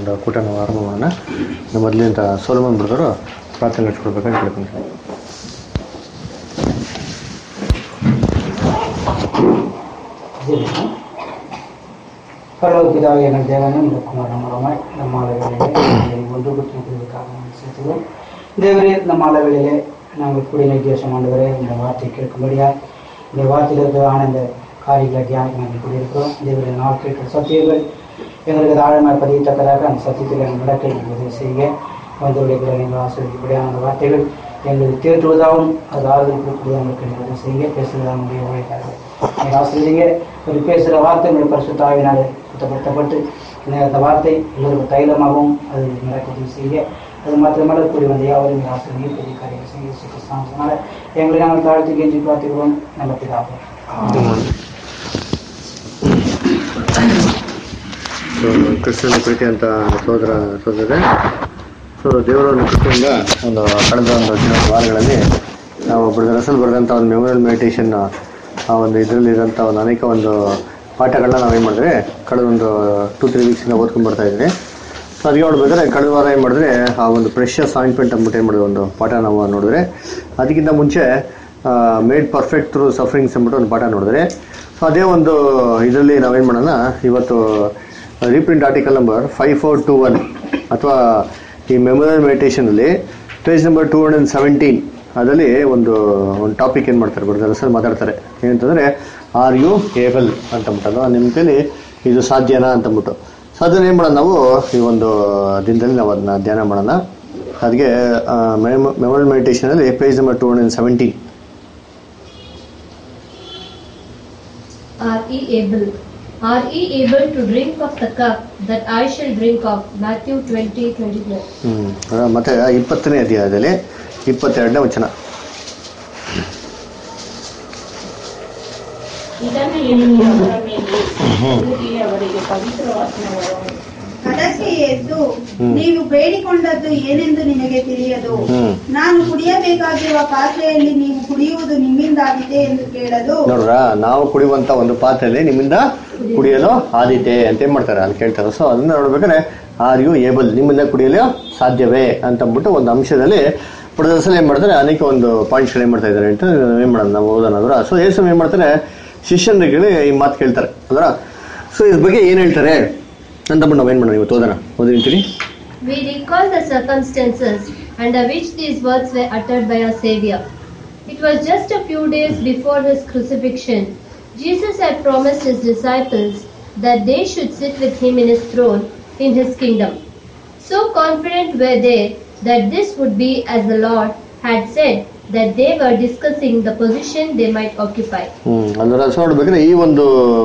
ಒಂದು ಕೂಟ ನಾವು ಆರಂಭ ಮಾಡೋಣ ನಮ್ಮ ಮೊದಲಿಂದ ಸೋಲಮನ್ ಬ್ರದರು ಪ್ರಾರ್ಥನೆ ನಡೆಸ್ಕೊಡ್ಬೇಕಂತ ಕೇಳ್ಕೊಂತೀನಿ பரலோக பிதாவே எங்கள் தேவனே இந்த குமார மூலமாய் ನಮ್ಮ அளவிலே ஒன்று கொடுத்திருப்பதற்காக நாங்கள் செலுத்துவோம் தேவரே நம்ம அளவிலே நாங்கள் கூடிய நித்தியாசம் ஆண்டவரே இந்த வார்த்தை கேட்கும்படியா இந்த வார்த்தையில் இருக்கிற ஆனந்த காரியங்களை தியானிக்க நாங்கள் கூடியிருக்கிறோம் தேவரே நாள் கேட்கிற சத்தியங்கள் எங்களுக்கு அது ஆழமாய் பதியத்தக்கதாக அந்த சத்தியத்தில் எங்கள் நடக்க எங்களுக்கு உதவி செய்ய வந்தவர்களை நீங்கள் ஆசிரியப்படியான அந்த வார்த்தைகள் எங்களுக்கு தேற்றுவதாகவும் அது ஆறுதல் கொடுப்பதாகவும் எங்களுக்கு உதவி செய்ய பேசுவதாக முடிய உழைக்கார்கள் நீங்கள் ஆசிரியங்க ஒரு பேசுகிற வார்த்தை உங்களுடைய பரிசுத்தாவினால் சுத்தப்படுத்தப்பட்டு இந்த அந்த வார்த்தை எல்லோருக்கும் தைலமாகவும் அது நடக்க செய்ய அது மாத்திரமல்ல கூடி வந்த யாவரும் நீங்கள் ஆசிரியர் பெரிய காரியங்கள் செய்ய சுத்தஸ்தானத்தினால எங்களை நாங்கள் தாழ்த்தி கெஞ்சி பார்த்துக்கிறோம் நம்ம பிதாவே ಸೊ ಕ್ರಿಸ್ತನ ಪ್ರೀತಿ ಅಂತ ಸೋದರ ಸೋದರೇ ಸೊ ದೇವರ ಕೃಪೆಯಿಂದ ಒಂದು ಕಳೆದ ಒಂದು ದಿನ ವಾರಗಳಲ್ಲಿ ನಾವು ಬರೆದ ರಸಲ್ ಬರೆದಂಥ ಒಂದು ಮೆಮೊರಿಯಲ್ ಮೆಡಿಟೇಷನ್ ಆ ಒಂದು ಇದರಲ್ಲಿ ಇರೋಂಥ ಒಂದು ಅನೇಕ ಒಂದು ಪಾಠಗಳನ್ನ ನಾವೇನು ಮಾಡಿದ್ರೆ ಕಳೆದ ಒಂದು ಟೂ ತ್ರೀ ವೀಕ್ಸಿಂದ ಓದ್ಕೊಂಡು ಬರ್ತಾ ಇದ್ವಿ ಸೊ ಅದಕ್ಕೆ ನೋಡ್ಬೇಕಾದ್ರೆ ಕಳೆದ ವಾರ ಏನು ಮಾಡಿದ್ರೆ ಆ ಒಂದು ಪ್ರೆಷಸ್ ಆಯಿಂಟ್ಮೆಂಟ್ ಅಂದ್ಬಿಟ್ಟು ಏನು ಮಾಡಿದ್ರು ಒಂದು ಪಾಠ ನಾವು ನೋಡಿದ್ರೆ ಅದಕ್ಕಿಂತ ಮುಂಚೆ ಮೇಡ್ ಪರ್ಫೆಕ್ಟ್ ಥ್ರೂ ಸಫರಿಂಗ್ಸ್ ಅಂದ್ಬಿಟ್ಟು ಒಂದು ಪಾಠ ನೋಡಿದ್ರೆ ಸೊ ಅದೇ ಒಂದು ಇದರಲ್ಲಿ ನಾವೇನು ಮಾಡೋಣ ಇವತ್ತು reprint article number five four two one ಅಥವಾ ಈ ಮೆಮೊರಿಯಲ್ ಮೆಡಿಟೇಷನಲ್ಲಿ page number two hundred seventeen ಅದರಲ್ಲಿ ಒಂದು ಒಂದು ಟಾಪಿಕ್ ಏನು ಮಾಡ್ತಾರೆ ಬರ್ತಾರೆ ಸರ್ ಮಾತಾಡ್ತಾರೆ ಏನಂತಂದರೆ ಆರ್ ಯು ಏಬಲ್ ಅಂತಂದ್ಬಿಟ್ಟು ನಿಮ್ಮ ಕೈಲಿ ಇದು ಸಾಧ್ಯನಾ ಅಂತಂದ್ಬಿಟ್ಟು ಸೊ ಅದನ್ನ ಏನು ಮಾಡೋಣ ನಾವು ಈ ಒಂದು ದಿನದಲ್ಲಿ ನಾವು ಅದನ್ನ ಧ್ಯಾನ ಮಾಡೋಣ ಅದಕ್ಕೆ ಮೆಮೊರಿಯಲ್ ಮೆಡಿಟೇಷನಲ್ಲಿ page number two hundred seventeen Are ye able? Are ye able to drink of the cup that I shall drink of? Matthew 20, 22. ಹ್ಞೂ ಮತ್ತೆ ಇಪ್ಪತ್ತನೇ ಅಧ್ಯಾಯದಲ್ಲಿ ಇಪ್ಪತ್ತೆರಡನೇ ವಚನ ಇದನ್ನು ಹೇಳಿ ಅವರ ಮೇಲೆ ಊದಿ ಅವರಿಗೆ ಪವಿತ್ರ ವಾಸನವನ್ನು ಅದಕ್ಕೆ ಎದ್ದು ಹ್ಮ್. ನೀವು ಬೇಡಿಕೊಂಡದ್ದು ಏನೆಂದು ನಿಮಗೆ ತಿಳಿಯದು ಹ್ಮ್. ನಾನು ಕುಡಿಯಬೇಕಾಗಿರುವ ಪಾತ್ರೆಯಲ್ಲಿ ನೀವು ಕುಡಿಯುವುದು ನಿಮ್ಮಿಂದಾಗಿದೆ ಎಂದು ಕೇಳಲು ನೋಡ್ರ ನಾವು ಕುಡಿಯುವಂತ ಒಂದು ಪಾತ್ರೆಯಲ್ಲಿ ನಿಮ್ಮಿಂದ ಕುಡಿಯಲು ಆದೀತೆ ಅಂತ ಏನ್ ಮಾಡ್ತಾರೆ ಅಂತ ಕೇಳ್ತಾರೆ ಸೊ ಅದನ್ನ ನೋಡ್ಬೇಕಾದ್ರೆ ಆರ್ ಯು ಏಬಲ್ ನಿಮ್ಮಿಂದ ಕುಡಿಯಲು ಸಾಧ್ಯವೇ ಅಂತ ಅಂದ್ಬಿಟ್ಟು ಒಂದು ಅಂಶದಲ್ಲಿ ಪ್ರದರ್ಶನ ಏನ್ ಮಾಡ್ತಾರೆ ಅನೇಕ ಒಂದು ಪಾಯಿಂಟ್ಸ್ ಏನ್ ಮಾಡ್ತಾ ಇದ್ದಾರೆ ಅಂತ ಏನ್ ಮಾಡೋದು ನಾವು ಓದೋಣ ಅದ್ರ ಸೊ ಯೇಸು ಏನ್ ಮಾಡ್ತಾರೆ ಶಿಷ್ಯನಿಗೆ ಈ ಮಾತು ಕೇಳ್ತಾರೆ ಅದ್ರ ಸೊ ಇದ್ರ ಬಗ್ಗೆ ಏನ್ ಹೇಳ್ತಾರೆ ಅಂತ ಅಂದ್ಬಿಟ್ಟು ನಾವೇನ್ ಮಾಡೋಣ ಇವತ್ತು ಓದೋಣ ಓದಿರ್ತೀರಿ We recall the circumstances under which these words were uttered by our Savior. It was just a few days before his crucifixion. Jesus had promised his disciples that they should sit with him in his throne in his kingdom. So confident were they that this would be as the Lord had said that they were discussing the position they might occupy. ಹ್ಮ್ ಅಂದ್ರೆ so ನೋಡ್ಬೇಕಾದ್ರೆ ಈ ಒಂದು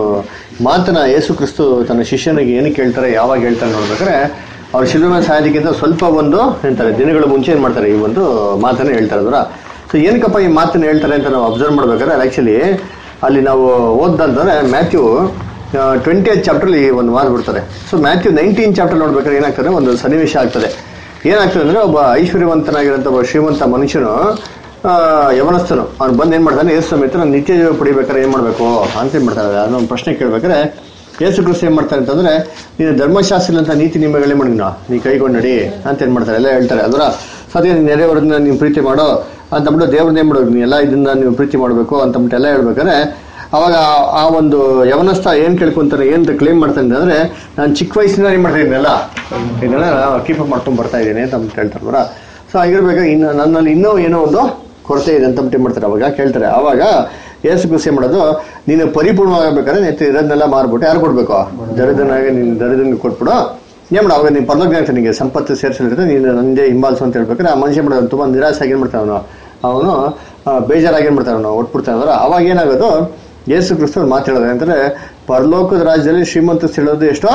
ಮಾತನ್ನ ಯೇಸು ಕ್ರಿಸ್ತು ತನ್ನ ಶಿಷ್ಯನಿಗೆ ಏನಕ್ಕೆ ಹೇಳ್ತಾರೆ ಯಾವಾಗ ಹೇಳ್ತಾರೆ ನೋಡ್ಬೇಕಾದ್ರೆ ಅವ್ರ ಶಿಲ್ವೆ ಸಾಯೋದಕ್ಕಿಂತ ಸ್ವಲ್ಪ ಒಂದು ಹೇಳ್ತಾರೆ ದಿನಗಳ ಮುಂಚೆ ಏನ್ ಮಾಡ್ತಾರೆ ಈ ಒಂದು ಮಾತನ್ನ ಹೇಳ್ತಾರೆ ಅದರ ಸೊ ಏನಕ್ಕಪ್ಪ ಈ ಮಾತನ್ನ ಹೇಳ್ತಾರೆ ಅಂತ ನಾವು ಅಬ್ಸರ್ವ್ ಮಾಡ್ಬೇಕಾದ್ರೆ ಆಕ್ಚುಲಿ ಅಲ್ಲಿ ನಾವು ಓದ್ದಂತಂದ್ರೆ ಮ್ಯಾಥ್ಯೂ ಟ್ವೆಂಟಿ ಏತ್ ಚಾಪ್ಟರ್ಲಿ ಒಂದು ಮಾತು ಬಿಡ್ತಾರೆ ಸೊ ಮ್ಯಾಥ್ಯೂ ನೈನ್ಟೀನ್ ಚಾಪ್ಟರ್ ನೋಡ್ಬೇಕಾದ್ರೆ ಏನಾಗ್ತದೆ ಒಂದು ಸನ್ನಿವೇಶ ಆಗ್ತದೆ ಏನಾಗ್ತದೆ ಅಂದ್ರೆ ಒಬ್ಬ ಐಶ್ವರ್ಯವಂತನಾಗಿರೋಂಥ ಒಬ್ಬ ಶ್ರೀಮಂತ ಮನುಷ್ಯನು ಆ, ಯವನಸ್ಥನು ಅವ್ನು ಬಂದು ಏನ್ ಮಾಡ್ತಾನೆ ಯೇಸು ಸಮೇತ ನಾನು ನಿತ್ಯ ಜೀವ ಪಡಿಬೇಕಾದ್ರೆ ಏನ್ ಮಾಡ್ಬೇಕು ಅಂತ ಏನ್ ಮಾಡ್ತಾರೆ ಅದೊಂದು ಪ್ರಶ್ನೆ ಕೇಳ್ಬೇಕಾದ್ರೆ ಯೇಸು ಕ್ರಿಸ್ತು ಏನ್ ಮಾಡ್ತಾರೆ ಅಂತಂದ್ರೆ ನೀನು ಧರ್ಮಶಾಸ್ತ್ರ ಅಂತ ನೀತಿ ನಿಯಮಗಳೇ ಮಾಡಿ ನೀ ಕೈಗೊಂಡು ನಡಿ ಅಂತ ಏನ್ ಮಾಡ್ತಾರೆ ಎಲ್ಲ ಹೇಳ್ತಾರೆ ಅದರ ಸದ್ಯ ನೀನು ನೆರೆಯವರನ್ನ ನೀವು ಪ್ರೀತಿ ಮಾಡೋ ಅಂತಂದ್ಬಿಟ್ಟು ದೇವ್ರನ್ನ ಏನ್ ಮಾಡ್ಬೇಕು ನೀ ಎಲ್ಲ ಇದನ್ನ ನೀವು ಪ್ರೀತಿ ಮಾಡಬೇಕು ಅಂತಂದ್ಬಿಟ್ಟು ಎಲ್ಲ ಹೇಳ್ಬೇಕಾದ್ರೆ ಅವಾಗ ಆ- ಆ ಒಂದು ಯವನಸ್ಥ ಏನ್ ಕೇಳ್ಕೊಂತಾರೆ ಏನ್ ಕ್ಲೇಮ್ ಮಾಡ್ತಾನೆ ಅಂದ್ರೆ ನಾನು ಚಿಕ್ಕ ವಯಸ್ಸಿಂದ ಏನ್ ಮಾಡ್ತಾ ಇದ್ದೀನಲ್ಲ ಇದನ್ನ ಕೀಪ್ ಅಪ್ ಮಾಡ್ಕೊಂಡ್ ಬರ್ತಾ ಇದ್ದೀನಿ ಅಂತ ಅಂದ್ಬಿಟ್ಟು ಹೇಳ್ತಾರೆ ಬರ ಸೊ ಆಗಿರ್ಬೇಕಾದ್ರೆ ಇನ್ನು ನನ್ನಲ್ಲಿ ಇನ್ನೂ ಏನೋ ಒಂದು ಕೊರತೆ ಇದೆ ಅಂತ ಅಂದ್ಬಿಟ್ಟು ಏನ್ ಮಾಡ್ತಾರೆ ಅವಾಗ ಕೇಳ್ತಾರೆ ಅವಾಗ ಏಸು ಕೃಷಿ ಮಾಡೋದು ನೀನು ಪರಿಪೂರ್ಣವಾಗಬೇಕಾದ್ರೆ ನೆತ್ತಿ ಇರೋದನ್ನೆಲ್ಲ ಮಾರ್ಬಿಟ್ಟು ಯಾರು ಕೊಡ್ಬೇಕು ದರಿದ್ರನಾಗಿ ನೀನು ದರಿದ್ರನಿಗೆ ಕೊಟ್ಬಿಡು ಏನ್ ಮಾಡ ಅವಾಗ ನೀನು ಪರಲೋಕ ನಿನಗೆ ಸಂಪತ್ತು ಸೇರಿಸಿದ್ರೆ ನೀನು ನಂದೇ ಹಿಂಬಾಲಿಸು ಅಂತ ಹೇಳ್ಬೇಕಾದ್ರೆ ಆ ಮನುಷ್ಯ ಮಾಡೋದು ತುಂಬಾ ನಿರಾಸೆ ಆಗಿ ಏನ್ ಮಾಡ್ತಾನೆ ಅವನು ಅವನು ಬೇಜಾರಾಗಿ ಏನ್ ಮಾಡ್ತಾನೆ ಅವನು ಒಟ್ಬಿಡ್ತಾನೆ ಅಂದ್ರೆ ಅವಾಗ ಏನಾಗೋದು ಯೇಸು ಕ್ರಿಸ್ತ ಮಾತಾಡೋದು ಅಂತಂದ್ರೆ ಪರಲೋಕದ ರಾಜ್ಯದಲ್ಲಿ ಶ್ರೀಮಂತ ಸಿಳೋದು ಎಷ್ಟೋ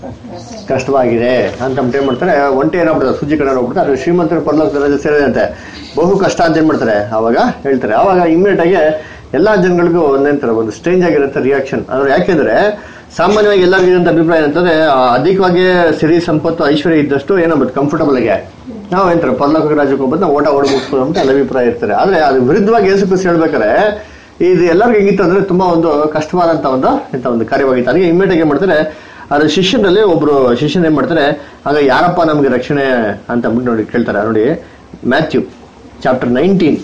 ಕಷ್ಟವಾಗಿದೆ ಅಂತ ಅಂದ್ಬಿಟ್ಟು ಏನ್ ಮಾಡ್ತಾರೆ ಒಂಟೆ ಏನಾಗ್ಬಿಡ್ತಾರೆ ಸುಜ್ಜಿ ಕಡೆ ಹೋಗ್ಬಿಡ್ತಾರೆ ಅದು ಶ್ರೀಮಂತರ ಪರಲೋಕದ ರಾಜ್ಯ ಸೇರಿದಂತೆ ಬಹು ಕಷ್ಟ ಅಂತ ಏನ್ ಮಾಡ್ತಾರೆ ಅವಾಗ ಹೇಳ್ತಾರೆ ಅವಾಗ ಇಮ್ಮಿಡಿಯೇಟ್ ಆಗಿ ಎಲ್ಲಾ ಜನಗಳಿಗೂ ಒಂದೇಂತಾರೆ ಒಂದು ಸ್ಟ್ರೇಂಜ್ ಆಗಿರುತ್ತೆ ರಿಯಾಕ್ಷನ್ ಅಂದ್ರೆ ಯಾಕೆಂದ್ರೆ ಸಾಮಾನ್ಯವಾಗಿ ಎಲ್ಲರಿಗೂ ಇರೋಂಥ ಅಭಿಪ್ರಾಯ ಏನಂತಂದ್ರೆ ಆ, ಅಧಿಕವಾಗಿ ಸಿರಿ ಸಂಪತ್ತು ಐಶ್ವರ್ಯ ಇದ್ದಷ್ಟು ಏನಾಗ್ಬೋದು ಕಂಫರ್ಟಬಲ್ ಆಗಿ ನಾವು ಏನಂತಾರೆ ಪರಲೋಕ ರಾಜ್ಯಕ್ಕೆ ಹೋಗ್ಬೋದು ನಾವು ಓಟ ಓಡ ಮುಗಿಸ್ಬೋದು ಅಂತ ಎಲ್ಲ ಅಭಿಪ್ರಾಯ ಇರ್ತಾರೆ ಆದ್ರೆ ಅದು ವಿರುದ್ಧವಾಗಿ ಯೇಸು ಕ್ರಿಸ್ತ ಹೇಳ್ಬೇಕಾದ್ರೆ ಇದು ಎಲ್ಲರಿಗೂ ಹೆಂಗಿತ್ತು ಅಂದ್ರೆ ತುಂಬಾ ಒಂದು ಕಷ್ಟವಾದಂತ ಒಂದು ಇಂಥ ಒಂದು ಕಾರ್ಯವಾಗಿತ್ತು ಅದಕ್ಕೆ ಇಮ್ಮಿಡಿಯೇಟ್ ಏನ್ ಮಾಡ್ತಾರೆ ಆದ್ರೆ ಶಿಷ್ಯರಲ್ಲಿ ಒಬ್ರು ಶಿಷ್ಯನ ಏನ್ ಮಾಡ್ತಾರೆ ಆಗ ಯಾರಪ್ಪ ನಮಗೆ ರಕ್ಷಣೆ ಅಂತ ಅಂದ್ಬಿಟ್ಟು ನೋಡಿ ಕೇಳ್ತಾರೆ ನೋಡಿ Matthew chapter nineteen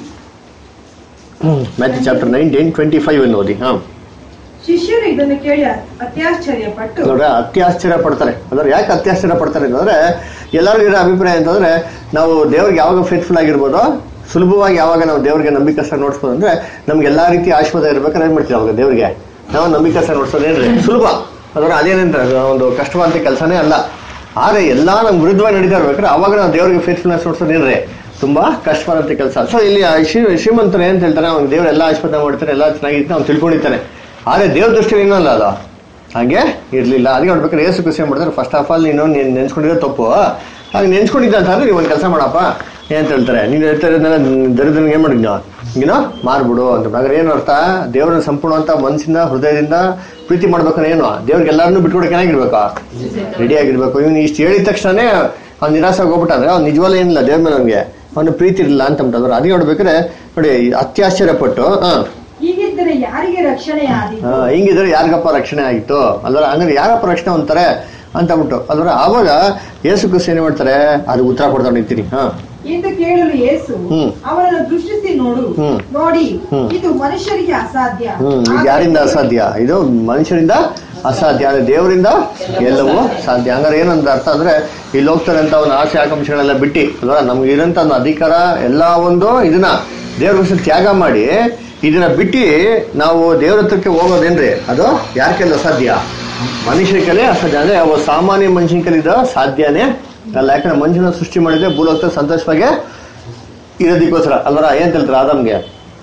Matthew chapter nineteen twenty five ಅನ್ನು ಓದಿ ಹಾ ಶಿಷ್ಯರು ಇದನ್ನು ಕೇಳಿ ಅತ್ಯಾಶ್ಚರ್ಯಪಟ್ಟು ನೋಡ್ರೆ ಅತ್ಯಾಶ್ಚರ್ಯ ಪಡ್ತಾರೆ ಅಂದ್ರೆ ಯಾಕೆ ಅತ್ಯಾಶ್ಚರ್ಯ ಪಡ್ತಾರೆ ಅಂತಂದ್ರೆ ಎಲ್ಲರಿಗೂ ಇರೋ ಅಭಿಪ್ರಾಯ ಅಂತಂದ್ರೆ ನಾವು ದೇವ್ರಿಗೆ ಯಾವಾಗ ಫೇತ್ಫುಲ್ ಆಗಿರ್ಬೋದು ಸುಲಭವಾಗಿ ಯಾವಾಗ ನಾವು ದೇವ್ರಿಗೆ ನಂಬಿಕಸ್ಥ ನೋಡ್ಸ್ಬೋದು ಅಂದ್ರೆ ನಮ್ಗೆ ಎಲ್ಲಾ ರೀತಿ ಆಶೀರ್ವಾದ ಇರ್ಬೇಕಾದ್ರೆ ಏನ್ ಮಾಡ್ತೀವಿ ಅವಾಗ ದೇವ್ರಿಗೆ ನಾವು ನಂಬಿಕಸ್ಥ ನೋಡ್ಸೋದು ಏನ್ರಿ ಸುಲಭ ಅಂದ್ರೆ ಅದೇನೇನ್ರಿ ಅದು ಒಂದು ಕಷ್ಟವಾದ ಕೆಲಸನೇ ಅಲ್ಲ ಆದ್ರೆ ಎಲ್ಲಾ ನಮ್ ವಿರುದ್ಧವಾಗಿ ನಡೀತಾ ಇರ್ಬೇಕಾದ್ರೆ ಅವಾಗ ನಾವು ದೇವ್ರಿಗೆ ಫೇತ್ಫುಲ್ನೆಸ್ ನೋಡ್ಸೋದು ಏನ್ರಿ ತುಂಬಾ ಕಷ್ಟವಾದಂತ ಕೆಲಸ ಸೊ ಇಲ್ಲಿ ಆ ಶ್ರೀ- ಶ್ರೀಮಂತರು ಏನ್ ಹೇಳ್ತಾರೆ ಅವ್ನು ದೇವ್ರ ಎಲ್ಲಾ ಆಶೀರ್ವಾದ ಮಾಡ್ತಾರೆ ಎಲ್ಲ ಚೆನ್ನಾಗಿತ್ತು ಅವ್ನು ತಿಳ್ಕೊಂಡಿರ್ತಾನೆ ಆದ್ರೆ ದೇವ್ರ ದೃಷ್ಟಿಯಲ್ಲಿ ಏನಲ್ಲ ಅದು ಹಾಗೆ ಇರ್ಲಿಲ್ಲ ಅದಕ್ಕೆ ನೋಡ್ಬೇಕಾದ್ರೆ ಏಸು ಕೃಷಿ ಮಾಡ್ತಾರೆ ಫಸ್ಟ್ ಆಫ್ ಆಲ್ ನೀನು ನೀನ್ ನೆನ್ಸ್ಕೊಂಡಿರೋ ತಪ್ಪು ಹಾಗೆ ನೆನ್ಸ್ಕೊಂಡಿದ್ದ ಅಂತ ಅಂದ್ರೆ ನೀವು ಒಂದು ಕೆಲಸ ಮಾಡಪ್ಪ ಏನಂತ ಹೇಳ್ತಾರೆ ನೀನು ಹೇಳ್ತಾ ಇರೋದನ್ನೆಲ್ಲ ದರಿದ್ರನಿಗೆ ಏನ್ ಮಾಡಿದ್ನೋ ಏನೋ ಮಾರ್ಬಿಡು ಅಂತ ಹಾಗಾದ್ರೆ ಏನು ಅರ್ಥ ದೇವರನ್ನ ಸಂಪೂರ್ಣ ಅಂತ ಮನಸ್ಸಿಂದ ಹೃದಯದಿಂದ ಪ್ರೀತಿ ಮಾಡ್ಬೇಕಂದ್ರೆ ಏನು ದೇವ್ರಿಗೆ ಎಲ್ಲಾರನ್ನೂ ಬಿಟ್ಕೊಡಕ್ಕೆ ಏನಾಗಿರ್ಬೇಕಾ ರೆಡಿ ಆಗಿರ್ಬೇಕು ಇವನು ಇಷ್ಟು ಹೇಳಿದ ತಕ್ಷಣನೇ ಅವ್ನು ನಿರಾಸೆ ಹೋಗ್ಬಿಟ್ಟ ಅಂದ್ರೆ ಅವ್ನು ನಿಜವಲ್ಲ ಏನಿಲ್ಲ ದೇವ್ರ ಮೇಲೆ ಅವ್ನಿಗೆ ಅವನು ಪ್ರೀತಿ ಇರಲಿಲ್ಲ ಅಂತ ಅಂತಾರೆ ಅದಕ್ಕೆ ನೋಡ್ಬೇಕಾದ್ರೆ ನೋಡಿ ಅತ್ಯಾಶ್ಚರ್ಯಪಟ್ಟು ಹಾ ಹೀಗಿದ್ದರೆ ಯಾರಿಗೆ ರಕ್ಷಣೆ ಆದೀತು ಆ, ಹಿಂಗಿದ್ರೆ ಯಾರಿಗಪ್ಪ ರಕ್ಷಣೆ ಆಯಿತು ಅಲ್ವರ ಹಂಗಾದ್ರೆ ಯಾರಪ್ಪ ರಕ್ಷಣೆ ಹೊಂತಾರೆ ಅಂತ ಅಂದ್ಬಿಟ್ಟು ಅಲ್ವರ ಆವಾಗ ಯೇಸು ಕ್ರಿಸ್ತ ಏನ್ ಮಾಡ್ತಾರೆ ಅದು ಉತ್ತರ ಕೊಡ್ತಾ ನಿಂತೀನಿ ಹಾ ಎಂದು ಕೇಳಲು ಯೇಸು ಹ್ಮ್. ಅವನನ್ನು ದೃಷ್ಟಿಸಿ ನೋಡು ಹ್ಮ್. ನೋಡಿ ಹ್ಮ್. ಇದು ಮನುಷ್ಯರಿಗೆ ಅಸಾಧ್ಯ ಹ್ಮ್ ಇದು ಯಾರಿಂದ ಅಸಾಧ್ಯ ಇದು ಮನುಷ್ಯರಿಂದ ಅಸಾಧ್ಯ ಆದ್ರೆ ದೇವರಿಂದ ಎಲ್ಲವೂ ಸಾಧ್ಯ ಹಂಗಾರೆ ಏನಂತ ಅರ್ಥ ಅಂದ್ರೆ ಇಲ್ಲಿ ಹೋಗ್ತಾರೆ ಅಂತ ಒಂದು ಆಸೆ ಆಕಾಂಕ್ಷೆಗಳೆಲ್ಲ ಬಿಟ್ಟು ಅಲ್ವಾ ನಮ್ಗೆ ಇರೋಂಥ ಒಂದು ಅಧಿಕಾರ ಎಲ್ಲ ಒಂದು ಇದನ್ನ ದೇವ್ರ ವಿಷಯ ತ್ಯಾಗ ಮಾಡಿ ಇದನ್ನ ಬಿಟ್ಟು ನಾವು ದೇವ್ರ ಹತ್ರಕ್ಕೆ ಹೋಗೋದೇನ್ರಿ ಅದು ಯಾರ ಕೈಲಿ ಅಸಾಧ್ಯ ಮನುಷ್ಯರ ಕೈಲಿ ಅಸಾಧ್ಯ ಅಂದ್ರೆ ಅವ ಸಾಮಾನ್ಯ ಮನುಷ್ಯನ ಕೈಲಿ ಇದು ಸಾಧ್ಯನೇ ಅಲ್ಲ ಯಾಕಂದ್ರೆ ಮನುಷ್ಯನ ಸೃಷ್ಟಿ ಮಾಡಿದ್ರೆ ಭೂಲೋಕ ಸಂತೋಷವಾಗಿ ಇರೋದಕ್ಕೋಸ್ಕರ ಅಲ್ವರ ಏನ್ ಹೇಳ್ತಾರೆ ಆದಮ್ಗೆ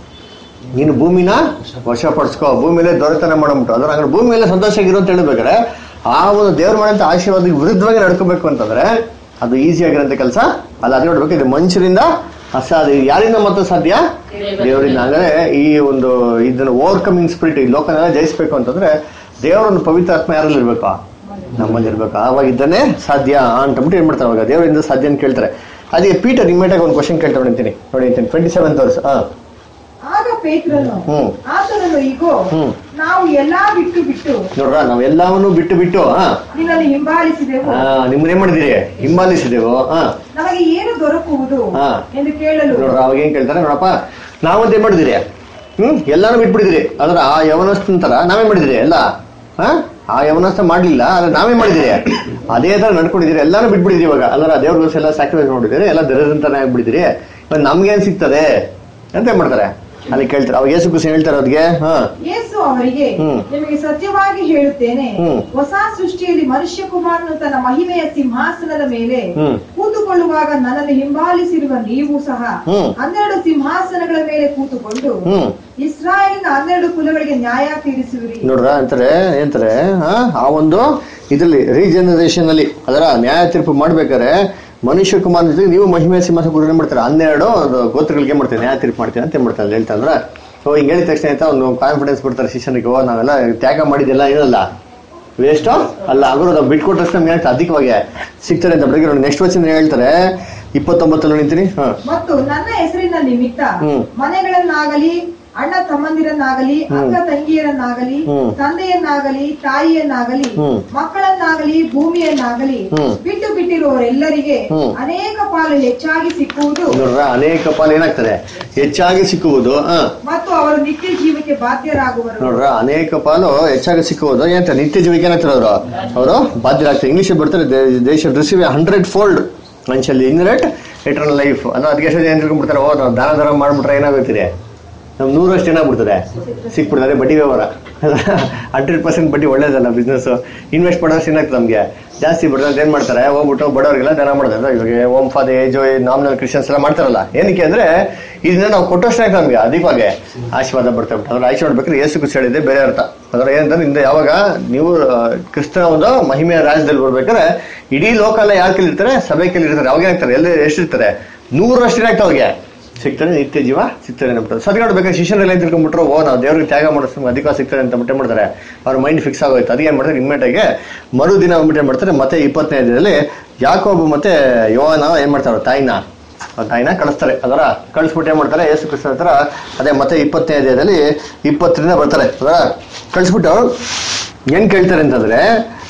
ನೀನು ಭೂಮಿನ ವಶಪಡಿಸ್ಕೋ ಭೂಮಿಲೇ ದೊರೆತನ ಮಾಡಬಿಟ್ಟು ಅದ್ರ ಹಂಗಾರೆ ಭೂಮಿ ಮೇಲೆ ಸಂತೋಷವಾಗಿರು ಅಂತ ಹೇಳ್ಬೇಕಾದ್ರೆ ಆ ಒಂದು ದೇವ್ರ ಮಾಡಂತ ಆಶೀರ್ವಾದಕ್ಕೆ ವಿರುದ್ಧವಾಗಿ ನಡ್ಕೋಬೇಕು ಅಂತಂದ್ರೆ ಅದು ಈಸಿ ಆಗಿರೋಂಥ ಕೆಲಸ ಅಲ್ಲ ಅದೇ ನೋಡ್ಬೇಕು ಇದು ಮನುಷ್ಯರಿಂದ ಅಸಾಧ್ಯ ಇದು ಯಾರಿಂದ ಮಾತ್ರ ಸಾಧ್ಯ ದೇವರಿಂದ ಅಂದ್ರೆ ಈ ಒಂದು ಇದನ್ನ ಓವರ್ಕಮಿಂಗ್ ಸ್ಪಿರಿಟ್ ಈ ಲೋಕನೆಲ್ಲ ಜಯಿಸ್ಬೇಕು ಅಂತಂದ್ರೆ ದೇವರೊಂದು ಪವಿತ್ರ ಆತ್ಮ ಯಾರಲ್ಲಿ ಇರ್ಬೇಕು ನಮ್ಮಲ್ಲಿ ಇರ್ಬೇಕು ಆವಾಗ ಇದ್ದಾನೆ ಸಾಧ್ಯ ಅಂತಂದ್ಬಿಟ್ಟು ಏನ್ ಮಾಡ್ತಾರೆ ಅವಾಗ ದೇವರಿಂದ ಸಾಧ್ಯ ಅಂತ ಕೇಳ್ತಾರೆ ಅದಕ್ಕೆ ಪೀಟರ್ ಇಮ್ಮಿಡಿಯಾಗಿ ಒಂದು ಕ್ವಶನ್ ಕೇಳ್ತಾ ನೋಡಿಂತೀನಿ ನೋಡಿ ಟ್ವೆಂಟಿ ಸೆವೆನ್ ತೋರ್ಸ್ ಹಾ ಆಗ ಪೇತ್ರನು ಹ್ಮ್. ಆತನನ್ನು ಈಗೋ ಹ್ಮ್. ನಾವು ಎಲ್ಲಾ ಬಿಟ್ಟು ಬಿಟ್ಟು ನೋಡ್ರ ನಾವೆಲ್ಲವನ್ನೂ ಬಿಟ್ಟು ಬಿಟ್ಟು ಹಾ ನಿನ್ನನ್ನು ಹಿಂಬಾಲಿಸಿದೆವು ನಿಮ್ಮನ್ನ ಏನ್ ಮಾಡಿದಿರಿ ಹಿಂಬಾಲಿಸಿದೆವು ಹಾ ನಮಗೆ ಏನು ದೊರಕುವುದು ಹಾ. ಎಂದು ಕೇಳಲು ನೋಡ್ರ ಅವಾಗ ಏನ್ ಕೇಳ್ತಾರೆ ನೋಡಪ್ಪ ನಾವಂತ ಏನ್ ಮಾಡಿದಿರಿ ಹ್ಮ್ ಎಲ್ಲಾನು ಬಿಟ್ಬಿಟ್ಟಿದಿರಿ ಅದ್ರ ಆ ಯವನಸ್ಥಂತರ ನಾವೇ ಮಾಡಿದಿರಿ ಎಲ್ಲ ಹಾ ಆ ಯವನಸ್ಥ ಮಾಡ್ಲಿಲ್ಲ ಆದ್ರೆ ನಾವೇ ಮಾಡಿದಿರಿ ಅದೇ ತರ ನಡ್ಕೊಂಡಿದ್ದೀರಿ ಎಲ್ಲಾನು ಬಿಟ್ಬಿಟ್ಟಿದ್ರಿ ಇವಾಗ ಅದ್ರ ದೇವ್ರ ಎಲ್ಲ ಸ್ಯಾಕ್ರಿಫೈಸ್ ಮಾಡಿದಿರಿ ಎಲ್ಲ ದರದಂತಾನೆ ಆಗ್ಬಿಟ್ಟಿದಿರಿ ಇವಾಗ ನಮ್ಗೇನ್ ಸಿಗ್ತದೆ ಅಂತ ಏನ್ ಮಾಡ್ತಾರೆ ಅದಕ್ಕೆ ಕೇಳ್ತಾರೆ ಅವಾಗ ಯೇಸು ಕೃಷ್ಣ ಹೇಳ್ತಾರೆ ಅವ್ರಿಗೆ ಹಾ ಯೇಸು ಅವರಿಗೆ ಹ್ಮ್. ನಿಮಗೆ ಸತ್ಯವಾಗಿ ಹೇಳುತ್ತೇನೆ ಹ್ಮ್. ಹೊಸ ಸೃಷ್ಟಿಯಲ್ಲಿ ಮನುಷ್ಯ ಕುಮಾರನು ತನ್ನ ಮಹಿಮೆಯ ಸಿಂಹಾಸನದ ಮೇಲೆ ಹ್ಮ್. ಕೂತುಕೊಳ್ಳುವಾಗ ನನ್ನನ್ನು ಹಿಂಬಾಲಿಸಿರುವ ನೀವು ಸಹ ಹ್ಮ್. ಹನ್ನೆರಡು ಸಿಂಹಾಸನಗಳ ಮೇಲೆ ಕೂತುಕೊಂಡು ಹ್ಮ್ ಇಸ್ರಾಯೇಲಿನ ಹನ್ನೆರಡು ಕುಲಗಳಿಗೆ ನ್ಯಾಯ ತೀರಿಸುವಿರಿ ನೋಡ್ರ ಅಂತಾರೆ ಏನಂತಾರೆ ಆ, ಆ ಒಂದು ಇದ್ರಲ್ಲಿ ರೀಜನರೇಷನ್ ಅಲ್ಲಿ ಅದರ ನ್ಯಾಯ ತೀರ್ಪು ಮಾಡ್ಬೇಕಾದ್ರೆ ಮನುಷ್ಯ ಕುಮಾರ್ ಜೊತೆಗೆ ನೀವು ಮಹಿಮೆ ಸಿಂಹಾಸನ ಕೂಡ ಏನ್ ಮಾಡ್ತಾರೆ ಹನ್ನೆರಡು ಅದು ಗೋತ್ರಗಳಿಗೆ ಏನ್ ಮಾಡ್ತಾರೆ ನ್ಯಾಯ ತೀರ್ಪು ಮಾಡ್ತೀವಿ ಅಂತ ಏನ್ ಮಾಡ್ತಾರೆ ಅಲ್ಲಿ ಹೇಳ್ತಾ ಅಂದ್ರೆ ಸೊ ಹಿಂಗೆ ಹೇಳಿದ ತಕ್ಷಣ ಆಯ್ತಾ ಒಂದು ಕಾನ್ಫಿಡೆನ್ಸ್ ಬಿಡ್ತಾರೆ ಶಿಷ್ಯನಿಗೆ ಓ ನಾವೆಲ್ಲ ತ್ಯಾಗ ಮಾಡಿದ್ದೆಲ್ಲ ಏನಲ್ಲ ವೇಸ್ಟು ಅಲ್ಲ ಅವರು ನಾವು ಬಿಟ್ಕೊಟ್ಟ ತಕ್ಷಣ ನಮ್ಗೆ ಏನಾಗ್ತದೆ ಅಧಿಕವಾಗಿ ಸಿಗ್ತಾರೆ ಅಂತ ಬೆಳಗ್ಗೆ ನೋಡಿ ನೆಕ್ಸ್ಟ್ ವರ್ಷ ಹೇಳ್ತಾರೆ ಇಪ್ಪತ್ತೊಂಬತ್ತಲ್ಲಿ ನಿಂತೀನಿ ಹಾ ಮತ್ತು ನನ್ನ ಹೆಸರಿನ ನಿಮಿತ್ತ ಹ್ಮ್. ಮನೆಗಳನ್ನಾಗಲಿ ಅಣ್ಣ ತಮ್ಮಂದಿರನ್ನಾಗಲಿ ಅಕ್ಕ ತಂಗಿಯರನ್ನಾಗಲಿ ಹ್ಮ್. ತಂದೆಯನ್ನಾಗಲಿ ತಾಯಿಯನ್ನಾಗಲಿ ಹ್ಮ್. ಮಕ್ಕಳನ್ನಾಗಲಿ ಭೂಮಿಯನ್ನಾಗಲಿ ಹ್ಮ್. ಬಿಟ್ಟು ಬಿಟ್ಟಿರುವವರೆಲ್ಲರಿಗೆ ಹ್ಮ್. ಅನೇಕ ಪಾಲು ಹೆಚ್ಚಾಗಿ ಸಿಕ್ಕುವುದು ನೋಡ್ರ ಅನೇಕ ಪಾಲು ಏನಾಗ್ತದೆ ಹೆಚ್ಚಾಗಿ ಸಿಕ್ಕುವುದು ಹಾ ಮತ್ತು ಅವರು ನಿತ್ಯ ಜೀವಕ್ಕೆ ಬಾಧ್ಯರಾಗುವರು ನೋಡ್ರ ಅನೇಕ ಪಾಲು ಹೆಚ್ಚಾಗಿ ಸಿಕ್ಕುವುದು ಏನಂತ ನಿತ್ಯ ಜೀವಿಕೆ ಏನಾಗ್ತಾರೆ ಅವರು ಅವರು ಬಾಧ್ಯರಾಗ್ತಾರೆ ಇಂಗ್ಲಿಷ್ ಬರ್ತಾರೆ they should receive hundred fold ಮನುಷ್ಯಲ್ಲಿ ಇನ್ರೆಟ್ ಎಟರ್ನಲ್ ಲೈಫ್ ಅನ್ನೋ ಅದಕ್ಕೆ ಎಷ್ಟು ಜನ ತಿಳ್ಕೊಂಡ್ಬಿಡ್ತಾರೆ ಓ ನಾವು ದಾನ ಧರ್ಮ ಮಾಡ್ಬಿಟ್ರೆ ಏನಾಗುತ್ತೀರಿ ನಮ್ ನೂರಷ್ಟು ಏನಾಗ್ಬಿಡ್ತದೆ ಸಿಕ್ಬಿಡ್ತದೆ ಅದೇ ಬಡ್ಡಿ ವ್ಯವಹಾರ ಹಂಡ್ರೆಡ್ ಪರ್ಸೆಂಟ್ ಬಡ್ಡಿ ಒಳ್ಳೇದಲ್ಲ ಬಿಸ್ನೆಸ್ ಇನ್ವೆಸ್ಟ್ ಮಾಡೋಷ್ಟು ಏನಾಗ್ತದೆ ನಮಗೆ ಜಾಸ್ತಿ ಬಿಡ್ತದೆ ಏನ್ ಮಾಡ್ತಾರೆ ಹೋಗ್ಬಿಟ್ಟು ಬಡವರಿಗೆಲ್ಲ ದಾನ ಮಾಡೋದು ಇವಾಗ ಓಮ್ ಫಾದೆ ಏಜೋ ನಾಮಿನಲ್ ಕ್ರಿಶ್ಚಿಯನ್ಸ್ ಎಲ್ಲ ಮಾಡ್ತಾರಲ್ಲ ಏನಕ್ಕೆ ಅಂದ್ರೆ ಇದನ್ನ ನಾವು ಕೊಟ್ಟಷ್ಟೇ ಆಯ್ತು ನಮ್ಗೆ ಅಧಿಕವಾಗಿ ಆಶೀರ್ವಾದ ಬರ್ತಾ ಬಿಟ್ಟು ಅದ್ರ ಆಶೀರ್ವಾದ ಬೇಕಾದ್ರೆ ಏಸು ಕ್ರಿಸ್ತ ಹೇಳಿದೆ ಬೇರೆ ಅರ್ಥ ಅದ್ರ ಏನಂದ್ರೆ ಇಂದ ಯಾವಾಗ ನೀವು ಆ, ಕ್ರಿಸ್ತನ ಒಂದು ಮಹಿಮೆಯ ರಾಜ್ಯದಲ್ಲಿ ಬರ್ಬೇಕಾದ್ರೆ ಇಡೀ ಲೋಕ ಎಲ್ಲ ಯಾರ ಕೈಲಿ ಇರ್ತಾರೆ ಸಭೆ ಕೈಲಿ ಇರ್ತಾರೆ ಅವಾಗ ಏನಾಗ್ತಾರೆ ಎಲ್ಲ ಎಷ್ಟಿರ್ತಾರೆ ನೂರಷ್ಟು ಏನಾಗ್ತವೆ ಅವ್ರಿಗೆ ಸಿಗ್ತಾರೆ ನಿತ್ಯ ಜೀವ ಸಿಗ್ತಾರೆ ಅಂದ್ಬಿಟ್ಟು ಸರಿ ನೋಡ್ಬೇಕಾದ್ರೆ ಶಿಷ್ಯರೆಲ್ಲ ಏನ್ ತಿಳ್ಕೊಂಡ್ಬಿಟ್ರು ಓ ನಾವು ದೇವ್ರಿಗೆ ತ್ಯಾಗ ಮಾಡಿಸ್ ಅಧಿಕ ಸಿಗ್ತಾರೆ ಅಂತ ಬಿಟ್ಟೆ ಮಾಡ್ತಾರೆ ಅವ್ರ ಮೈಂಡ್ ಫಿಕ್ಸ್ ಆಗೋಯ್ತು ಅದಕ್ಕೆ ಏನ್ ಮಾಡ್ತಾರೆ ಇಮ್ಮಿಡಿಯಾಗಿ ಮರುದಿನ ಬಂದ್ಬಿಟ್ಟು ಏನ್ ಮಾಡ್ತಾರೆ ಮತ್ತೆ ಇಪ್ಪತ್ತನೇ ದಿನದಲ್ಲಿ ಯಾಕೋಬು ಮತ್ತೆ ಯೋನ ಏನ್ ಮಾಡ್ತಾರೆ ಅವ್ರ ತಾಯಿನ ಅವ್ರ ತಾಯಿನ ಕಳಿಸ್ತಾರೆ ಅದರ ಕಳಿಸ್ಬಿಟ್ಟು ಏನ್ ಮಾಡ್ತಾರೆ ಯೇಸು ಕ್ರಿಸ್ತ ಹತ್ರ ಅದೇ ಮತ್ತೆ ಇಪ್ಪತ್ತನೇ ಅಧ್ಯಾಯದಲ್ಲಿ ಇಪ್ಪತ್ತರಿಂದ ಬರ್ತಾರೆ ಅದರ ಕಳಿಸ್ಬಿಟ್ಟು ಏನ್ ಕೇಳ್ತಾರೆ ಅಂತಂದ್ರೆ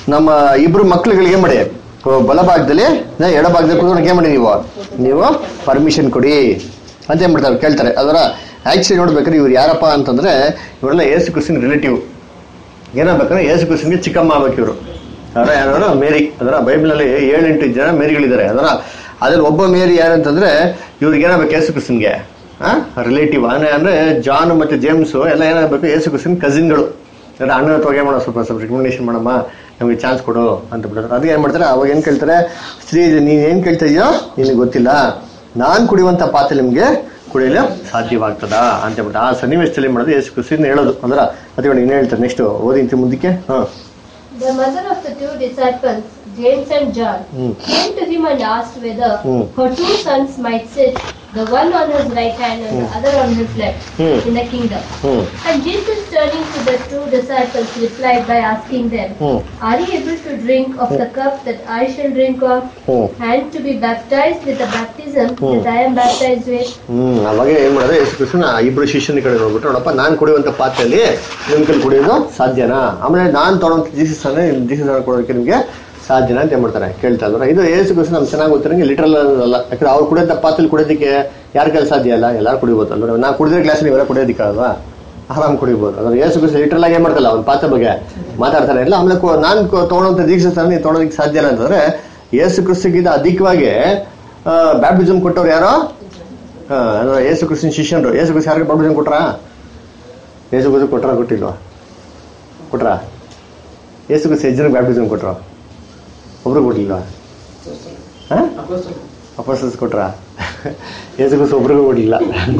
ನಮ್ಮ ಇಬ್ರು ಮಕ್ಳುಗಳಿಗೆ ಏನ್ ಮಾಡಿ ಓ, ಬಲಭಾಗದಲ್ಲಿ ನಾ ಎಡಭಾಗದಲ್ಲಿ ಕೂತ್ಕೊಂಡು ಏನ್ ಮಾಡಿ ನೀವು ನೀವು ಪರ್ಮಿಷನ್ ಕೊಡಿ ಅಂತ ಏನ್ ಮಾಡ್ತಾರೆ ಕೇಳ್ತಾರೆ ಅದರ ಆಕ್ಚುಲಿ ನೋಡ್ಬೇಕಾದ್ರೆ ಇವ್ರು ಯಾರಪ್ಪ ಅಂತಂದ್ರೆ ಇವರೆಲ್ಲ ಏಸು ಕ್ರಿಸ್ತನ್ ರಿಲೇಟಿವ್ ಏನಾಗ್ಬೇಕಂದ್ರೆ ಯೇಸು ಕ್ರಿಸ್ತನ್ಗೆ ಚಿಕ್ಕಮ್ಮ ಆಗ್ಬೇಕು ಇವರು ಅದರ ಯಾರು ಮೇರಿ ಅದರ ಬೈಬಲ್ನಲ್ಲಿ ಏಳೆಂಟು ಜನ ಮೇರಿಗಳಿದ್ದಾರೆ ಅದರ ಅದ್ರಲ್ಲಿ ಒಬ್ಬ ಮೇರಿ ಯಾರಂತಂದ್ರೆ ಇವ್ರಿಗೆ ಏನಾಗಬೇಕು ಯೇಸು ಕ್ರಿಸ್ತನ್ಗೆ ರಿಲೇಟಿವ್ ಅಂದ್ರೆ ಅಂದ್ರೆ ಜಾನ್ ಮತ್ತೆ ಜೇಮ್ಸ್ ಎಲ್ಲ ಏನಾಗಬೇಕು ಯೇಸು ಕ್ರಿಸ್ತನ್ ಕಸಿನ್ಗಳು ಅಂದ್ರೆ ಅಣ್ಣನ ತೊಗೆ ಮಾಡೋ ಸ್ವಲ್ಪ ಸ್ವಲ್ಪ ರಿಕಮೆಂಡೇಶನ್ ಮಾಡಮ್ಮ ನಮಗೆ ಚಾನ್ಸ್ ಕೊಡು ಅಂತ ಬಿಡ್ತಾರೆ ಅದಕ್ಕೆ ಏನ್ ಮಾಡ್ತಾರೆ ಅವಾಗ ಏನ್ ಕೇಳ್ತಾರೆ ಸ್ತ್ರೀ ನೀನ್ ಏನ್ ಕೇಳ್ತಾ ಇದೆಯೋ ನಿನಗೆ ಗೊತ್ತಿಲ್ಲ ನಾನ್ ಕುಡಿಯುವಂತ ಪಾತ್ರೆ ನಿಮ್ಗೆ ಕುಡಿಯಲು ಸಾಧ್ಯವಾಗ್ತದಾ ಅಂತ ಹೇಳ್ಬಿಟ್ಟು ಆ ಸನ್ನಿವೇಶದಲ್ಲಿ ಮಾಡೋದು ಯೇಸು ಕ್ರಿಸ್ತನ್ ಹೇಳೋದು ಅಂದ್ರ ಅದೇ ನೋಡಿ ಇನ್ನು ಹೇಳ್ತಾರೆ ನೆಕ್ಸ್ಟ್ ಓದಿಂತಿ ಮುಂದಕ್ಕೆ ಹಾ The mother of the two disciples, James and John, Hmm. came to him and asked whether Hmm. her two sons might sit, the one on his right hand and the other on his left, Hmm. in the kingdom. Hmm And Jesus, turning to the two disciples, replied by asking them, hmm Are you able to drink of the cup that I shall drink of, hmm and to be baptized with the baptism Hmm. that I am baptized with? ಹ್ಮ್ ಅವಾಗ ಏನ್ ಮಾಡಿದ್ರೆ ಯೇಸು ಕ್ರಿಸ್ತನ ಇಬ್ರು ಶಿಷ್ಯನ ಕಡೆ ಹೋಗ್ಬಿಟ್ಟು ನೋಡಪ್ಪ ನಾನ್ ಕುಡಿಯುವಂತ ಪಾತ್ರೆಯಲ್ಲಿ ನಿಮ್ ಕೈಲಿ ಕುಡಿಯೋದು ಸಾಧ್ಯನಾ ಆಮೇಲೆ ನಾನ್ ತೊಗೊಂಡ ಜೀಸಸ್ ಅನ್ನ ಜೀಸಸ್ ಅನ್ನ ಕೊಡೋದಕ್ಕೆ ನಿಮ್ಗೆ ಸಾಧ್ಯನಾ ಅಂತ ಏನ್ ಮಾಡ್ತಾರೆ ಕೇಳ್ತಾ ಇದ್ರು ಇದು ಯೇಸು ಕ್ರಿಸ್ತ ನಮ್ಗೆ ಚೆನ್ನಾಗಿ ಗೊತ್ತಿರಂಗೆ ಲಿಟ್ರಲ್ ಅಲ್ಲ ಯಾಕಂದ್ರೆ ಅವ್ರು ಕುಡಿಯೋಂಥ ಪಾತ್ರೆಲಿ ಕುಡಿಯೋದಕ್ಕೆ ಯಾರ ಕೈಲಿ ಸಾಧ್ಯ ಅಲ್ಲ ಎಲ್ಲಾರು ಕುಡಿಬೋದು ಅಲ್ವ ನಾ ಕುಡಿದ್ರೆ ಗ್ಲಾಸ್ ನೀವೆಲ್ಲ ಕುಡಿಯೋದಿಕ್ಕಾಗಲ್ವಾ ಆರಾಮ್ ಕುಡಿಬೋದು ಅಂದ್ರೆ ಯೇಸು ಕ್ರಿಸ್ತ ಲಿಟ್ರಲ್ ಆಗಿ ಏನ್ ಮಾಡ್ತಲ್ಲ ಅವ್ನ ಪಾತ್ರೆ ಬಗ್ಗೆ ಮಾತಾಡ್ತಾರೆ ಇಲ್ಲ ಆಮೇಲೆ ಕೊ- ನಾನ್ ಕೊ- ತೊಗೊಳೋಂಥ ದೀಕ್ಷೆ ನೀವು ತೊಗೊಳೋದಕ್ಕೆ ಸಾಧ್ಯ ಇಲ್ಲ ಅಂತಂದ್ರೆ ಯೇಸು ಕ್ರಿಸ್ತಗಿಂತ ಅಧಿಕವಾಗಿ ಬ್ಯಾಪ್ಟಿಸಮ್ ಕೊಟ್ಟವ್ರು ಯಾರೋ ಹಾ, ಅಂದ್ರೆ ಯೇಸು ಕ್ರಿಸ್ತನ ಶಿಷ್ಯನ್ರು ಯೇಸು ಕ್ರಿಸ್ತ ಯಾರಿಗೆ ಬಾಪ್ಟಿಸಮ್ ಕೊಟ್ರಾ ಯೇಸು ಕ್ರಿಸ್ತ ಕೊಟ್ರಾ ಕೊಟ್ಟಿಲ್ವಾ ಕೊಟ್ರಾ ಯೇಸು ಕ್ರಿಸ್ತ ಎಷ್ಟು ಜನಕ್ಕೆ ಬ್ಯಾಪ್ಟಿಸಮ್ ಕೊಟ್ರು ಒಬ್ರು ಕೊಟ್ಟಿಲ್ವಾ ಹಾ ಅಪೋಸಸ್ ಕೊಟ್ರಾ ಯೇಸು ಕ್ರಿಸ್ತ ಒಬ್ರಿಗೂ ಕೊಟ್ಟಿಲ್ಲ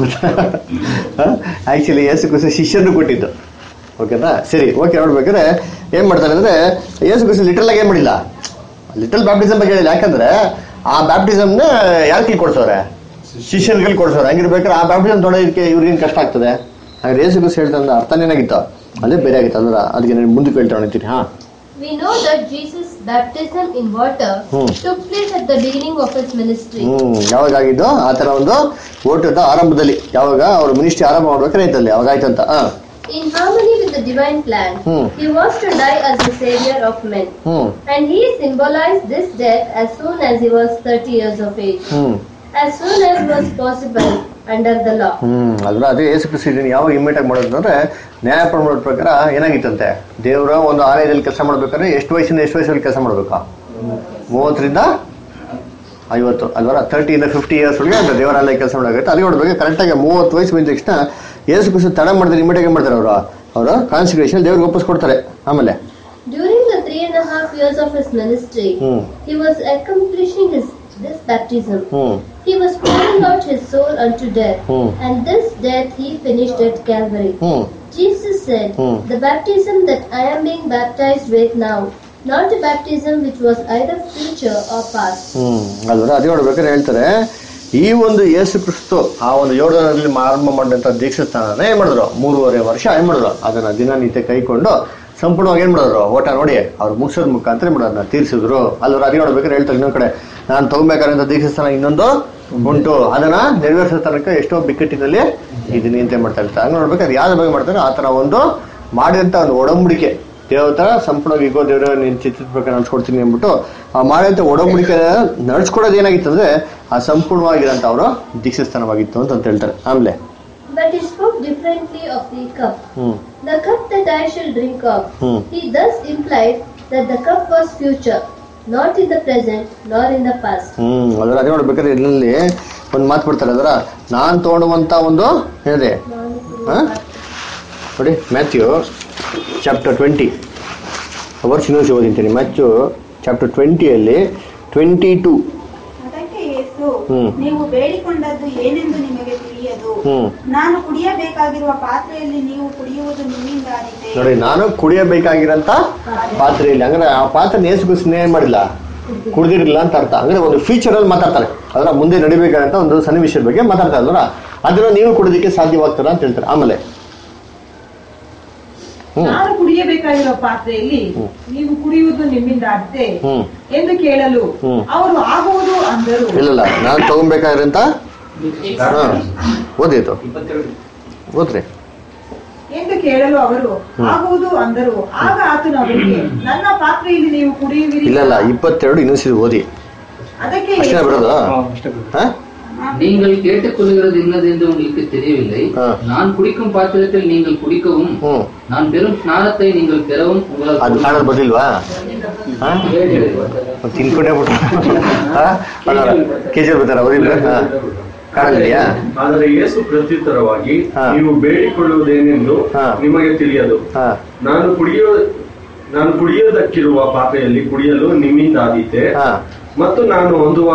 ಆಕ್ಚುಲಿ ಯೇಸು ಕ್ರಿಸ್ತ ಶಿಷ್ಯರು ಕೊಟ್ಟಿದ್ದು ಓಕೆನಾ ಸರಿ ಓಕೆ ನೋಡ್ಬೇಕಾದ್ರೆ ಏನ್ ಮಾಡ್ತಾರೆ ಅಂದ್ರೆ ಯೇಸು ಕ್ರಿಸ್ತ ಲಿಟಲ್ ಆಗಿ ಏನ್ ಮಾಡಿಲ್ಲ ಲಿಟಲ್ ಬ್ಯಾಪ್ಟಿಸಮ್ ಬಗ್ಗೆ ಹೇಳಿಲ್ಲ ಯಾಕಂದ್ರೆ ಆ ಬ್ಯಾಪ್ಟಿಸಮ್ನ ಯಾರ ಕೈ ಕೊಡ್ಸವ್ರೆ ಶಿಷ್ಯನ್ಗಳು ಕೊಡ್ಸೋರು ಹಂಗಿರ್ಬೇಕಾದ್ರೆ ಆ ಬ್ಯಾಪ್ಟಿಸಮ್ ತೊಗೊಳೋದಕ್ಕೆ ಇವ್ರಿಗೇನು ಕಷ್ಟ ಆಗ್ತದೆ ಹಾಗಾದ್ರೆ ಯೇಸು ಕ್ರಿಸ್ತ ಹೇಳ್ತಂದ್ರೆ ಅರ್ಥ ಏನಾಗಿತ್ತು ಅದೇ ಬೇರೆ ಆಗಿತ್ತು ಅಂದ್ರೆ ಅದಕ್ಕೆ ನಾನು ಮುಂದಕ್ಕೆ ಹೇಳ್ತಾ ಹೊಣಿತೀನಿ ಹಾ We know that Jesus' baptism in water Hmm. took place at the beginning of his ministry. ಹ್ಮ್ ಯಾವಾಗ ಆಗಿದ್ದು ಆ ತರ ಒಂದು ಓಟದ ಆರಂಭದಲ್ಲಿ ಯಾವಾಗ ಅವ್ರ ಮಿನಿಸ್ಟ್ರಿ ಆರಂಭ ಮಾಡ್ಬೇಕಾದ್ರೆ ಆಯ್ತಲ್ಲಿ ಯಾವಾಗ ಆಯ್ತಂತ ಹಾ In harmony with the divine plan, Hmm. he was to die as the savior of men. Hmm And he symbolized this death as soon as he was 30 years of age, hmm as soon as was possible under the law. ಹ್ಮ್ ಅದ್ರ ಅದೇ ಯೇಸು ಕ್ರಿಸ್ತ ಇದನ್ನ ಯಾವಾಗ ಇಮಿಟ್ ಆಗಿ ಮಾಡೋದು ಅಂದ್ರೆ ನ್ಯಾಯ ಪ್ರಮಾಣ ಪ್ರಕಾರ ಏನಾಗಿತ್ತಂತೆ ದೇವರ ಒಂದು ಆಲಯದಲ್ಲಿ ಕೆಲಸ ಮಾಡ್ಬೇಕಾದ್ರೆ ಎಷ್ಟು ವಯಸ್ಸಿಂದ ಎಷ್ಟು ವಯಸ್ಸಲ್ಲಿ ಕೆಲಸ ಮಾಡ್ಬೇಕಾ ಮೂವತ್ತರಿಂದ ಐವತ್ತು ಅಲ್ವರ ತರ್ಟಿಯಿಂದ ಫಿಫ್ಟಿ ಇಯರ್ಸ್ ಒಳಗೆ ಅಂತ ದೇವರಾಲಯ ಕೆಲಸ ಮಾಡಾಗುತ್ತೆ ಅಲ್ಲಿ ನೋಡ್ಬೇಕು ಕರೆಕ್ಟಾಗಿ ಮೂವತ್ತು ವಯಸ್ಸು ಬಂದ ತಕ್ಷಣ ಯೇಸು ಕ್ರಿಸ್ತ ತಡ ಮಾಡಿದ್ರೆ ಇಮಿಟ್ ಆಗಿ ಮಾಡ್ತಾರೆ ಅವರು ಅವರು ಕಾನ್ಸಿಕ್ರೇಷನ್ ದೇವ್ರಿಗೆ ವಾಪಸ್ ಕೊಡ್ತಾರೆ ಆಮೇಲೆ During the three and a half years of his ministry, hmm he was accomplishing his this baptism. Hmm He was pouring out his soul unto death, Hmm. and this death he finished at Calvary. Hmm Jesus said, Hmm. The baptism that I am being baptized with now, not a baptism which was either future or past. ಹ್ಮ್ ಅಲ್ವರ ಅದೇ ನೋಡ್ಬೇಕಾದ್ರೆ ಹೇಳ್ತಾರೆ ಈ ಒಂದು ಯೇಸು ಕ್ರಿಸ್ತು ಆ ಒಂದು ಯೋರ್ಧನಲ್ಲಿ ಆರಂಭ ಮಾಡಿದಂತ ದೀಕ್ಷಾಸ್ಥಾನನ ಏನ್ ಮಾಡಿದ್ರು ಮೂರುವರೆ ವರ್ಷ ಏನ್ ಮಾಡಿದ್ರು ಅದನ್ನ ದಿನನಿತ್ಯ ಕೈಕೊಂಡು ಸಂಪೂರ್ಣವಾಗಿ ಏನ್ ಮಾಡಿದ್ರು ಓಟ ನೋಡಿ ಅವ್ರು ಮುಗಿಸೋದ್ ಮುಖಾಂತರ ಏನ್ ಮಾಡೋದು ಅದನ್ನ ತೀರ್ಸಿದ್ರು ಅಲ್ವರ ಅದೇ ನೋಡ್ಬೇಕಾದ್ರೆ ಹೇಳ್ತಾರೆ ಇನ್ನೊಂದ್ ಕಡೆ ನಾನು ತಗೋಬೇಕಾದಂತ ದೀಕ್ಷಾಸ್ಥಾನ ಇನ್ನೊಂದು ಉಂಟು ಅದನ್ನ ನೆರವೇರಿಸೋ ತನಕ ಎಷ್ಟೋ ಬಿಕ್ಕಟ್ಟಿನಲ್ಲಿ ಇದೀನಿ ಅಂತ ಏನ್ ಮಾಡ್ತಾ ಇರ್ತಾರೆ ಹಂಗ ನೋಡ್ಬೇಕಾದ್ರೆ ಯಾವ್ದ್ರ ಬಗ್ಗೆ ಮಾಡ್ತಾರೆ ಆ ತರ ಒಂದು ಮಾಡಿದಂತ ಒಂದು ಒಡಂಬಡಿಕೆ ದೇವತರ ಸಂಪೂರ್ಣವಾಗಿ ಈಗೋ ದೇವರ ನೀನು ಚಿತ್ರದ ಪ್ರಕಾರ ನಡ್ಸ್ಕೊಡ್ತೀನಿ ಅಂದ್ಬಿಟ್ಟು ಆ ಮಾಡಿದಂಥ ಒಡಂಬಡಿಕೆ ನಡ್ಸ್ಕೊಡೋದು ಏನಾಗಿತ್ತು ಅಂದ್ರೆ ಆ ಸಂಪೂರ್ಣವಾಗಿರೋಂಥ ಅವರು ದೀಕ್ಷಾಸ್ಥಾನವಾಗಿತ್ತು ಅಂತ ಅಂತ ಹೇಳ್ತಾರೆ ಆಮೇಲೆ But he spoke differently of the cup. Hmm The cup that I shall drink of. Hmm. He thus implied that the cup was future, not in the present, nor in the past. ಹ್ಮ್ ಅದರ ಅದೇ ನೋಡ್ಬೇಕಾದ್ರೆ ಇದರಲ್ಲಿ ಒಂದು ಮಾತು ಬಿಡ್ತಾರೆ ಅದರ ನಾನ್ ತಗೊಳ್ಳುವಂತ ಒಂದು ಏನಿದೆ ಹಾ ನೋಡಿ ಮ್ಯಾಥ್ಯೂ ಚಾಪ್ಟರ್ ಟ್ವೆಂಟಿ ವರ್ಷ ಇನ್ನೊಂದು ಓದಿಂತೀನಿ ಮ್ಯಾಥ್ಯೂ ಚಾಪ್ಟರ್ ಟ್ವೆಂಟಿಯಲ್ಲಿ ಟ್ವೆಂಟಿ ಟೂ ಅದಕ್ಕೆ ಯೇಸು ಹ್ಮ್. ನೀವು ಬೇಡಿಕೊಂಡದ್ದು ಏನೆಂದು ನಿಮಗೆ ತಿಳಿಯದು ಹ್ಮ್ ನಾನು ಕುಡಿಯಬೇಕಾಗಿರುವ ಪಾತ್ರೆಯಲ್ಲಿ ನೀವು ಕುಡಿಯುವುದು ನಿಮ್ಮಿಂದಾಗಿದೆ ನೋಡಿ ನಾನು ಕುಡಿಯಬೇಕಾಗಿರಂತ ಪಾತ್ರೆಯಲ್ಲಿ ಅಂದ್ರೆ ಆ ಪಾತ್ರೆ ನೇಸು ಸ್ನೇಹ ಮಾಡಿಲ್ಲ ಕುಡ್ದಿರಲಿಲ್ಲ ಅಂತ ಅರ್ಥ ಅಂದ್ರೆ ಒಂದು ಫ್ಯೂಚರ್ ಅಲ್ಲಿ ಮಾತಾಡ್ತಾರೆ ಅದರ ಮುಂದೆ ನಡಿಬೇಕಾದಂತ ಒಂದು ಸನ್ನಿವೇಶದ ಬಗ್ಗೆ ಮಾತಾಡ್ತಾರೆ ಅಲ್ವಾ ಅದನ್ನ ನೀವು ಕುಡಿದಕ್ಕೆ ಸಾಧ್ಯವಾಗ್ತದ ಅಂತ ಹೇಳ್ತಾರೆ ಆಮೇಲೆ ಹ್ಮ್ ನಾನು ಕುಡಿಯಬೇಕಾಗಿರೋ ಪಾತ್ರೆಯಲ್ಲಿ ಹ್ಮ್. ನೀವು ಕುಡಿಯುವುದು ನಿಮ್ಮಿಂದ ಅತ್ತೆ ಹ್ಮ್ ಎಂದು ಕೇಳಲು ಹ್ಮ್. ಅವರು ಆಗುವುದು ಅಂದರು ಇಲ್ಲಲ್ಲ ನಾನು ತಗೊಬೇಕಾಗಿರಂತ ಹಾ ಓದಿತ್ತು ಓದ್ರಿ ಎಂದು ಕೇಳಲು ಅವರು ಆಗುವುದು ಅಂದರು ಆಗ ಆತನು ಅವರಿಗೆ ನನ್ನ ಪಾತ್ರೆಯಲ್ಲಿ ನೀವು ಕುಡಿಯುವಿರಿ ಇಲ್ಲ ಇಲ್ಲ ಇಪ್ಪತ್ತೆರಡು ಇನ್ನೊಂದ್ಸತಿ ಓದಿ ಅದಕ್ಕೆ ಅಷ್ಟೇ ಬರೋದು ಹಾ? நீங்கள் கேட்டுக்கொள்கிறது இன்னதென்று உங்களுக்கு தெரியவில்லை ஆ. நான் குடிக்கும் பாத்திரத்தில் நீங்கள் குடிக்கவும் ಹ್ಮ್ நான் பெறும் ஸ்நானத்தை நீங்கள் பெறவும் ಅದು உங்களால் ಕಾಣೋದು ಬರ್ಲಿಲ್ವಾ ಹಾ? ಮತ್ತೆ ತಿನ್ಕೊಂಡೇ ಬಿಟ್ಟು ಕೆಜಿ ಬರ್ತಾರ ಓದಿಲ್ಲ ಹಾ ಕಾಣಲಿದೆಯಾ ಆದರೆ ಯೇಸು ಪ್ರತ್ಯುತ್ತರವಾಗಿ ಹಾ. ನೀವು ಬೇಡಿಕೊಳ್ಳುವುದೇನೆಂದು ಹಾ. ನಿಮಗೆ ತಿಳಿಯದು ಹಾ ನಾನು ಕುಡಿಯೋ ನಾನು ಕುಡಿಯೋದಕ್ಕಿರುವ ಪಾತ್ರೆಯಲ್ಲಿ ಕುಡಿಯಲು ನಿಮ್ಮಿಂದಾದೀತೆ ಹಾ ಮತ್ತು ನಾನು ಹೊಂದುವ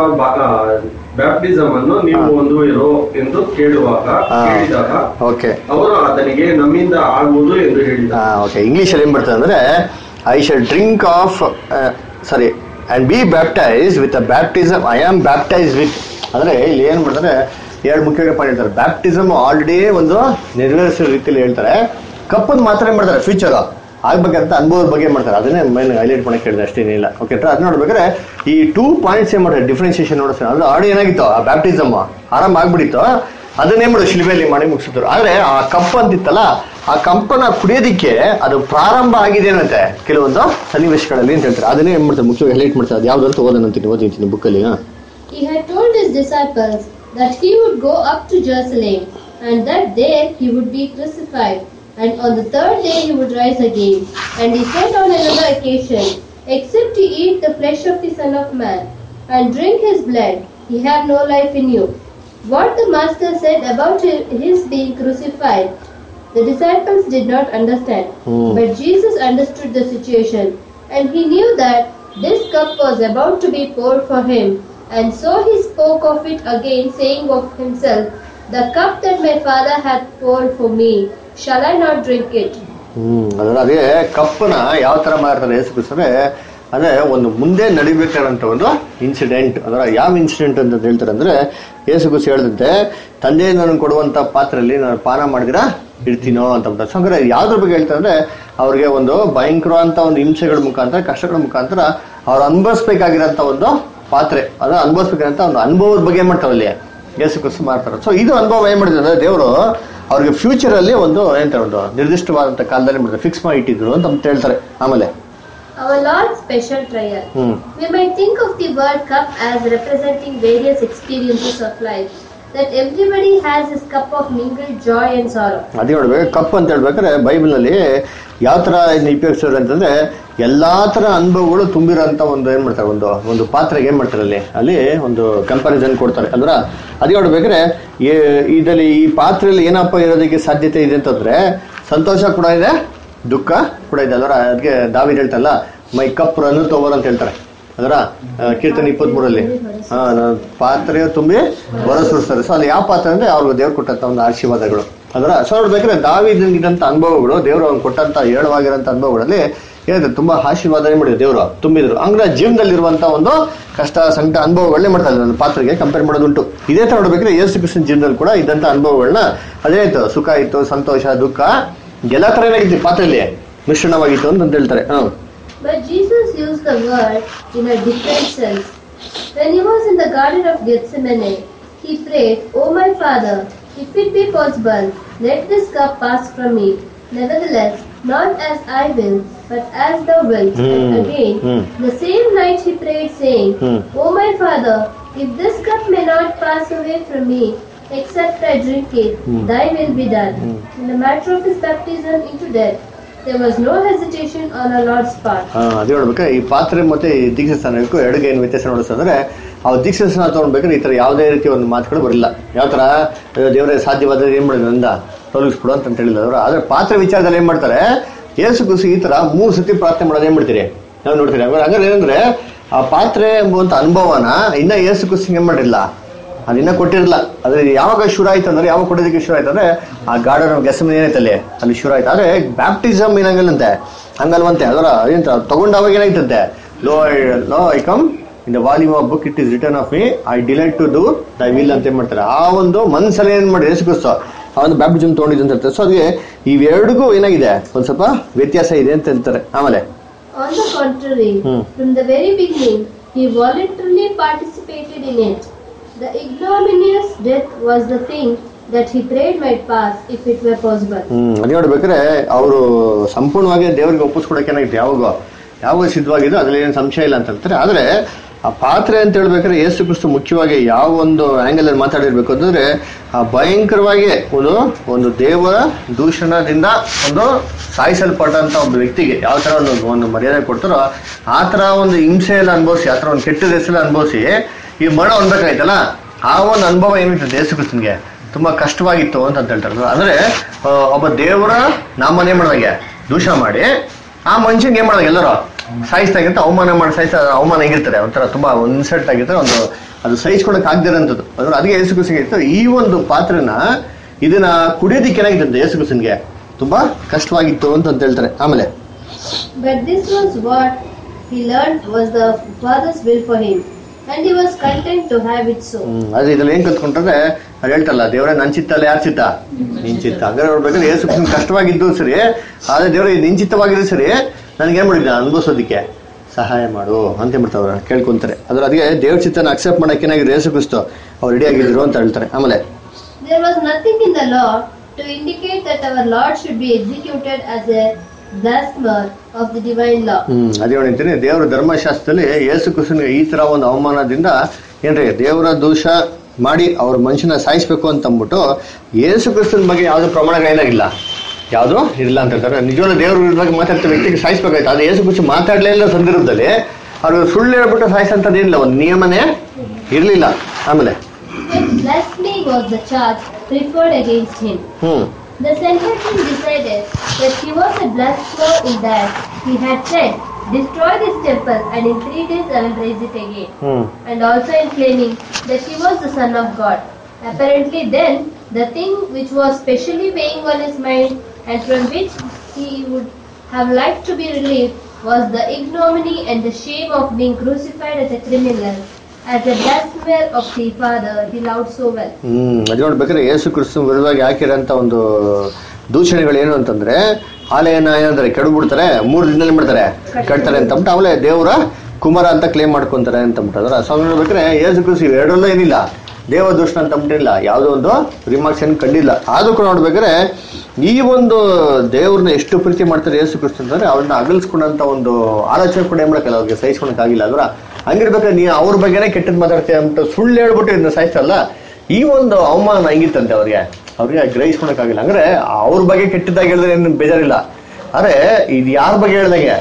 ಬ್ಯಾಪ್ಟಿಸಮ್ ಅನ್ನು ನೀವು ಹೊಂದುವಿರೋ ಎಂದು ಕೇಳುವಾಗ ಹಾ. ಕೇಳಿದಾಗ ಓಕೆ ಅವರು ಆತನಿಗೆ ನಮ್ಮಿಂದ ಆಗುವುದು ಎಂದು ಹೇಳಿದ ಹಾ ಓಕೆ ಇಂಗ್ಲೀಷಲ್ಲಿ ಏನ್ ಬರ್ತದೆ ಅಂದ್ರೆ I shall drink of sorry and be baptise with a baptism I am baptise with ಅಂದ್ರೆ ಇಲ್ಲಿ ಏನ್ ಮಾಡ್ತಾರೆ ಎರಡು ಮುಖ್ಯವಾಗಿ ಪಾಯಿಂಟ್ ಹೇಳ್ತಾರೆ ಬ್ಯಾಪ್ಟಿಸಮ್ ಆಲ್ರೆಡಿ ಒಂದು ನೆರವೇರಿಸೋ ರೀತಿಯಲ್ಲಿ ಹೇಳ್ತಾರೆ ಕಪ್ಪನ್ ಮಾತ್ರ ಏನ್ ಮಾಡ್ತಾರೆ ಫ್ಯೂಚರ್ ಆಗ್ಬೇಕಂತ ಅನುಭವದ ಬಗ್ಗೆ ಮಾಡ್ತಾರೆ ಅದನ್ನೇ ಮೈನ್ ಹೈಲೈಟ್ ಮಾಡಕ್ ಹೇಳಿದೆ ಅಷ್ಟೇನಿಲ್ಲ ಓಕೆ ಅದು ನೋಡ್ಬೇಕಾದ್ರೆ ಈ ಟೂ ಪಾಯಿಂಟ್ಸ್ ಏನ್ ಮಾಡ್ತಾರೆ ಡಿಫ್ರೆನ್ಸಿಯೇಷನ್ ನೋಡಿಸ್ತಾರೆ ಅದು ಆಡಿ ಏನಾಗಿತ್ತು ಆ ಬ್ಯಾಪ್ಟಿಸಮ್ ಆರಾಮ ಆಗ್ಬಿಡಿತ್ತು ಅದನ್ನೇ ಮಾಡು ಶಿಲ್ಬೆಯಲ್ಲಿ ಮಾಡಿ ಮುಗಿಸಿದ್ರು ಆದ್ರೆ ಆ ಕಪ್ ಅಂತಿತ್ತಲ್ಲ ಆ ಕಂಪನ ಕುಡಿಯೋದಿಕ್ಕೆ ಅದು ಪ್ರಾರಂಭ ಆಗಿದೆ ಏನಂತೆ ಕೆಲವೊಂದು ಸನ್ನಿವೇಶಗಳಲ್ಲಿ ಅಂತ ಹೇಳ್ತಾರೆ ಅದನ್ನೇ ಏನ್ ಮಾಡ್ತಾರೆ ಮುಖ್ಯವಾಗಿ ಹೈಲೈಟ್ ಮಾಡ್ತಾರೆ ಅದು ಯಾವ್ದಂತ ಓದೋಣಂತೀನಿ ಓದಿಂತೀನಿ ಬುಕ್ಕಲ್ಲಿ ಹಾ He had told his disciples that he would go up to Jerusalem and that there he would be crucified and on the third day he would rise again. And he said on another occasion, Except ye eat the flesh of the Son of Man and drink his blood, ye have no life in you. What the Master said about hi- his being crucified, the disciples did not understand. Hmm. But Jesus understood the situation, and he knew that this cup was about to be poured for him. And so he spoke of it again, saying of himself, The cup that my Father hath poured for me, shall I not drink it? ಹ್ಮ್ ಅದರ ಅದೇ ಕಪ್ಪನ ಯಾವ ತರ ಮಾಡ್ತಾರೆ ಯೇಸು ಕ್ರಿಸ್ತಂದ್ರೆ ಅಂದ್ರೆ ಒಂದು ಮುಂದೆ ನಡಿಬೇಕಾದಂತ ಒಂದು incident ಅದರ ಯಾವ ಇನ್ಸಿಡೆಂಟ್ ಅಂತ ಹೇಳ್ತಾರೆ ಅಂದ್ರೆ ಯೇಸು ಕ್ರಿಸ್ತ ಹೇಳ್ದಂತೆ ತಂದೆ ನನಗೆ ಕೊಡುವಂತ ಪಾತ್ರೆಯಲ್ಲಿ ನಾನು ಪಾನ ಮಾಡಿದಿರಾ ಇಡ್ತೀನೋ ಅಂತ ಅಂತಾರೆ. ಸೊ ಹಂಗಾರೆ ಯಾವ್ದ್ರ ಬಗ್ಗೆ ಹೇಳ್ತಾರೆ ಅಂದ್ರೆ ಅವ್ರಿಗೆ ಒಂದು ಭಯಂಕರವಂತ ಒಂದು ಹಿಂಸೆಗಳ ಮುಖಾಂತರ ಕಷ್ಟಗಳ ಮುಖಾಂತರ ಅವ್ರು ಅನುಭವಿಸ್ಬೇಕಾಗಿರೋಂಥ ಒಂದು ಪಾತ್ರೆ ಅದನ್ನ ಅನುಭವಿಸ್ಬೇಕಂತ ಒಂದು ಅನುಭವದ ಬಗ್ಗೆ ಏನ್ ಮಾಡ್ತಾರೆ ಅಲ್ಲಿ ಯೇಸು ಕ್ರಿಸ್ತ ಮಾಡ್ತಾರೆ ಸೊ ಇದು ಅನುಭವ ಏನ್ ಮಾಡಿದ್ರೆ ಅಂದ್ರೆ ದೇವರು ಅವ್ರಿಗೆ ಫ್ಯೂಚರ್ ಅಲ್ಲಿ ಒಂದು ಏನಂತಾರೆ ಒಂದು ನಿರ್ದಿಷ್ಟವಾದಂತ ಕಾಲದಲ್ಲಿ ಮಾಡಿದ್ರೆ ಫಿಕ್ಸ್ ಮಾಡಿ ಇಟ್ಟಿದ್ರು ಅಂತ ಅಂತ ಹೇಳ್ತಾರೆ ಆಮೇಲೆ Our Lord's special trial. Hmm We might think of the word cup as representing various experiences of life, that everybody has his cup of mingled joy and sorrow. ಅದೇ ನೋಡ್ಬೇಕು ಕಪ್ ಅಂತ ಹೇಳ್ಬೇಕಾದ್ರೆ ಬೈಬಲ್ನಲ್ಲಿ ಯಾವ ತರ ಇದನ್ನ ಉಪಯೋಗಿಸ್ತಾರೆ ಅಂತಂದ್ರೆ ಎಲ್ಲಾ ತರ ಅನುಭವಗಳು ತುಂಬಿರೋಂತ ಒಂದು ಏನ್ ಮಾಡ್ತಾರೆ ಒಂದು ಒಂದು ಪಾತ್ರೆಗೆ ಏನ್ ಮಾಡ್ತಾರೆ ಅಲ್ಲಿ ಅಲ್ಲಿ ಒಂದು ಕಂಪಾರಿಸನ್ ಕೊಡ್ತಾರೆ ಅಂದ್ರ ಅದೇ ನೋಡ್ಬೇಕಾದ್ರೆ ಈ- ಇದರಲ್ಲಿ ಈ ಪಾತ್ರೆಯಲ್ಲಿ ಏನಪ್ಪ ಇರೋದಕ್ಕೆ ಸಾಧ್ಯತೆ ಇದೆ ಅಂತಂದ್ರೆ ಸಂತೋಷ ಕೂಡ ಇದೆ ದುಃಖ ಕೂಡ ಇದೆ ಅಲ್ವರ ಅದಕ್ಕೆ ದಾವಿದ್ ಹೇಳ್ತಲ್ಲ ಮೈ ಕಪ್ ರನ್ನು ತಗೋರ್ ಅಂತ ಹೇಳ್ತಾರೆ ಅದರ ಕೀರ್ತನೆ ಇಪ್ಪತ್ತ್ ಮೂರಲ್ಲಿ ಹಾ ನಾನು ಪಾತ್ರೆ ತುಂಬಿ ಹೊರಸೂಡಿಸ್ತಾರೆ ಸೊ ಅಲ್ಲಿ ಯಾವ ಪಾತ್ರೆ ಅಂದ್ರೆ ಅವ್ರಿಗೆ ದೇವ್ರು ಕೊಟ್ಟಂತ ಒಂದು ಆಶೀರ್ವಾದಗಳು ಅದರ ಸೊ ನೋಡ್ಬೇಕಾದ್ರೆ ದಾವಿದಂತ ಅನುಭವಗಳು ದೇವರು ಅವ್ನು ಕೊಟ್ಟಂತ ಏಳವಾಗಿರೋಂಥ ಅನುಭವಗಳಲ್ಲಿ ಏನಿದೆ ತುಂಬಾ ಆಶೀರ್ವಾದ ಏನ್ ಮಾಡಿದ್ರು ದೇವರು ತುಂಬಿದ್ರು ಅಂದ್ರೆ ಜೀವನದಲ್ಲಿರುವಂತ ಒಂದು ಕಷ್ಟ ಸಂಕಟ ಅನುಭವಗಳನ್ನೇ ಮಾಡ್ತಾರೆ ನನ್ನ ಪಾತ್ರೆಗೆ ಕಂಪೇರ್ ಮಾಡೋದುಂಟು ಇದೇ ತರ ನೋಡ್ಬೇಕಾದ್ರೆ ಯೇಸು ಕೃಷ್ಣನ್ ಜೀವನದಲ್ಲಿ ಕೂಡ ಇದ್ದಂತ ಅನುಭವಗಳನ್ನ ಅದೇ ಆಯ್ತು ಸುಖ ಇತ್ತು ಸಂತೋಷ ದುಃಖ ಎಲ್ಲಾ ತರ ಏನಾಗಿತ್ತು ಈ ಪಾತ್ರೆಯಲ್ಲಿ ಮಿಶ್ರಣವಾಗಿತ್ತು ಅಂತ ಹೇಳ್ತಾರೆ ಹ್ಮ್ But Jesus used the word in a different sense. When he was in the Garden of Gethsemane, he prayed, O my Father, if it be possible, let this cup pass from me. Nevertheless, not as I will, but as thou wilt. Hmm. And again, Hmm. the same night he prayed, saying, Hmm. O my Father, if this cup may not pass away from me, except I drink it, Hmm. thy will be done. In the matter of his baptism into death, there was no hesitation on our Lord's part. ಹಾ, ಅದೇ ನೋಡ್ಬೇಕು ಈ ಪಾತ್ರೆ ಮತ್ತೆ ಈ ದೀಕ್ಷಾ ಸ್ಥಾನಕ್ಕೂ ಎರಡಿಗೆ ಏನು ವ್ಯತ್ಯಾಸ ನೋಡಿಸ್ತಂದ್ರೆ ಆ ದೀಕ್ಷಾ ಸ್ಥಾನ ತಗೊಂಡ್ಬೇಕಾದ್ರೆ ಈ ತರ ಯಾವುದೇ ರೀತಿ ಒಂದು ಮಾತುಗಳು ಬರಲಿಲ್ಲ ಯಾವ ತರ ಅಯ್ಯೋ ದೇವರೇ ಸಾಧ್ಯವಾದ್ರೆ ಏನ್ ಮಾಡಿದ್ರು ಅಂದ ತೊಲಗಿಸ್ಬಿಡು ಅಂತ ಹೇಳಿಲ್ಲ ಅವರು ಆದ್ರೆ ಪಾತ್ರೆ ವಿಚಾರದಲ್ಲಿ ಏನ್ ಮಾಡ್ತಾರೆ ಏಸು ಕುಸಿ ಈ ತರ ಮೂರು ಸತಿ ಪ್ರಾರ್ಥನೆ ಮಾಡೋದು ಏನ್ ಮಾಡ್ತೀರಿ ನಾವು ನೋಡ್ತೀರಿ ಹಂಗಾರೆ ಹಂಗಾರೆ ಏನಂದ್ರೆ ಆ ಪಾತ್ರೆ ಎಂಬುವಂತ ಅನುಭವನ ಇನ್ನ ಏಸು ಕುಸಿ ಏನ್ ಮಾಡಿರಲಿಲ್ಲ ಅದಿನ್ನ ಕೊಟ್ಟಿರಲ್ಲ ಅದ್ರ ಯಾವಾಗ ಶುರು ಆಯ್ತು ಅಂದ್ರೆ ಯಾವಾಗ ಕೊಡೋದಕ್ಕೆ ಶುರು ಆಯ್ತು ಅಂದ್ರೆ ಆ ಗಾರ್ಡನ್ ಆಫ್ ಗೆಸಮ್ ಏನೈತೆ ಅಲ್ಲಿ ಅಲ್ಲಿ ಶುರು ಆಯ್ತು ಆದ್ರೆ ಬ್ಯಾಪ್ಟಿಸಮ್ ಏನಾಗಲ್ಲಂತೆ ಹಂಗಲ್ವಂತೆ ಅದರ ಎಂತ ತಗೊಂಡಾವಾಗ ಏನಾಯ್ತಂತೆ lo lo I come in the volume of book it is return of me I delight to do thy will ಅಂತ ಏನ್ ಮಾಡ್ತಾರೆ ಆ ಒಂದು ಮನ್ಸಲ್ಲಿ ಏನ್ ಮಾಡಿ ಯೇಸು ಕ್ರಿಸ್ತ ಆ ಒಂದು ಬ್ಯಾಪ್ಟಿಸಮ್ ತಗೊಂಡಿದ್ದು ಅಂತ ಹೇಳ್ತಾರೆ ಸೊ ಅದಕ್ಕೆ ಇವೆರಡಿಗೂ ಏನಾಗಿದೆ ಒಂದ್ ಸ್ವಲ್ಪ ವ್ಯತ್ಯಾಸ ಇದೆ ಅಂತ ಹೇಳ್ತಾರೆ ಆಮೇಲೆ On the contrary, Hmm. from the very beginning, he voluntarily participated in it. The ignominious death was the thing that he prayed might pass if it were possible. ಹ್ಮ್ ಅದೇ ನೋಡ್ಬೇಕಾದ್ರೆ ಅವರು ಸಂಪೂರ್ಣವಾಗಿ ದೇವರಿಗೆ ಒಪ್ಪಿಸ್ಕೊಡಕ್ಕೆ ಏನಾಗಿತ್ತು ಯಾವಾಗ ಯಾವಾಗ ಸಿದ್ಧವಾಗಿದ್ದು ಅದ್ರಲ್ಲಿ ಏನು ಸಂಶಯ ಇಲ್ಲ ಅಂತ ಹೇಳ್ತಾರೆ ಆದ್ರೆ ಆ ಪಾತ್ರೆ ಅಂತ ಹೇಳ್ಬೇಕಾದ್ರೆ ಯೇಸು ಕ್ರಿಸ್ತು ಮುಖ್ಯವಾಗಿ ಯಾವ ಒಂದು ಆಂಗಲ್ ಅಲ್ಲಿ ಮಾತಾಡಿರ್ಬೇಕು ಅಂತಂದ್ರೆ ಆ ಭಯಂಕರವಾಗಿ ಒಂದು ಒಂದು ದೇವರ ದೂಷಣದಿಂದ ಒಂದು ಸಾಯಿಸಲ್ಪಟ್ಟಂತ ಒಬ್ಬ ವ್ಯಕ್ತಿಗೆ ಯಾವ ತರ ಒಂದು ಒಂದು ಮರ್ಯಾದೆ ಕೊಡ್ತಾರೋ ಆ ತರ ಒಂದು ಹಿಂಸೆ ಎಲ್ಲ ಅನುಭವಿಸಿ ಆ ತರ ಒಂದು ಕೆಟ್ಟ ಹೆಸರು ಅನುಭವಿಸಿ ಈ ಮರಣ ಹೊಂದಬೇಕಾಯ್ತಲ್ಲ ಆ ಒಂದು ಅನುಭವ ಏನಿತ್ತು ಯೇಸು ಕ್ರಿಸ್ತನ್ಗೆ ತುಂಬಾ ಕಷ್ಟವಾಗಿತ್ತು ಅಂತ ಅಂತ ಹೇಳ್ತಾರೆ ಅಂದ್ರೆ ಆ, ಒಬ್ಬ ದೇವರ ನಾಮನೇ ಮಾಡಿದಾಗೆ ದೂಷಣ ಮಾಡಿ ಆ ಮನುಷ್ಯನ್ಗೆ ಏನ್ ಮಾಡಿದಾಗ ಎಲ್ಲರೂ ಸಾಯಿಸ್ದಾಗಿರ್ತ ಅವಮಾನ ಮಾಡಿ ಸಾಯಿಸ ಅವಮಾನ ಹೆಂಗಿರ್ತಾರೆ ಒಂಥರ ತುಂಬಾ ಇನ್ಸಲ್ಟ್ ಆಗಿರ್ತಾರೆ ಒಂದು ಅದು ಸಹಿಸ್ಕೊಳಕ್ ಆಗದಿರೋಂಥದ್ದು ಅಂದ್ರೆ ಅದಕ್ಕೆ ಯೇಸು ಕ್ರಿಸ್ತನ್ಗೆ ಇತ್ತು ಈ ಒಂದು ಪಾತ್ರನ ಇದನ್ನ ಕುಡಿಯೋದಿಕ್ಕೆ ಏನಾಗಿತ್ತು ಯೇಸು ಕ್ರಿಸ್ತನ್ಗೆ ತುಂಬಾ ಕಷ್ಟವಾಗಿತ್ತು ಅಂತ ಅಂತ ಹೇಳ್ತಾರೆ ಆಮೇಲೆ But this was what he learned was the Father's will for him, and he was content to have it so. ಹ್ಮ್ ಅದೇ ಇದ್ರಲ್ಲಿ ಏನ್ ಕಲ್ತ್ಕೊಂಡ್ರೆ ಅದು ಹೇಳ್ತಲ್ಲ ದೇವರೇ ನನ್ ಚಿತ್ತ ಅಲ್ಲ ಯಾರ ಚಿತ್ತ ನಿನ್ ಚಿತ್ತ ಹಂಗಾರೆ ನೋಡ್ಬೇಕಾದ್ರೆ ಯೇಸು ಕ್ರಿಸ್ತನ್ ಕಷ್ಟವಾಗಿದ್ದು ಸರಿ ಆದ್ರೆ ದೇವ್ರ ನಿನ್ ಚಿತ್ತವಾಗಿದ್ದು ಸರಿ ನನಗೆ ಏನ್ ಮಾಡಿದ್ದ ಅನುಭವಿಸೋದಿಕ್ಕೆ ಸಹಾಯ ಮಾಡು ಅಂತ ಹೇಳ್ಬಿಡ್ತಾವ್ರ ಕೇಳ್ಕೊಂತಾರೆ ಅದ್ರ ಅದಕ್ಕೆ ದೇವ್ರ ಚಿತ್ತನ ಅಕ್ಸೆಪ್ಟ್ ಮಾಡಕ್ಕೆ ಏನಾಗಿದೆ ಯೇಸು ಕ್ರಿಸ್ತು ಅವ್ರು ರೆಡಿ ಆಗಿದ್ರು ಅಂತ ಹೇಳ್ತಾರೆ ಆಮೇಲೆ There was nothing in the law to indicate that our Lord should be executed as a blasphemer of the divine law. ಹ್ಮ್ ಅದೇ ಹೇಳ್ತೀನಿ ದೇವರ ಧರ್ಮಶಾಸ್ತ್ರದಲ್ಲಿ ಯೇಸು ಕ್ರಿಸ್ತನಿಗೆ ಈ ತರ ಒಂದು ಅವಮಾನದಿಂದ ಏನ್ರಿ ದೇವರ ದೋಷ ಮಾಡಿ ಅವ್ರ ಮನುಷ್ಯನ ಸಾಯಿಸ್ಬೇಕು ಅಂತ ಅಂದ್ಬಿಟ್ಟು ಯೇಸು ಕ್ರಿಸ್ತನ ಬಗ್ಗೆ ಯಾವ್ದು ಪ್ರಮಾಣಗಳೇನಾಗಿಲ್ಲ ಯಾವುದು ಇಲ್ಲ ಅಂತ ಹೇಳ್ತಾರೆ ನಿಜವಾಗ್ಲೂ ದೇವ್ರ ವಿರುದ್ಧವಾಗಿ ಮಾತಾಡ್ತಾ ವ್ಯಕ್ತಿಗೆ ಸಾಯಿಸ್ಬೇಕಾಯ್ತು ಅದು ಯೇಸು ಕ್ರಿಸ್ತು ಮಾತಾಡ್ಲೇ ಇಲ್ಲ ಸಂದರ್ಭದಲ್ಲಿ ಅವ್ರಿಗೆ ಸುಳ್ಳು ಹೇಳ್ಬಿಟ್ಟು ಸಾಯಿಸಂತದ್ದೇನಿಲ್ಲ ಒಂದು ನಿಯಮನೇ ಇರ್ಲಿಲ್ಲ ಆಮೇಲೆ But blasphemy was the charge preferred against him. Hmm The Sanhedrin decided that he was a blasphemer in that he had said, Destroy this temple, and in three days I will raise it again. Hmm and also in claiming that he was the Son of God. Apparently, then, the thing which was specially weighing on his mind and from which he would have liked to be relieved was the ignominy and the shame of being crucified as a criminal, as a blasphemer of the Father he loved so well. ಹ್ಮ್ ಅದು ನೋಡ್ಬೇಕಾದ್ರೆ ಯೇಸು ಕ್ರಿಸ್ತನ ವಿರುದ್ಧವಾಗಿ ಹಾಕಿರೋಂಥ ಒಂದು ದೂಷಣೆಗಳು ಏನು ಅಂತಂದ್ರೆ ಆಲಯನ ಏನಂದ್ರೆ ಕೆಡಬಿಡ್ತಾರೆ ಮೂರು ದಿನದಲ್ಲಿ ಮಾಡ್ತಾರೆ ಕಟ್ತಾರೆ ಅಂತ ಅಂದ್ಬಿಟ್ಟು ಆಮೇಲೆ ದೇವರ ಕುಮಾರ ಅಂತ ಕ್ಲೇಮ್ ಮಾಡ್ಕೊಂತಾರೆ ಅಂತ ಅಂದ್ಬಿಟ್ಟು ಅದರ ಸೊ ನೋಡ್ಬೇಕಾದ್ರೆ ಯೇಸು ಕ್ರಿಸ್ತು ಎರಡರಲ್ಲೂ ಏನಿಲ್ಲ ದೇವ ದೂಷಣ ಅಂತ ಅಂದ್ಬಿಟ್ಟಿಲ್ಲ ಯಾವುದೋ ಒಂದು ರಿಮಾರ್ಕ್ಸ್ ಏನು ಕಂಡಿಲ್ಲ ಆದ್ರೂ ಕೂಡ ನೋಡ್ಬೇಕಾದ್ರೆ ಈ ಒಂದು ದೇವ್ರನ್ನ ಎಷ್ಟು ಪ್ರೀತಿ ಮಾಡ್ತಾರೆ ಯೇಸು ಕ್ರಿಸ್ತು ಅಂತಂದ್ರೆ ಅವ್ರನ್ನ ಅಗಲ್ಸ್ಕೊಂಡಂತ ಒಂದು ಆಲೋಚನೆ ಕೂಡ ಏನ್ ಮಾಡಕ್ಕಲ್ಲ ಅವ್ರಿಗೆ ಸಹಿಸ್ಕೊಳಕ್ಕಾಗಿಲ್ಲ ಅಲ್ವ ಹಂಗಿರ್ಬೇಕಾದ್ರೆ ನೀ ಅವ್ರ ಬಗ್ಗೆನೇ ಕೆಟ್ಟದ್ ಮಾತಾಡ್ತೀಯ ಅಂತ ಸುಳ್ಳು ಹೇಳ್ಬಿಟ್ಟು ಇದನ್ನ ಸಾಯಿಸ್ತಲ್ಲ ಈ ಒಂದು ಅವಮಾನ ಹೆಂಗಿತ್ತಂತೆ ಅವ್ರಿಗೆ ಅವ್ರಿಗೆ ಗ್ರಹಿಸ್ಕೊಳಕ್ಕಾಗಿಲ್ಲ ಅಂದ್ರೆ ಅವ್ರ ಬಗ್ಗೆ ಕೆಟ್ಟದಾಗಿ ಹೇಳಿದ್ರೆ ಏನು ಬೇಜಾರಿಲ್ಲ ಆದ್ರೆ ಇದು ಯಾರ ಬಗ್ಗೆ ಹೇಳ್ದಂಗೆ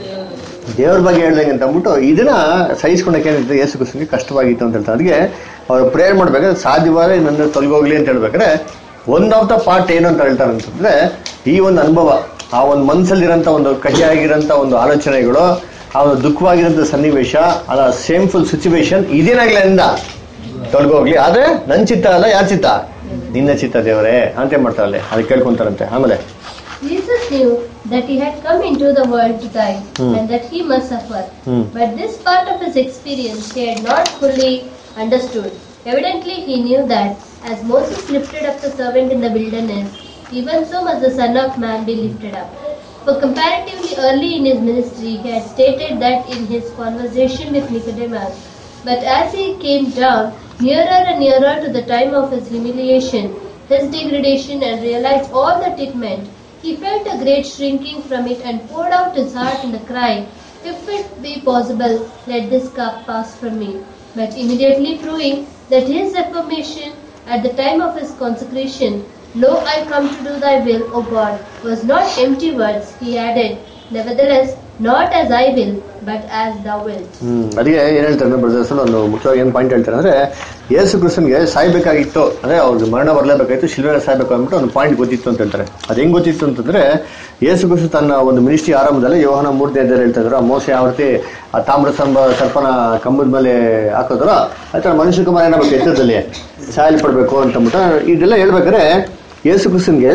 ದೇವ್ರ ಬಗ್ಗೆ ಹೇಳ್ದಂಗೆ ಅಂತ ಅಂದ್ಬಿಟ್ಟು ಇದನ್ನ ಸಹಿಸ್ಕೊಳಕ್ಕೆ ಏನಿತ್ತು ಯೇಸು ಕ್ರಿಸ್ತನಿಗೆ ಕಷ್ಟವಾಗಿತ್ತು ಅಂತ ಹೇಳ್ತಾರೆ ಅದಕ್ಕೆ ಅವ್ರು ಪ್ರೇಯರ್ ಮಾಡ್ಬೇಕಾದ್ರೆ ಸಾಧ್ಯವಾದ್ರೆ ನನ್ನ ತೊಲಗೋಗ್ಲಿ ಅಂತ ಹೇಳ್ಬೇಕಾದ್ರೆ ಒನ್ ಆಫ್ ದ ಪಾರ್ಟ್ ಏನು ಅಂತ ಹೇಳ್ತಾರೆ ಅಂತಂದ್ರೆ ಈ ಒಂದು ಅನುಭವ ಆ ಒಂದು ಮನ್ಸಲ್ಲಿರೋಂಥ ಒಂದು ಕಹಿಯಾಗಿರೋಂಥ ಒಂದು ಆಲೋಚನೆಗಳು ಆ ಒಂದು ದುಃಖವಾಗಿರೋಂಥ ಸನ್ನಿವೇಶ ಅದ ಸೇಮ್ಫುಲ್ ಸಿಚುವೇಶನ್ ಇದೇನಾಗ್ಲಿಂದ ತೊಲಗೋಗ್ಲಿ ಆದ್ರೆ ನನ್ ಚಿತ್ತ ಅಲ್ಲ ಯಾರ ಚಿತ್ತ ನಿನ್ನ ಚಿತ್ತ ದೇವರೇ ಅಂತ ಮಾಡ್ತಾರಲ್ಲೇ ಅದಕ್ಕೆ ಕೇಳ್ಕೊಂತಾರಂತೆ ಆಮೇಲೆ Jesus knew that he had come into the world to die Hmm. and that he must suffer. Hmm. But this part of his experience he had not fully understood. Evidently, he knew that as Moses lifted up the servant in the wilderness, even so must the Son of Man be lifted up. For comparatively early in his ministry, he had stated that in his conversation with Nicodemus. But as he came down nearer and nearer to the time of his humiliation, his degradation, and realized all that it meant, he felt a great shrinking from it and poured out his heart in the cry, If it be possible, let this cup pass from me. But immediately proving that his affirmation at the time of his consecration, Lo, I come to do thy will, O God, was not empty words, he added, Nevertheless, not as I will, but as thou wilt. ಹ್ಮ್ ಅದಕ್ಕೆ ಏನ್ ಹೇಳ್ತಾರೆ brothers ಒಂದು ಮುಖ್ಯವಾಗಿ ಏನ್ point ಹೇಳ್ತಾರೆ ಅಂದ್ರೆ ಯೇಸು ಕ್ರಿಸ್ತನ್ಗೆ ಸಾಯ್ಬೇಕಾಗಿತ್ತು ಅಂದ್ರೆ ಅವ್ರಿಗೆ ಮರಣ ಬರಲೇಬೇಕಾಗಿತ್ತು ಶಿಲ್ವೆ ಸಾಯ್ಬೇಕು ಅಂದ್ಬಿಟ್ಟು ಒಂದು ಪಾಯಿಂಟ್ ಗೊತ್ತಿತ್ತು ಅಂತ ಹೇಳ್ತಾರೆ ಅದು ಹೆಂಗ್ ಗೊತ್ತಿತ್ತು ಅಂತಂದ್ರೆ ಯೇಸು ಕ್ರಿಸ್ತು ತನ್ನ ಒಂದು ಮಿನಿಸ್ಟ್ರಿ ಆರಂಭದಲ್ಲಿ ಯೋಹನ ಮೂರ್ತಿ ಅಂತ ಹೇಳ್ತಾ ಇದ್ರು ಮೋಸ ಯಾವ ರೀತಿ ಆ ತಾಮ್ರ ಸಂಬ ಸರ್ಪನ ಕಂಬದ ಮೇಲೆ ಹಾಕಿದ್ರು ಆತರ ಮನುಷ್ಯ ಕುಮಾರ ಏನಾಗಬೇಕು ಎತ್ತರದಲ್ಲಿ ಸಾಯಲ್ಪಡ್ಬೇಕು ಅಂತ ಅಂದ್ಬಿಟ್ಟು ಇದೆಲ್ಲ ಹೇಳ್ಬೇಕಾದ್ರೆ ಯೇಸು ಕ್ರಿಸ್ತನ್ಗೆ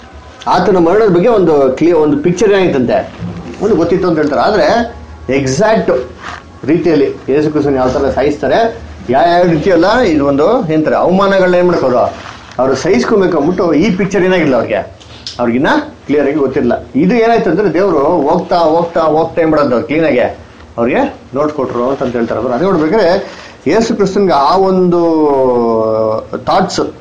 ಆತನ ಮರಣದ ಬಗ್ಗೆ ಒಂದು ಕ್ಲಿಯರ್ ಒಂದು ಪಿಕ್ಚರ್ ಏನಾಗಿತ್ತಂತೆ ಒಂದು ಗೊತ್ತಿತ್ತು ಅಂತ ಹೇಳ್ತಾರೆ ಆದ್ರೆ ಎಕ್ಸಾಕ್ಟ್ ರೀತಿಯಲ್ಲಿ ಯೇಸು ಕ್ರಿಸ್ತನ್ ಯಾವ ತರ ಸಾಯಿಸ್ತಾರೆ ಯಾವ ಯಾವ ರೀತಿಯಲ್ಲ ಇದು ಒಂದು ಏನಂತಾರೆ ಅವಮಾನಗಳನ್ನ ಏನ್ ಮಾಡ್ಕೋರು ಅವ್ರು ಸಹಿಸ್ಕೊಬೇಕು ಅಂದ್ಬಿಟ್ಟು ಈ ಪಿಕ್ಚರ್ ಏನಾಗಿಲ್ಲ ಅವ್ರಿಗೆ ಅವ್ರಿಗಿನ್ನ ಕ್ಲಿಯರ್ ಆಗಿ ಗೊತ್ತಿಲ್ಲ ಇದು ಏನಾಯ್ತು ಅಂದ್ರೆ ದೇವರು ಹೋಗ್ತಾ ಹೋಗ್ತಾ ಹೋಗ್ತಾ ಏನ್ ಮಾಡೋದು ಕ್ಲೀನ್ ಆಗಿ ಅವ್ರಿಗೆ ನೋಟ್ ಕೊಟ್ರು ಅಂತ ಹೇಳ್ತಾರೆ ಅವ್ರು ಅದೇ ನೋಡ್ಬೇಕಾದ್ರೆ ಯೇಸು ಕ್ರಿಸ್ತನ್ಗೆ ಆ ಒಂದು ಥಾಟ್ಸ್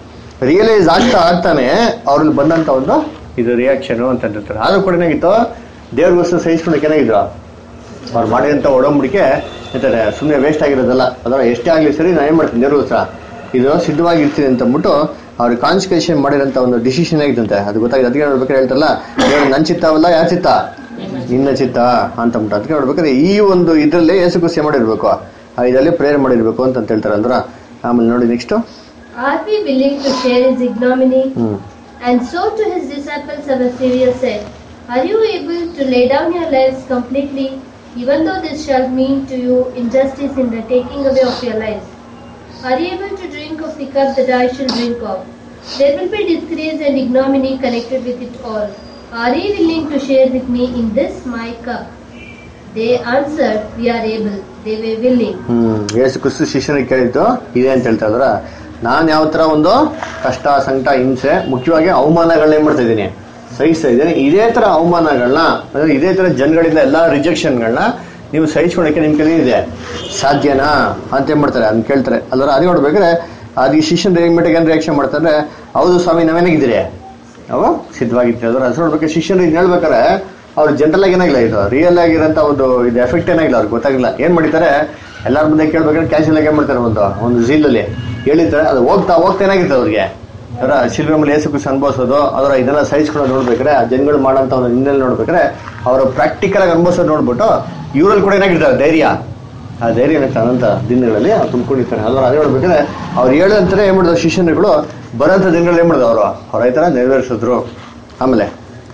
ರಿಯಲೈಸ್ ಆಗ್ತಾ ಆಗ್ತಾನೆ ಅವ್ರಲ್ಲಿ ಬಂದಂತ ಒಂದು ಇದು ರಿಯಾಕ್ಷನ್ ಅಂತ ಅಂತಿರ್ತಾರೆ ಆದ್ರೂ ಕೂಡ ಏನಾಗಿತ್ತು ದೇವ್ರಿಗೋಸ್ಕರ ಸಹಿಸ್ಕೊಳಕ್ಕೆ ಏನಾಗಿದ್ರು ಅವ್ರು ಮಾಡಿದಂಥ ಒಡಂಬಡಿಕೆ ಅಂತಾರೆ ಸುಮ್ಮನೆ ವೇಸ್ಟ್ ಆಗಿರೋದಲ್ಲ ಅದರ ಎಷ್ಟೇ ಆಗಲಿ ಸರಿ ನಾನು ಏನು ಮಾಡ್ತೀನಿ ದೇವ್ರಿಗೋಸ್ಕರ ಇದು ಸಿದ್ಧವಾಗಿರ್ತೀನಿ ಅಂತ ಅಂದ್ಬಿಟ್ಟು ಅವ್ರಿಗೆ ಕಾನ್ಸಿಕ್ರೇಷನ್ ಮಾಡಿರೋಂಥ ಒಂದು ಡಿಸಿಷನ್ ಆಗಿತ್ತಂತೆ ಅದು ಗೊತ್ತಾಗಿದೆ ಅದಕ್ಕೆ ನೋಡ್ಬೇಕಾದ್ರೆ ಹೇಳ್ತಾರಲ್ಲ ದೇವ್ರು ನನ್ನ ಚಿತ್ತವಲ್ಲ ಯಾವ ಚಿತ್ತ ನಿನ್ನ ಚಿತ್ತ ಅಂತ ಅಂದ್ಬಿಟ್ಟು ಅದಕ್ಕೆ ನೋಡ್ಬೇಕಾದ್ರೆ ಈ ಒಂದು ಇದರಲ್ಲೇ ಯೇಸು ಕ್ರಿಸ್ತ ಮಾಡಿರ್ಬೇಕು ಆ ಇದರಲ್ಲಿ ಪ್ರೇಯರ್ ಮಾಡಿರ್ಬೇಕು ಅಂತ ಹೇಳ್ತಾರೆ ಅಂದ್ರ ಆಮೇಲೆ ನೋಡಿ next Are we willing to share his ignominy? Hmm And so to his disciples our Savior said, Are you able to lay down your lives completely, even though this shall mean to you injustice in the taking away of your lives? Are you able to drink of the cup that I shall drink of? There will be disgrace and ignominy connected with it all. Are you willing to share with me in this my cup? They answered, We are able. They were willing. Hmm Yesu Kristu ಶಿಷ್ಯನಿಗೆ ಕೇಳಿದ್ದು ಇದೆ ಅಂತ ಹೇಳ್ತಾ ಇದ್ರ ನಾನು ಯಾವ ತರ ಒಂದು ಕಷ್ಟ ಸಂಕಟ ಹಿಂಸೆ ಮುಖ್ಯವಾಗಿ ಅವಮಾನಗಳನ್ನ ಏನ್ ಮಾಡ್ತಾ ಇದ್ದೀನಿ ಸಹಿಸ್ತಾ ಇದ್ದೀನಿ ಇದೇ ತರ ಅವಮಾನಗಳನ್ನ ಅಂದ್ರೆ ಇದೇ ತರ ಜನಗಳಿಂದ ಎಲ್ಲಾ ರಿಜೆಕ್ಷನ್ಗಳನ್ನ ನೀವು ಸಹಿಸ್ಕೊಳಕ್ಕೆ ನಿಮ್ ಕೈಲಿ ಇದೆ ಸಾಧ್ಯನಾ ಅಂತ ಏನ್ ಮಾಡ್ತಾರೆ ಅದನ್ನ ಕೇಳ್ತಾರೆ ಅಲ್ವರ ಅದೇ ನೋಡ್ಬೇಕಾದ್ರೆ ಅದು ಈ ಶಿಷ್ಯನ ರೇಗ್ಮೆಂಟ್ಗೆ ಏನ್ ರಿಯಾಕ್ಷನ್ ಮಾಡ್ತಾರೆ ಹೌದು ಸ್ವಾಮಿ ನಾವೇನಾಗಿದ್ದೀರಿ ಅವು ಸಿದ್ಧವಾಗಿತ್ತು ಅದ್ರ ಹೆಸರು ನೋಡ್ಬೇಕು ಶಿಷ್ಯರು ಇದನ್ನ ಹೇಳ್ಬೇಕಾರೆ ಅವ್ರು ಜನರಲ್ ಆಗಿ ಏನಾಗಿಲ್ಲ ಇದು ರಿಯಲ್ ಆಗಿರೋಂಥ ಒಂದು ಇದು ಎಫೆಕ್ಟ್ ಏನಾಗಿಲ್ಲ ಅವ್ರಿಗೆ ಗೊತ್ತಾಗಿಲ್ಲ ಏನ್ ಮಾಡಿದ್ದಾರೆ ಎಲ್ಲಾರ ಮುಂದೆ ಕೇಳ್ಬೇಕಾದ್ರೆ ಕ್ಯಾಶುವಲ್ ಆಗಿ ಏನ್ ಮಾಡ್ತಾರೆ ಒಂದು ಒಂದು ಝೀಲಲ್ಲಿ ಹೇಳಿರ್ತಾರೆ ಅದು ಹೋಗ್ತಾ ಹೋಗ್ತಾ ಏನಾಗಿತ್ತು ಅವ್ರಿಗೆ ಅದರ ಶಿಲ್ವೆ ಮೇಲೆ ಏಸು ಖುಷಿ ಅನುಭವಿಸೋದು ಅದರ ಇದನ್ನ ಸಹಿಸ್ಕೊಂಡು ನೋಡ್ಬೇಕಾದ್ರೆ ಆ ಜನಗಳು ಮಾಡೋಂಥ ಒಂದು ಹಿನ್ನೆಲೆ ನೋಡ್ಬೇಕಾದ್ರೆ ಅವರು ಪ್ರಾಕ್ಟಿಕಲ್ ಆಗಿ ಅನುಭವಿಸೋದು ನೋಡ್ಬಿಟ್ಟು ಇವರಲ್ಲಿ ಕೂಡ ಏನಾಗಿರ್ತಾರೆ ಧೈರ್ಯ ಆ ಧೈರ್ಯ ಅನಂತ ದಿನಗಳಲ್ಲಿ ಅವ್ರು ತುಂಬಿಕೊಂಡಿರ್ತಾರೆ ಅಲ್ವಾ ಅದೇ ನೋಡ್ಬೇಕಾದ್ರೆ ಅವ್ರು ಹೇಳಂತಾರೆ ಏನ್ ಮಾಡಿದ್ರು ಶಿಷ್ಯನುಗಳು ಬರೋಂಥ ದಿನಗಳಲ್ಲಿ ಏನ್ ಮಾಡಿದ್ರು ಅವರು ಅವ್ರ ಈ ತರ ನೆರವೇರಿಸಿದ್ರು ಆಮೇಲೆ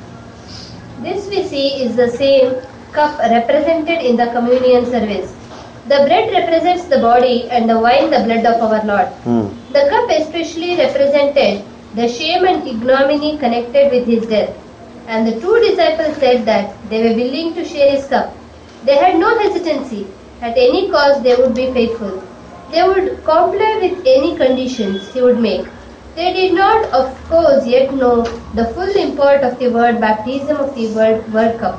This we see is the same cup represented in the communion service. The bread represents the body and the wine the blood of our Lord. Hmm The cup especially represented the shame and ignominy connected with his death. And the two disciples said that they were willing to share his cup. They had no hesitancy. At any cost, they would be faithful. They would comply with any conditions he would make. They did not, of course, yet know the full import of the word baptism of the word, word cup.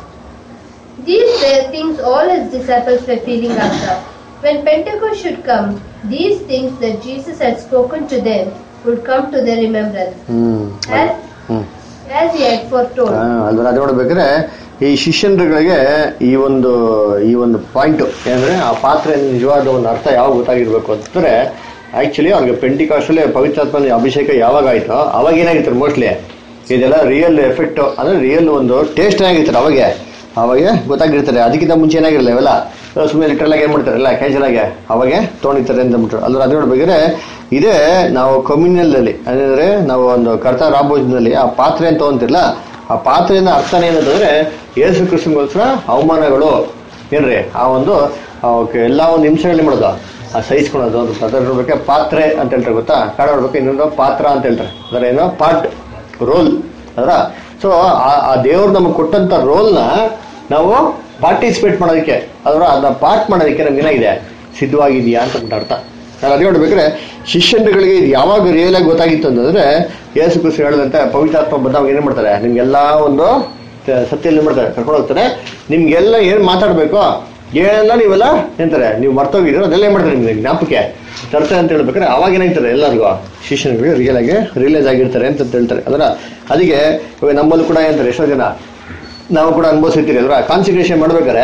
These were things all his disciples were feeling after. When Pentecost should come, these things that Jesus had spoken to them would come to their remembrance, hmm as, hmm as he had foretold. ಅದ್ರ ಅದು ನೋಡ್ಬೇಕಾದ್ರೆ ಈ ಶಿಷ್ಯನ್ಗಳಿಗೆ ಈ ಒಂದು ಈ ಒಂದು point ಏನಂದ್ರೆ ಆ ಪಾತ್ರೆ ನಿಜವಾದ ಒಂದು ಅರ್ಥ ಯಾವಾಗ ಗೊತ್ತಾಗಿರ್ಬೇಕು ಅಂತಂದ್ರೆ ಆಕ್ಚುಲಿ ಅವ್ರಿಗೆ ಪೆಂಟಿಕಾಸ್ಟಲ್ಲಿ ಪವಿತ್ರಾತ್ಮನ ಅಭಿಷೇಕ ಯಾವಾಗ ಆಯ್ತೋ ಅವಾಗ ಏನಾಗಿರ್ತಾರೆ ಮೋಸ್ಟ್ಲಿ ಇದೆಲ್ಲ ರಿಯಲ್ ಎಫೆಕ್ಟ್ ಅಂದ್ರೆ ರಿಯಲ್ ಒಂದು ಟೇಸ್ಟ್ ಏನಾಗಿರ್ತಾರೆ ಅವಾಗೆ ಅವಾಗೆ ಗೊತ್ತಾಗಿರ್ತಾರೆ ಅದಕ್ಕಿಂತ ಮುಂಚೆ ಏನಾಗಿರಲ್ಲ ಇವೆಲ್ಲ ಸುಮ್ಮನೆ ಲಿಟ್ರಲ್ ಆಗಿ ಏನ್ ಮಾಡ್ತಾರೆ ಎಲ್ಲ ಕ್ಯಾಶುವಲ್ ಆಗಿ ಅವಾಗೆ ತೊಗೊಂಡಿರ್ತಾರೆ ಅಂತ ಅಂದ್ಬಿಟ್ರು ಅದ್ರ ಅದು ನೋಡ್ಬೇಕಾದ್ರೆ ಇದೇ ನಾವು communal ಅಲ್ಲಿ ಅಂದ್ರೆ ನಾವು ಒಂದು ಕರ್ತ ರಾಬೋಜನಲ್ಲಿ ಆ ಪಾತ್ರೆ ಅಂತ ತಗೊಂತಿರಲ್ಲ ಆ ಪಾತ್ರೆಯಿಂದ ಅರ್ಥನೇ ಏನಂತಂದ್ರೆ ಯೇಸು ಕೃಷ್ಣಗೋಸ್ಕರ ಅವಮಾನಗಳು ಏನ್ರಿ ಆ ಒಂದು ಅವಕ್ಕೆ ಎಲ್ಲ ಒಂದು ನಿಮಿಷಗಳಲ್ಲಿ ಮಾಡೋದು ಆ ಸಹಿಸ್ಕೊಳೋದು ಅಂತ ಅದ್ರ ನೋಡ್ಬೇಕು ಪಾತ್ರೆ ಅಂತ ಹೇಳ್ತಾರೆ ಗೊತ್ತಾ ಕಾಡ ನೋಡ್ಬೇಕು ಇನ್ನೊಂದು ಪಾತ್ರ ಅಂತ ಹೇಳ್ತಾರೆ ಅದರ ಏನೋ ಪಾರ್ಟ್ ರೋಲ್ ಅದರ ಸೊ ಆ ದೇವ್ರು ನಮಗೆ ಕೊಟ್ಟಂತ ರೋಲ್ನ ನಾವು ಪಾರ್ಟಿಸಿಪೇಟ್ ಮಾಡೋದಕ್ಕೆ ಅದರ ಅದನ್ನ ಪಾರ್ಟ್ ಮಾಡೋದಕ್ಕೆ ನಮ್ಗೆ ಏನಾಗಿದೆ ಸಿದ್ಧವಾಗಿದೆಯಾ ಅಂತ ಒಂದು ಅರ್ಥ ನಾನು ಅದೇ ನೋಡ್ಬೇಕಾದ್ರೆ ಶಿಷ್ಯರುಗಳಿಗೆ ಇದು ಯಾವಾಗ ರಿಯಲ್ ಆಗಿ ಗೊತ್ತಾಗಿತ್ತು ಅಂತಂದ್ರೆ ಯೇಸು ಕ್ರಿಸ್ತು ಹೇಳಿದಂತೆ ಪವಿತ್ರಾತ್ಮ ಬಂದಾಗ ಏನ್ ಮಾಡ್ತಾರೆ ನಿಮ್ಗೆಲ್ಲ ಒಂದು ತ- ಸತ್ಯ ಏನ್ ಮಾಡ್ತಾರೆ ಕರ್ಕೊಂಡು ಹೋಗ್ತಾರೆ ನಿಮ್ಗೆಲ್ಲ ಏನ್ ಮಾತಾಡ್ಬೇಕು ಏನೆಲ್ಲ ನೀವೆಲ್ಲ ಎಂತಾರೆ ನೀವು ಮರ್ತೋಗಿದ್ರು ಅದೆಲ್ಲ ಏನ್ ಮಾಡ್ತಾರೆ ನಿಮ್ಗೆ ಜ್ಞಾಪಕ್ಕೆ ತರ್ತಾರೆ ಅಂತ ಹೇಳ್ಬೇಕಾದ್ರೆ ಅವಾಗ ಏನಾಗ್ತಾರೆ ಎಲ್ಲರಿಗೂ ಶಿಷ್ಯನಿಗೆ ರಿಯಲ್ ಆಗಿ ರಿಯಲೈಸ್ ಆಗಿರ್ತಾರೆ ಅಂತ ಹೇಳ್ತಾರೆ ಅದರ ಅದಕ್ಕೆ ಇವಾಗ ನಮ್ಮಲ್ಲಿ ಕೂಡ ಏನಂತಾರೆ ಎಷ್ಟೋ ಜನ ನಾವು ಕೂಡ ಅನುಭವಿಸಿರ್ತೀರಿ ಅದರ ಕಾನ್ಸಂಟ್ರೇಷನ್ ಮಾಡ್ಬೇಕಾದ್ರೆ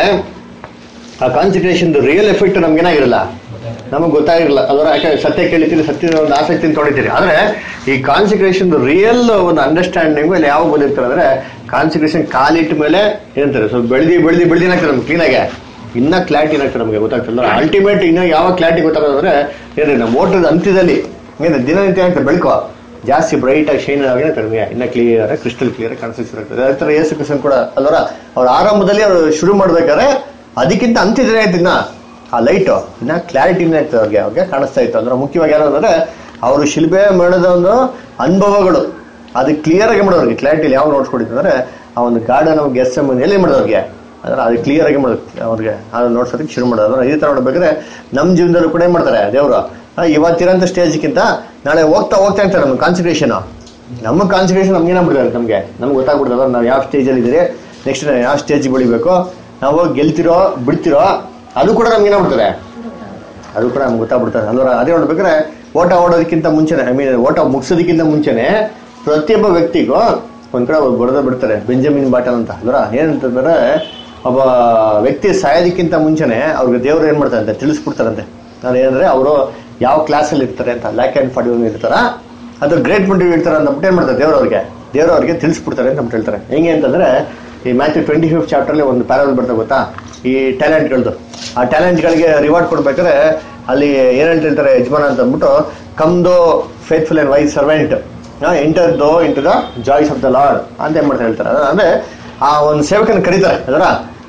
ಆ ಕಾನ್ಸಂಟ್ರೇಷನ್ ರಿಯಲ್ ಎಫೆಕ್ಟ್ ನಮ್ಗೆ ಏನಾಗಿರಲ್ಲ ನಮಗೆ ಗೊತ್ತಾಗಿರಲ್ಲ ಅದರ ಯಾಕೆ ಸತ್ಯ ಕೇಳಿತೀರಿ ಸತ್ಯದ ಒಂದು ಆಸಕ್ತಿನ ತೊಳಿತೀರಿ ಆದ್ರೆ ಈ ಕಾನ್ಸಂಟ್ರೇಷನ್ ರಿಯಲ್ ಒಂದು ಅಂಡರ್ಸ್ಟ್ಯಾಂಡಿಂಗ್ ಮೇಲೆ ಯಾವಾಗ ಬಂದಿರ್ತಾರೆ ಅಂದ್ರೆ ಕಾನ್ಸಂಟ್ರೇಷನ್ ಕಾಲಿಟ್ಟ ಮೇಲೆ ಏನಂತಾರೆ ಸ್ವಲ್ಪ ಬೆಳೆದಿ ಬೆಳೆದಿ ಬೆಳೆದಿ ಏನಾಗ್ತದೆ ನಮ್ಗೆ ಕ್ಲೀನಾಗೆ ಇನ್ನ ಕ್ಲಾರಿಟಿ ಏನಾಗ್ತದೆ ನಮಗೆ ಗೊತ್ತಾಗ್ತಲ್ಲ ಅಲ್ಟಿಮೇಟ್ ಇನ್ನ ಯಾವ ಕ್ಲಾರಿಟಿ ಗೊತ್ತಾಗೋದಂದ್ರೆ ಏನ್ರಿ ನಮ್ಮ ಓಟದ ಅಂತ್ಯದಲ್ಲಿ ಏನು ದಿನನಿತ್ಯ ಅಂತ ಬೆಳಕು ಜಾಸ್ತಿ ಬ್ರೈಟ್ ಆಗಿ ಶೈನ್ ಆಗಿ ನಮಗೆ ಇನ್ನ ಕ್ಲಿಯರ್ ಕ್ರಿಸ್ಟಲ್ ಕ್ಲಿಯರ್ ಕಾಣಿಸ್ತಿರ್ತದೆ ಅದೇ ಥರ ಯೇಸು ಕ್ರಿಸ್ತನ್ ಕೂಡ ಅಲ್ವರ ಅವ್ರ ಆರಂಭದಲ್ಲಿ ಅವ್ರು ಶುರು ಮಾಡ್ಬೇಕಾದ್ರೆ ಅದಕ್ಕಿಂತ ಅಂತ್ಯದಿನ ಆಯ್ತು ಇನ್ನ ಆ ಲೈಟ್ ಇನ್ನ ಕ್ಲಾರಿಟಿನೇ ಆಗ್ತದೆ ಅವ್ರಿಗೆ ಅವ್ರಿಗೆ ಕಾಣಿಸ್ತಾ ಇತ್ತು ಅಂದ್ರೆ ಮುಖ್ಯವಾಗಿ ಏನಂದ್ರೆ ಅವರು ಶಿಲ್ಬೆ ಮಾಡಿದ ಒಂದು ಅನುಭವಗಳು ಅದು ಕ್ಲಿಯರ್ ಆಗಿ ಮಾಡೋರಿಗೆ ಕ್ಲಾರಿಟಿ ಯಾವ ನೋಡ್ಸ್ಕೊಡಿದ್ದು ಅಂದ್ರೆ ಆ ಒಂದು ಗಾರ್ಡನ್ ಅವ್ರಿಗೆ ಎಸ್ ಎಮ್ ಎಲ್ಲಿ ಮಾಡೋರಿಗೆ ಅಂದ್ರೆ ಅದು ಕ್ಲಿಯರ್ ಆಗಿ ಮಾಡೋದು ಅವ್ರಿಗೆ ಅದು ನೋಡ್ಸೋದಕ್ಕೆ ಶುರು ಮಾಡೋದು ಅಂದ್ರೆ ಈ ತರ ನೋಡ್ಬೇಕಾದ್ರೆ ನಮ್ಮ ಜೀವನದಲ್ಲೂ ಕೂಡ ಏನ್ ಮಾಡ್ತಾರೆ ದೇವರು ಇವತ್ತಿರೋಂಥ ಸ್ಟೇಜ್ಗಿಂತ ನಾಳೆ ಹೋಗ್ತಾ ಹೋಗ್ತಾ ಇರ್ತಾರೆ ನಮ್ಮ ಕಾನ್ಸಂಟ್ರೇಷನ್ ನಮ್ಮ ಕಾನ್ಸಂಟ್ರೇಷನ್ ನಮ್ಗೆ ಏನಾಗ್ಬಿಡ್ತಾರೆ ನಮಗೆ ನಮ್ಗೆ ಗೊತ್ತಾಗ್ಬಿಡ್ತದೆ ನಾವು ಯಾವ ಸ್ಟೇಜಲ್ಲಿ ಇದ್ದೀರಿ ನೆಕ್ಸ್ಟ್ ಯಾವ ಸ್ಟೇಜ್ ಬೆಳಿಬೇಕು ನಾವು ಗೆಲ್ತಿರೋ ಬಿಡ್ತಿರೋ ಅದು ಕೂಡ ನಮ್ಗೆ ಏನಾಗ್ಬಿಡ್ತಾರೆ ಅದು ಕೂಡ ನಮ್ಗೆ ಗೊತ್ತಾಗ್ಬಿಡ್ತಾರೆ ಅಂದ್ರೆ ಅದೇ ನೋಡ್ಬೇಕಾದ್ರೆ ಓಟ ಓಡೋದಕ್ಕಿಂತ ಮುಂಚೆನೆ ಐ ಮೀನ್ ಓಟ ಮುಗಿಸೋದಕ್ಕಿಂತ ಮುಂಚೆನೆ ಪ್ರತಿಯೊಬ್ಬ ವ್ಯಕ್ತಿಗೂ ಒಂದ್ ಕಡೆ ಒಬ್ಬ ಬರೆದ ಬಿಡ್ತಾರೆ ಬೆಂಜಮಿನ್ ಬಾಟಲ್ ಅಂತ ಅದರ ಏನಂತಂದ್ರೆ ಒಬ್ಬ ವ್ಯಕ್ತಿ ಸಾಯೋದಕ್ಕಿಂತ ಮುಂಚೆನೆ ಅವ್ರಿಗೆ ದೇವ್ರು ಏನ್ ಮಾಡ್ತಾರಂತೆ ತಿಳಿಸ್ಬಿಡ್ತಾರಂತೆ ನಾನು ಏನಂದ್ರೆ ಅವರು ಯಾವ ಕ್ಲಾಸಲ್ಲಿ ಇರ್ತಾರೆ ಅಂತ ಲ್ಯಾಕ್ ಆ್ಯಂಡ್ ಫಾರ್ಟಿ ಇರ್ತಾರ ಅದು ಗ್ರೇಟ್ ಮುಂಟಿ ಇರ್ತಾರೆ ಅಂದ್ಬಿಟ್ಟು ಏನ್ ಮಾಡ್ತಾರೆ ದೇವ್ರು ಅವ್ರಿಗೆ ದೇವ್ರು ಅವ್ರಿಗೆ ತಿಳಿಸ್ಬಿಡ್ತಾರೆ ಅಂತ ಅಂದ್ಬಿಟ್ಟು ಹೇಳ್ತಾರೆ ಹೆಂಗೆ ಅಂತಂದ್ರೆ ಈ ಮ್ಯಾಥ್ಯೂ ಟ್ವೆಂಟಿ ಫಿಫ್ತ್ ಚಾಪ್ಟರ್ಲಿ ಒಂದು ಪ್ಯಾರಲ್ ಬರ್ತದೆ ಗೊತ್ತಾ ಈ ಟ್ಯಾಲೆಂಟ್ಗಳದ್ದು ಆ ಟ್ಯಾಲೆಂಟ್ಗಳಿಗೆ ರಿವಾರ್ಡ್ ಕೊಡ್ಬೇಕಾದ್ರೆ ಅಲ್ಲಿ ಏನ್ ಹೇಳ್ತಿರ್ತಾರೆ ಯಜಮಾನ ಅಂತ ಅಂದ್ಬಿಟ್ಟು come thou faithful and wise servant enter thou into the joys of the Lord ಅಂತ ಏನ್ ಮಾಡ್ತಾ ಹೇಳ್ತಾರೆ ಅದು ಅಂದ್ರೆ ಆ ಒಂದು ಸೇವಕನ ಕರೀತಾರೆ ಅದರ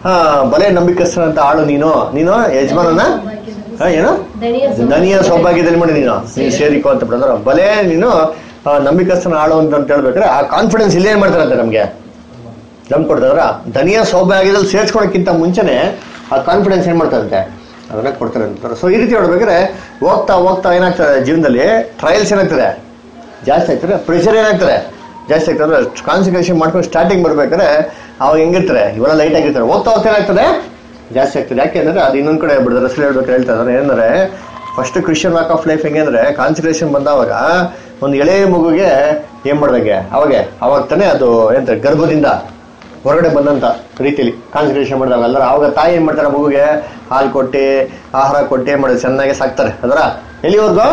ಬಲೆ ನಂಬಿಕಸ್ಥನಂತ ಆಳು ನೀನು ನೀನು ಯಜಮಾನನ ಆ, ಏನು ದಣಿಯ ದನಿಯ ಸೌಭಾಗ್ಯದಲ್ಲಿ ಮಾಡಿ ನೀನು ನೀನು ಸೇರಿಕೋ ಅಂತ ಬಿಡೋದ್ರ ಬಲೆ ನೀನು ಆ, ನಂಬಿಕಸ್ಥನ ಆಳು ಅಂತ ಅಂತ ಹೇಳ್ಬೇಕಾದ್ರೆ ಆ ಕಾನ್ಫಿಡೆನ್ಸ್ ಇಲ್ಲೇ ಏನ್ ಮಾಡ್ತಾರಂತೆ ನಮ್ಗೆ ನಮ್ ಕೊಡ್ತಾರ ದನಿಯ ಸೌಭಾಗ್ಯದಲ್ಲಿ ಸೇರ್ಸ್ಕೊಳಕ್ಕಿಂತ ಮುಂಚೆನೆ ಆ ಕಾನ್ಫಿಡೆನ್ಸ್ ಏನ್ ಮಾಡ್ತಾರಂತೆ ಅದನ್ನ ಕೊಡ್ತಾರೆ ಅಂತಾರೆ ಸೊ ಈ ರೀತಿ ನೋಡ್ಬೇಕಾದ್ರೆ ಹೋಗ್ತಾ ಹೋಗ್ತಾ ಏನಾಗ್ತದೆ ಜೀವನದಲ್ಲಿ ಟ್ರಯಲ್ಸ್ ಏನಾಗ್ತದೆ ಜಾಸ್ತಿ ಆಗ್ತದೆ ಪ್ರೆಷರ್ ಏನಾಗ್ತದೆ ಜಾಸ್ತಿ ಆಗ್ತದೆ ಕಾನ್ಸಂಟ್ರೇಷನ್ ಮಾಡ್ಕೊಂಡು ಸ್ಟಾರ್ಟಿಂಗ್ ಬರ್ಬೇಕಾದ್ರೆ ಅವಾಗ ಹೆಂಗಿರ್ತಾರೆ ಇವೆಲ್ಲ ಲೈಟ್ ಆಗಿರ್ತಾರೆ ಹೋಗ್ತಾ ಹೋಗ್ತಾ ಏನಾಗ್ತದೆ ಜಾಸ್ತಿ ಆಗ್ತದೆ ಯಾಕೆಂದ್ರೆ ಅದು ಇನ್ನೊಂದ್ ಕಡೆ ಬಿಡ್ತಾರೆ ರಸಲ್ ಹೇಳ್ಬೇಕು ಹೇಳ್ತಾ ಇದ್ದಾರೆ ಏನಂದ್ರೆ first Christian walk of life ಹೆಂಗೆ ಅಂದ್ರೆ ಕಾನ್ಸಂಟ್ರೇಷನ್ ಬಂದವಾಗ ಒಂದು ಎಳೆ ಮಗುಗೆ ಏನ್ ಮಾಡ್ದಂಗೆ ಅವಾಗ ಅವಾಗ ತಾನೇ ಅದು ಏನಂತಾರೆ ಗರ್ಭದಿಂದ ಹೊರಗಡೆ ಬಂದಂತ ರೀತಿಯಲ್ಲಿ ಕಾನ್ಸಂಟ್ರೇಷನ್ ಮಾಡಿದಾಗ ಅಲ್ಲರ ಅವಾಗ ತಾಯಿ ಏನ್ ಮಾಡ್ತಾರೆ ಮಗುಗೆ ಹಾಲು ಕೊಟ್ಟು ಆಹಾರ ಕೊಟ್ಟು ಏನ್ ಮಾಡೋದು ಚೆನ್ನಾಗಿ ಸಾಕ್ತಾರೆ ಅದರ ಎಲ್ಲಿವರೆಗೂ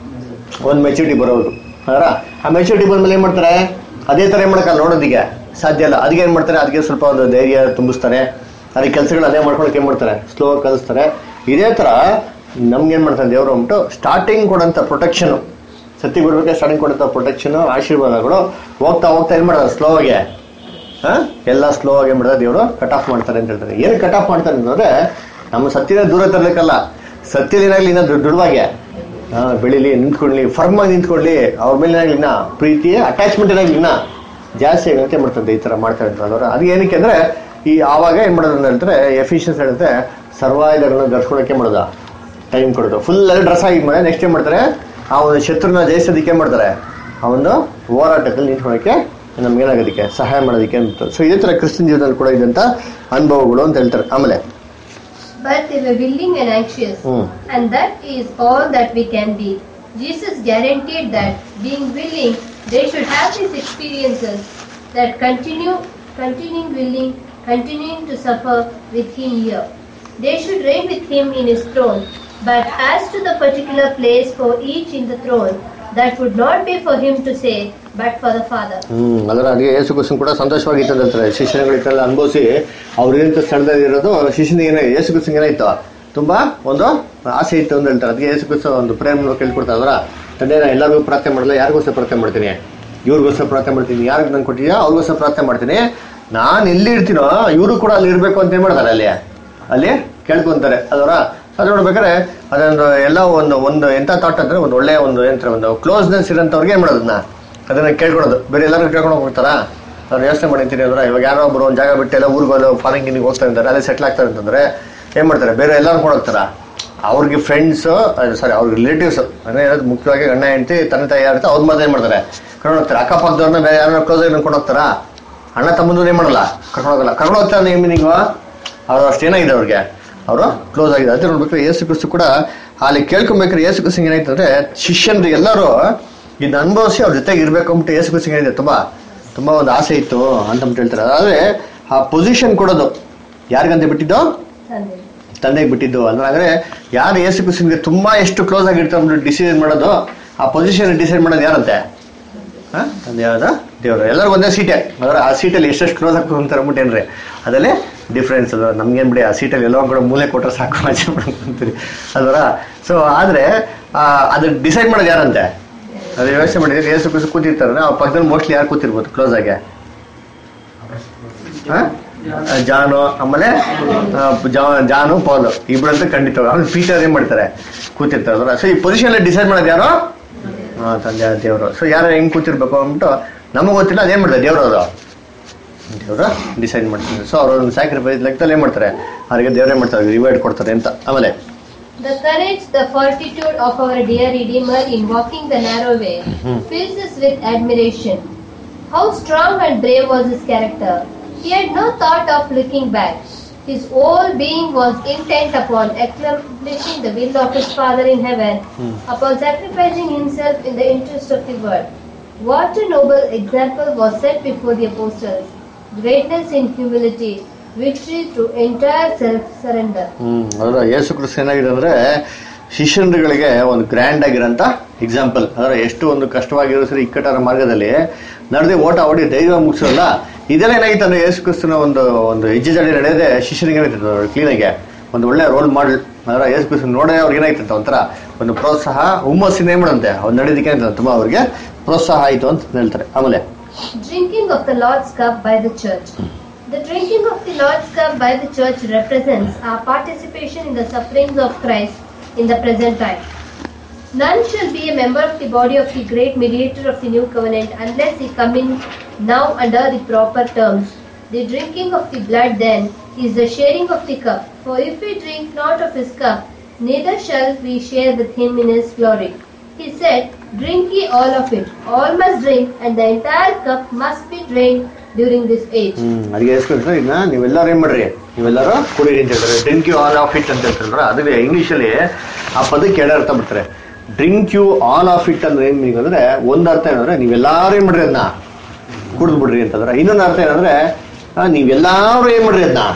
ಒಂದು ಮೆಚುರಿಟಿ ಬರೋದು ಅದರ ಆ ಮೆಚುರಿಟಿ ಬಂದ್ಮೇಲೆ ಏನ್ ಮಾಡ್ತಾರೆ ಅದೇ ತರ ಏನ್ ಮಾಡಕ್ಕ ನೋಡೋದಿಗೆ ಸಾಧ್ಯ ಇಲ್ಲ ಅದಕ್ಕೆ ಏನ್ ಮಾಡ್ತಾರೆ ಅದಕ್ಕೆ ಸ್ವಲ್ಪ ಒಂದು ಧೈರ್ಯ ತುಂಬಿಸ್ತಾರೆ ಅದಕ್ಕೆ ಕೆಲಸಗಳು ಅದೇ ಮಾಡ್ಕೊಳಕ್ಕೆ ಏನ್ ಮಾಡ್ತಾರೆ ಸ್ಲೋ ಕಲಿಸ್ತಾರೆ ಇದೇ ತರ ನಮ್ಗೆ ಏನ್ ಮಾಡ್ತಾರೆ ದೇವರು ಅಂದ್ಬಿಟ್ಟು ಸ್ಟಾರ್ಟಿಂಗ್ ಕೊಡಂತ ಪ್ರೊಟೆಕ್ಷನ್ ಸತಿ ಬಿಡ್ಬೇಕಾದ್ರೆ ಸ್ಟಾರ್ಟಿಂಗ್ ಕೊಡಂತ ಪ್ರೊಟೆಕ್ಷನ್ ಆಶೀರ್ವಾದಗಳು ಹೋಗ್ತಾ ಹೋಗ್ತಾ ಏನ್ ಮಾಡ್ತಾರೆ ಸ್ಲೋ ಆಗಿ ಹಾ? ಎಲ್ಲ ಸ್ಲೋ ಆಗಿ ಏನ್ ಮಾಡ್ತಾರೆ ದೇವರು ಕಟ್ ಆಫ್ ಮಾಡ್ತಾರೆ ಅಂತ ಹೇಳ್ತಾರೆ ಏನು ಕಟ್ ಆಫ್ ಮಾಡ್ತಾರೆ ಅಂತಂದ್ರೆ ನಮ್ಮ ಸತ್ಯದ ದೂರ ತರ್ಲಿಕ್ಕಲ್ಲ ಸತ್ಯದ ಏನಾಗ್ಲಿ ಇನ್ನ ದೊಡ್ಡ ದೃಢವಾಗಿ ಹಾ, ಬೆಳಿಲಿ ನಿಂತ್ಕೊಳ್ಳಿ ಫರ್ಮ್ ಆಗಿ ನಿಂತ್ಕೊಳ್ಳಿ ಅವ್ರ ಮೇಲೆ ಏನಾಗ್ಲಿ ಇನ್ನ ಪ್ರೀತಿ ಅಟ್ಯಾಚ್ಮೆಂಟ್ ಏನಾಗ್ಲಿ ಇನ್ನ ಜಾಸ್ತಿ ಆಗಂತೆ ಮಾಡ್ತಾರೆ ಈ ತರ ಮಾಡ್ತಾ ಇರ್ತಾರೆ ಅದರ ಅದು ಏನಕ್ಕೆ ಅಂದ್ರೆ ಈ ಆವಾಗ ಏನ್ ಮಾಡೋದು ಅಂತ ಹೇಳ್ತಾರೆ ಎಫಿಷಿಯನ್ಸ್ ಹೇಳುತ್ತೆ ಸರ್ವಾಯುಧಗಳನ್ನ ಧರಿಸ್ಕೊಳಕ್ಕೆ ಮಾಡೋದು ಟೈಮ್ ಕೊಡೋದು ಫುಲ್ ಅಲ್ಲಿ ಡ್ರೆಸ್ ಆಗಿದ್ಮೇಲೆ ನೆಕ್ಸ್ಟ್ ಏನ್ ಮಾಡ್ತಾರೆ ಆ ಒಂದು ಶತ್ರುನ ಜಯಿಸೋದಕ್ಕೆ ಏನ್ ಮಾಡ್ತಾರೆ ಆ ಒಂದು ಹೋರಾಟದಲ್ಲಿ ನಿಂತ್ಕೊಳ್ಳೋಕೆ ನಮ್ಗೆ ಏನಾಗೋದಕ್ಕೆ ಸಹಾಯ ಮಾಡೋದಕ್ಕೆ ಅಂತ ಸೊ ಇದೇ ತರ ಕ್ರಿಸ್ತನ್ ಜೀವನದಲ್ಲಿ ಕೂಡ ಇದ್ದಂತ ಅನುಭವಗಳು ಅಂತ ಹೇಳ್ತಾರೆ ಆಮೇಲೆ But they were willing and anxious, Hmm. and that is all that we can be. Jesus guaranteed that being willing, they should have these experiences that continue, continuing willing, continuing to suffer with Him here. They should reign with Him in His throne. But as to the particular place for each in the throne, that would not be for Him to say, but for the Father. ಹ್ಮ್ ಅದರ ಅದೇ ಯೇಸು ಕ್ರಿಸ್ತನ್ ಕೂಡ ಸಂತೋಷವಾಗಿತ್ತು ಅಂತ ಹೇಳ್ತಾರೆ ಶಿಷ್ಯರುಗಳಿಗೆಲ್ಲ ಅನುಭವಿಸಿ ಅವ್ರು ಏನಂತ ಸ್ಥಳದಲ್ಲಿ ಇರೋದು ಶಿಷ್ಯನಿಗೆ ಏನ ಯೇಸು ಕ್ರಿಸ್ತನ್ ಏನಾಯ್ತು ತುಂಬಾ ಒಂದು ಆಸೆ ಇತ್ತು ಅಂತ ಹೇಳ್ತಾರೆ ಅದಕ್ಕೆ ಯೇಸು ಕ್ರಿಸ್ತ ಒಂದು ಪ್ರೇಮ ಕೇಳ್ಕೊಡ್ತಾ ಅದರ ತಂದೆ ನಾನು ಎಲ್ಲರಿಗೂ ಪ್ರಾರ್ಥನೆ ಮಾಡಲ್ಲ ಯಾರಿಗೋಸ್ಕರ ಪ್ರಾರ್ಥನೆ ಮಾಡ್ತೀನಿ ಇವ್ರಿಗೋಸ್ಕರ ಪ್ರಾರ್ಥನೆ ಮಾಡ್ತೀನಿ ಯಾರಿಗೆ ನಂಗೆ ಕೊಟ್ಟಿದ್ಯಾ ಅವ್ರಿಗೋಸ್ಕರ ಪ್ರಾರ್ಥನೆ ಮಾಡ್ತೀನಿ ನಾನು ಎಲ್ಲಿ ಇರ್ತೀನೋ ಇವರು ಕೂಡ ಅಲ್ಲಿ ಇರ್ಬೇಕು ಅಂತ ಏನ್ ಮಾಡ್ತಾರೆ ಅಲ್ಲಿ ಅಲ್ಲಿ ಕೇಳ್ಕೊಂತಾರೆ ಅದರ ಅದು ನೋಡ್ಬೇಕಾದ್ರೆ ಅದೊಂದು ಎಲ್ಲ ಒಂದು ಒಂದು ಎಂತ ಥಾಟ್ ಅಂದ್ರೆ ಒಂದು ಒಳ್ಳೆ ಒಂದು ಏನಂತಾರೆ ಒಂದು ಕ್ಲೋಸ್ನೆಸ್ ಇರೋಂಥವ್ರಿಗೆ ಏನ್ ಮಾಡೋದನ್ನ ಅದನ್ನ ಕೇಳ್ಕೊಳೋದು ಬೇರೆ ಎಲ್ಲರೂ ಕೇಳ್ಕೊಂಡು ಹೋಗ್ತಾರಾ ಅವ್ರು ಯೋಚನೆ ಮಾಡಿರ್ತೀನಿ ಅಂದ್ರೆ ಇವಾಗ ಯಾರೋ ಒಬ್ರು ಒಂದು ಜಾಗ ಬಿಟ್ಟು ಎಲ್ಲ ಊರಿಗೆ ಹೋಗಿ ಫಾರಿನ್ ಗಿನಿಗೆ ಹೋಗ್ತಾ ಇರ್ತಾರೆ ಅದೇ ಸೆಟ್ಲ್ ಆಗ್ತಾರೆ ಅಂತಂದ್ರೆ ಏನ್ ಮಾಡ್ತಾರೆ ಬೇರೆ ಎಲ್ಲರೂ ಹೋಗ್ತಾರ ಅವ್ರಿಗೆ ಫ್ರೆಂಡ್ಸ್ ಸಾರಿ ಅವ್ರಿಗೆ ರಿಲೇಟಿವ್ಸ್ ಅಂದ್ರೆ ಏನಾದ್ರು ಮುಖ್ಯವಾಗಿ ಗಂಡ ಹೆಂಡತಿ ತಂದೆ ತಾಯಿ ಯಾರಿರ್ತಾರೆ ಅವ್ರ ಮಾತ್ರ ಏನ್ ಮಾಡ್ತಾರೆ ಕರ್ಕೊಂಡು ಹೋಗ್ತಾರೆ ಅಕ್ಕಪಕ್ಕದವ್ರನ್ನ ಬೇರೆ ಯಾರನ್ನ ಕ್ಲೋಸ್ ಆಗಿ ಕರ್ಕೊಂಡು ಹೋಗ್ತಾರಾ ಅಣ್ಣ ತಮ್ಮಂದು ಏನ್ ಮಾಡಲ್ಲ ಕರ್ಕೊಂಡು ಹೋಗಲ್ಲ ಕರ್ಕೊಂಡು ಹೋಗ್ತಾರೆ ಮೀನಿಂಗು ಅವ್ರು ಅಷ್ಟು ಏನಾಗಿದೆ ಅವ್ರಿಗೆ ಅವರು ಕ್ಲೋಸ್ ಆಗಿದೆ ಅದೇ ನೋಡ್ಬೇಕಾದ್ರೆ ಯೇಸು ಕ್ರಿಸ್ತು ಕೂಡ ಅಲ್ಲಿ ಕೇಳ್ಕೊಬೇಕಾದ್ರೆ ಯೇಸು ಕ್ರಿಸ್ತು ಏನಾಯ್ತು ಅಂದ್ರೆ ಶಿಷ್ಯನ್ರು ಎಲ್ಲರೂ ಇದನ್ನ ಅನುಭವಿಸಿ ಅವ್ರ ಜೊತೆಗೆ ಇರ್ಬೇಕು ಅಂದ್ಬಿಟ್ಟು ಯೇಸು ಕ್ರಿಸ್ತು ಏನಿದೆ ತುಂಬಾ ತುಂಬಾ ಒಂದು ಆಸೆ ಇತ್ತು ಅಂತ ಅಂದ್ಬಿಟ್ಟು ಹೇಳ್ತಾರೆ ಅದಾದ್ರೆ ಆ ಪೊಸಿಷನ್ ಕೊಡೋದು ಯಾರಿಗಂತ ಬಿಟ್ಟಿದ್ದು Sunday. ತಂದೆಗೆ ಬಿಟ್ಟಿದ್ದು ಅಂದ್ರೆ ಅಂದ್ರೆ ಯಾರು ಯೇಸು ಕ್ರಿಸ್ತನ್ಗೆ ತುಂಬಾ ಎಷ್ಟು ಕ್ಲೋಸ್ ಆಗಿರ್ತಾರೆ ಅಂದ್ಬಿಟ್ಟು ಡಿಸಿಷನ್ ಮಾಡೋದು ಆ ಪೊಸಿಷನ್ ಡಿಸೈಡ್ ಮಾಡೋದು ಯಾರಂತೆ ಹಾ? ತಂದೆ ಯಾವ್ದ ದೇವರು ಎಲ್ಲರೂ ಒಂದೇ ಸೀಟೆ ಅದರ ಆ ಸೀಟಲ್ಲಿ ಎಷ್ಟೆಷ್ಟು ಕ್ಲೋಸ್ ಆಗಿ ಕುಂತಾರೆ ಅಂದ್ಬಿಟ್ಟು ಏನ್ರಿ ಅದರಲ್ಲಿ ಡಿಫ್ರೆನ್ಸ್ ಅದ ನಮ್ಗೇನ್ ಬಿಡಿ ಆ ಸೀಟಲ್ಲಿ ಎಲ್ಲೋ ಒಂದ್ ಕಡೆ ಮೂಲೆ ಕೊಟ್ಟರೆ ಸಾಕು ಆಚೆ ಅಂತೀರಿ ಅದರ ಸೊ ಆದ್ರೆ ಆ, ಅದು ಡಿಸೈಡ್ ಮಾಡೋದು ಯಾರಂತೆ ಅದು ವ್ಯವಸ್ಥೆ ಮಾಡಿದ್ರೆ ಯೇಸು ಕ್ರಿಸ್ತು ಕೂತಿರ್ತಾರೆ ಆ ಪಕ್ಕದಲ್ಲಿ ಮೋಸ್ಟ್ಲಿ ಯಾರು ಕೂತಿರ್ಬೋದು ಕ್ಲೋಸ್ ಆಗಿ ಹಾ? ಜಾನು ಆಮೇಲೆ ಆ, ಜಾ- ಜಾನು ಪೌಲು ಇಬ್ಬರಂತೂ ಖಂಡಿತ ಆಮೇಲೆ ಪೀಟರ್ ಏನ್ ಮಾಡ್ತಾರೆ ಕೂತಿರ್ತಾರೆ ಸೊ ಈ ಪೊಸಿಷನ್ ಡಿಸೈಡ್ ಮಾಡೋದು ಯಾರು ಹಾ ತಂದೆ ದೇವರು ಸೊ ಯಾರು ಹೆಂಗ್ ಕೂತಿರ್ಬೇಕು ಅಂದ್ಬಿಟ್ಟು ನಮಗೆ ಗೊತ್ತಿಲ್ಲ ಅದೇನ್ ಮಾಡ್ತಾರೆ ದೇವ್ರು ಅವರು ದೇವರು ಡಿಸೈಡ್ ಮಾಡ್ತಾರೆ ಸೊ ಅವ್ರ ಒಂದು ಸ್ಯಾಕ್ರಿಫೈಸ್ ಲೆಕ್ಕದಲ್ಲಿ ಏನ್ ಮಾಡ್ತಾರೆ ಅವ್ರಿಗೆ ದೇವರೇ ಮಾಡ್ತಾರೆ ರಿವೈಡ್ ಕೊಡ್ತಾರೆ ಅಂತ ಆಮೇಲೆ The courage, the fortitude of our dear Redeemer in walking the narrow way fills us with admiration. How strong and brave was his character. He had no thought of looking back. His whole being was intent upon accomplishing the will of his Father in heaven, upon sacrificing himself in the interest of the world. What a noble example was set before the apostles! Greatness in humility, victory through entire self-surrender. ಹ್ಮ್ ಅದರ ಯೇಸು ಕ್ರಿಸ್ತ ಏನಾಗಿದೆ ಅಂದ್ರೆ ಶಿಷ್ಯರುಗಳಿಗೆ ಒಂದು grand ಆಗಿರೋಂಥ example ಅದರ ಎಷ್ಟು ಒಂದು ಕಷ್ಟವಾಗಿರೋ ಸರಿ ಇಕ್ಕಟ್ಟಾದ ಮಾರ್ಗದಲ್ಲಿ ನಡೆದೇ ಓಟ ಓಡಿ ದೈವ ಮುಗಿಸೋಲ್ಲ ಇದೆಲ್ಲ ಏನಾಗಿತ್ತು ಅಂದ್ರೆ ಯೇಸು ಕ್ರಿಸ್ತನ ಒಂದು ಒಂದು ಹೆಜ್ಜೆ ಜಡಿ ನಡೆಯದೆ ಶಿಷ್ಯನಿಗೆ ಏನಾಯ್ತು ಕ್ಲೀನಾಗೆ ಒಂದು ಒಳ್ಳೆ ರೋಲ್ ಮಾಡಲ್ ಅದರ ಯೇಸು ಕ್ರಿಸ್ತನ ನೋಡೇ ಅವ್ರಿಗೆ ಏನಾಯ್ತಂತ ಒಂಥರ ಒಂದು ಪ್ರೋತ್ಸಾಹ ಹುಮ್ಮಸ್ಸಿನ ಏನ್ ಮಾಡಂತೆ ಅವ್ರು ನಡೆದಕ್ಕೆ ಏನಾಯ್ತು ತುಂಬಾ ಅವ್ರಿಗೆ ಪ್ರೋತ್ಸಾಹ ಆಯ್ತು ಅಂತ ಹೇಳ್ತಾರೆ ಆಮೇಲೆ Drinking of the Lord's Cup by the Church. The drinking of the Lord's Cup by the Church represents our participation in the sufferings of Christ in the present time. None shall be a member of the body of the great mediator of the new covenant unless he come in now under the proper terms. The drinking of the blood then is the sharing of the cup. For if we drink not of his cup, neither shall we share with him in his glory. He said, Drink ye all of it. All must drink, and the entire cup must be drained during this age. ಹ್ಮ್ ಅದಕ್ಕೆ ಎಸ್ಕೊಂಡ್ರೆ ಇದನ್ನ ನೀವೆಲ್ಲರೂ ಏನ್ ಮಾಡ್ರಿ ನೀವೆಲ್ಲರೂ ಕುಡೀರಿ ಅಂತ ಹೇಳ್ತಾರೆ drink you all of it ಅಂತ ಹೇಳ್ತಾರಲ್ಲ ಅದಕ್ಕೆ ಇಂಗ್ಲಿಷಲ್ಲಿ ಆ ಪದಕ್ಕೆ ಎರಡು ಅರ್ಥ ಬಿಡ್ತಾರೆ drink you all of it ಅಂದ್ರೆ ಏನ್ ಮೀನಿಂಗ್ ಅಂದ್ರೆ ಒಂದ್ ಅರ್ಥ ಏನಂದ್ರೆ ನೀವೆಲ್ಲಾರು ಏನ್ ಮಾಡ್ರಿ ಅದನ್ನ ಕುಡಿದು ಬಿಡ್ರಿ ಅಂತಂದ್ರೆ ಇನ್ನೊಂದು ಅರ್ಥ ಏನಂದ್ರೆ ಆ, ನೀವೆಲ್ಲಾರು ಏನ್ ಮಾಡ್ರಿ ಅದನ್ನ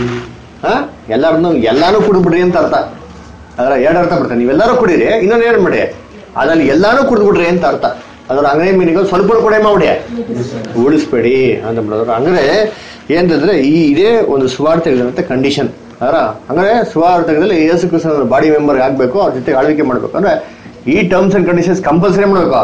ಎಲ್ಲಾರನ್ನು ಎಲ್ಲಾನು ಕುಡಿದು ಬಿಡ್ರಿ ಅಂತ ಅರ್ಥ ಅದರ ಎರಡು ಅರ್ಥ ಬಿಡ್ತಾರೆ ನೀವೆಲ್ಲರೂ ಕುಡೀರಿ ಇನ್ನೊಂದು ಏನ್ ಮಾಡಿ ಅದ್ರಲ್ಲಿ ಎಲ್ಲಾನು ಕುಡಿದು ಬಿಡ್ರಿ ಅಂತ ಅರ್ಥ ಅದರ ಅಂಗಡಿ ಮೀನಿಗೆ ಸ್ವಲ್ಪ ಕೂಡ ಮಾಡ್ಬಿಡಿ ಉಳಿಸ್ಬೇಡಿ ಅಂತ ಬಿಡೋದು ಅಂದ್ರೆ ಏನಂತಂದ್ರೆ ಈ ಇದೇ ಒಂದು ಸುವಾರ್ತೆಗಳಿರಂತ ಕಂಡೀಷನ್ ಅದರ ಅಂದ್ರೆ ಸುವಾರ್ತೆಗಳಲ್ಲಿ ಯೇಸು ಕ್ರಿಸ್ತನ ಬಾಡಿ ಮೆಂಬರ್ ಆಗ್ಬೇಕು ಅವ್ರ ಜೊತೆ ಆಳ್ವಿಕೆ ಮಾಡ್ಬೇಕು ಅಂದ್ರೆ ಈ ಟರ್ಮ್ಸ್ ಅಂಡ್ ಕಂಡೀಷನ್ಸ್ ಕಂಪಲ್ಸರಿ ಮಾಡ್ಬೇಕು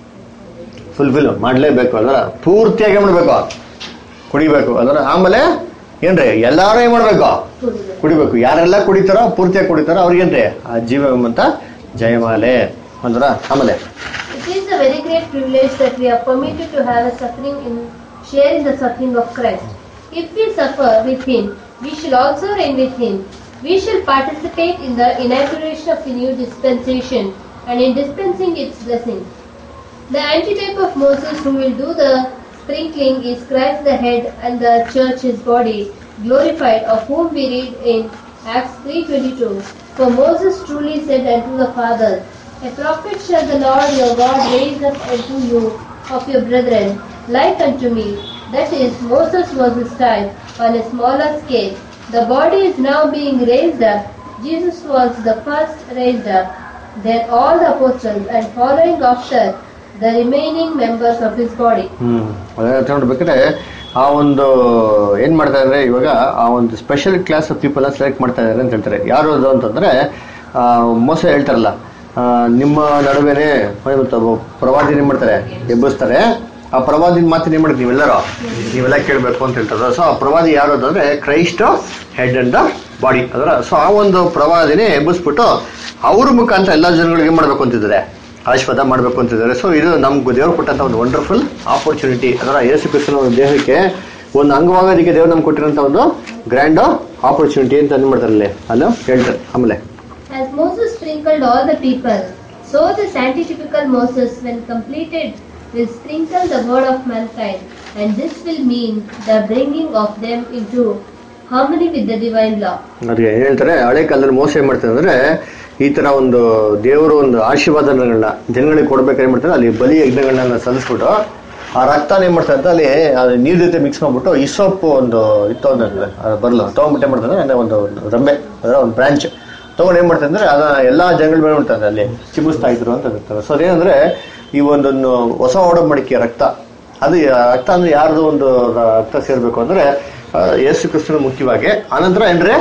ಫುಲ್ಫಿಲ್ ಮಾಡ್ಲೇಬೇಕು ಅದರ ಪೂರ್ತಿಯಾಗಿ ಮಾಡ್ಬೇಕು ಕುಡಿಬೇಕು ಅದರ ಆಮೇಲೆ ಏನ್ರಿ ಎಲ್ಲಾರು ಏನ್ ಮಾಡ್ಬೇಕು ಕುಡಿಬೇಕು ಯಾರೆಲ್ಲ ಕುಡಿತಾರೋ ಪೂರ್ತಿಯಾಗಿ ಕುಡಿತಾರೋ ಅವ್ರಿಗೇನ್ರಿ ಆ ಜೀವ ಅಂತ ಜಯಮಾಲೆ ಅಂದ್ರ ಆಮೇಲೆ It is a very great privilege that we are permitted to have a suffering in share in the suffering of Christ. If we suffer with Him, we shall also reign with Him. We shall participate in the inauguration of the new dispensation and in dispensing its blessings. The antitype of Moses who will do the sprinkling is Christ the head and the church his body, glorified, of whom we read in Acts 3.22. For Moses truly said unto the fathers, A prophet shall the Lord your God raise up unto you of your brethren, like unto me. That is, Moses was his type on a smaller scale. The body is now being raised up. Jesus was the first raised up. Then all the apostles and following after the remaining members of his body. ಹ್ಮ್ ಅದೇ ನೋಡ್ಬೇಕಾದ್ರೆ ಆ ಒಂದು ಏನ್ ಮಾಡ್ತಾ ಇದಾರೆ ಇವಾಗ ಆ ಒಂದು special class of people select ಮಾಡ್ತಾ ಇದಾರೆ ಅಂತ ಹೇಳ್ತಾರೆ ಯಾರು ಅದು ಅಂತಂದ್ರೆ ಆ, ಮೋಸ ಹೇಳ್ತಾರಲ್ಲ ಆ, ನಿಮ್ಮ ನಡುವೆನೆ ಮತ್ತೆ ಒಬ್ಬ ಪ್ರವಾದಿ ಏನ್ ಮಾಡ್ತಾರೆ ಎಬ್ಬಿಸ್ತಾರೆ ಆ ಪ್ರವಾದಿನ ಮಾತಿನ ಏನ್ ಮಾಡ್ತೀವಿ ನೀವೆಲ್ಲರೂ ನೀವೆಲ್ಲ ಕೇಳಬೇಕು ಅಂತ ಹೇಳ್ತಾರೆ ಸೊ ಆ ಪ್ರವಾದಿ ಯಾರು ಅಂತಂದ್ರೆ Christ head and the body ಅದರ ಸೊ ಆ ಒಂದು ಪ್ರವಾದಿನೇ ಎಬ್ಬಿಸ್ಬಿಟ್ಟು ಅವ್ರ ಮುಖಾಂತರ ಎಲ್ಲ ಜನಗಳಿಗೆ ಏನ್ ಮಾಡ್ಬೇಕು ಅಂತಿದ್ದಾರೆ ಆಶೀರ್ವಾದ ಮಾಡಬೇಕು ಅಂತಿದ್ದಾರೆ ಸೊ ಇದು ನಮ್ಗೆ ದೇವ್ರು ಕೊಟ್ಟಂತ ಒಂದು ವಂಡರ್ಫುಲ್ ಆಪರ್ಚುನಿಟಿ ಅದರ ಯೇಸು ಕ್ರಿಸ್ತನ ಒಂದು ದೇಹಕ್ಕೆ ಒಂದು ಅಂಗವಾಗೋದಕ್ಕೆ ದೇವ್ರು ನಮ್ಗೆ ಕೊಟ್ಟಿರೋಂಥ ಒಂದು ಗ್ರ್ಯಾಂಡ್ ಆಪರ್ಚುನಿಟಿ ಅಂತ ಅಂದ್ ಮಾಡ್ತಾರೆ ಅಲ್ಲಿ ಅಲ್ಲ ಹೇಳ್ತಾರೆ ಆಮೇಲೆ As Moses sprinkled all the people, so the antitypical Moses, when completed, will sprinkle the word of mankind, and this will mean the bringing of them into harmony with the divine law. ಅದಕ್ಕೆ ಏನ್ ಹೇಳ್ತಾರೆ ಹಳೆ ಕಾಲದಲ್ಲಿ ಮೋಸ ಏನ್ ಮಾಡ್ತಾರೆ ಅಂದ್ರೆ ಈ ತರ ಒಂದು ದೇವರು ಒಂದು ಆಶೀರ್ವಾದಗಳನ್ನ ಜನಗಳಿಗೆ ಕೊಡ್ಬೇಕಾದ್ರೆ ಏನ್ ಮಾಡ್ತಾರೆ ಅಲ್ಲಿ ಬಲಿ ಯಜ್ಞಗಳನ್ನ ಸಲ್ಲಿಸ್ಬಿಟ್ಟು ಆ ರಕ್ತನ ಏನ್ ಮಾಡ್ತಾರೆ ಅಂತ ಅಲ್ಲಿ ಅದು ನೀರ್ ಜೊತೆ ಮಿಕ್ಸ್ ಮಾಡ್ಬಿಟ್ಟು ಇಸೋಪ್ ಒಂದು ಇತ್ತು ಅಂದ್ರೆ ಅದು ಬರಲ್ಲ ತಗೊಂಡ್ಬಿಟ್ಟು ಏನ್ ಮಾಡ್ತಾರೆ ಅಂದ್ರೆ ಒಂದು ರಂಬೆ ಅದರ ಒಂದು ಬ್ರಾಂಚ್ ತಗೊಂಡು ಏನ್ ಮಾಡ್ತಾರೆ ಅಂದ್ರೆ ಅದನ್ನ ಎಲ್ಲಾ ಜನಗಳ ಮೇಲೆ ಮಾಡ್ತಾರೆ ಅಲ್ಲಿ ಚಿಮ್ಮಿಸ್ತಾ ಇದ್ರು ಅಂತ ಹೇಳ್ತಾರೆ ಸೊ ಅದೇನಂದ್ರೆ ಈ ಒಂದೊಂದು ಹೊಸ ಒಡಂಬಡಿಕೆ ರಕ್ತ ಅದು ಯಾ- ರಕ್ತ ಅಂದ್ರೆ ಯಾರ್ದು ಒಂದು ರಕ್ತ ಸೇರ್ಬೇಕು ಅಂದ್ರೆ ಆ, ಯೇಸು ಕ್ರಿಸ್ತನ ಮುಖ್ಯವಾಗಿ ಆನಂತರ ಏನ್ರಿ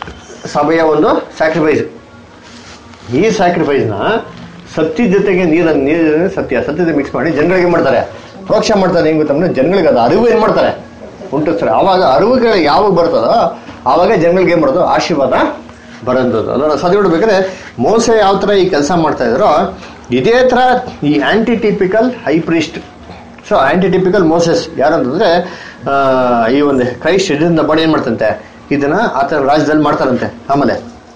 ಸಭೆಯ ಒಂದು ಸ್ಯಾಕ್ರಿಫೈಸ್ ಈ ಸ್ಯಾಕ್ರಿಫೈಸ್ ನ ಸತ್ಯ ಜೊತೆಗೆ ನೀರನ್ನು ನೀರ ಜೊತೆಗೆ ಸತ್ಯ ಸತ್ಯದ ಮಿಕ್ಸ್ ಮಾಡಿ ಜನಗಳಿಗೆ ಏನ್ ಮಾಡ್ತಾರೆ ಪ್ರೋಕ್ಷ ಮಾಡ್ತಾರೆ ಹೆಂಗ್ ಗೊತ್ತಂದ್ರೆ ಜನಗಳಿಗೆ ಅದು ಅರಿವು ಏನ್ ಮಾಡ್ತಾರೆ ಉಂಟಿಸ್ತಾರೆ ಆವಾಗ ಅರಿವುಗಳು ಯಾವಾಗ ಬರ್ತದೋ ಆವಾಗ ಜನಗಳಿಗೆ ಏನ್ ಮಾಡೋದು ಆಶೀರ್ವಾದ ಬರೋದು ಅದರ ಸದಿ ನೋಡ್ಬೇಕಾದ್ರೆ ಮೋಸ ಯಾವ ತರ ಈ ಕೆಲಸ ಮಾಡ್ತಾ ಇದ್ರೋ ಇದೇ ತರ ಈ antitypical high priest so antitypical Moses ಯಾರಂತಂದ್ರೆ ಆ, ಈ ಒಂದು ಕ್ರೈಸ್ಟ್ ಇದರಿಂದ ಬಾಡಿ ಏನ್ ಮಾಡ್ತಂತೆ ಇದನ್ನ ಆತನ ರಾಜ್ಯದಲ್ಲಿ ಮಾಡ್ತಾರಂತೆ ಆಮೇಲೆ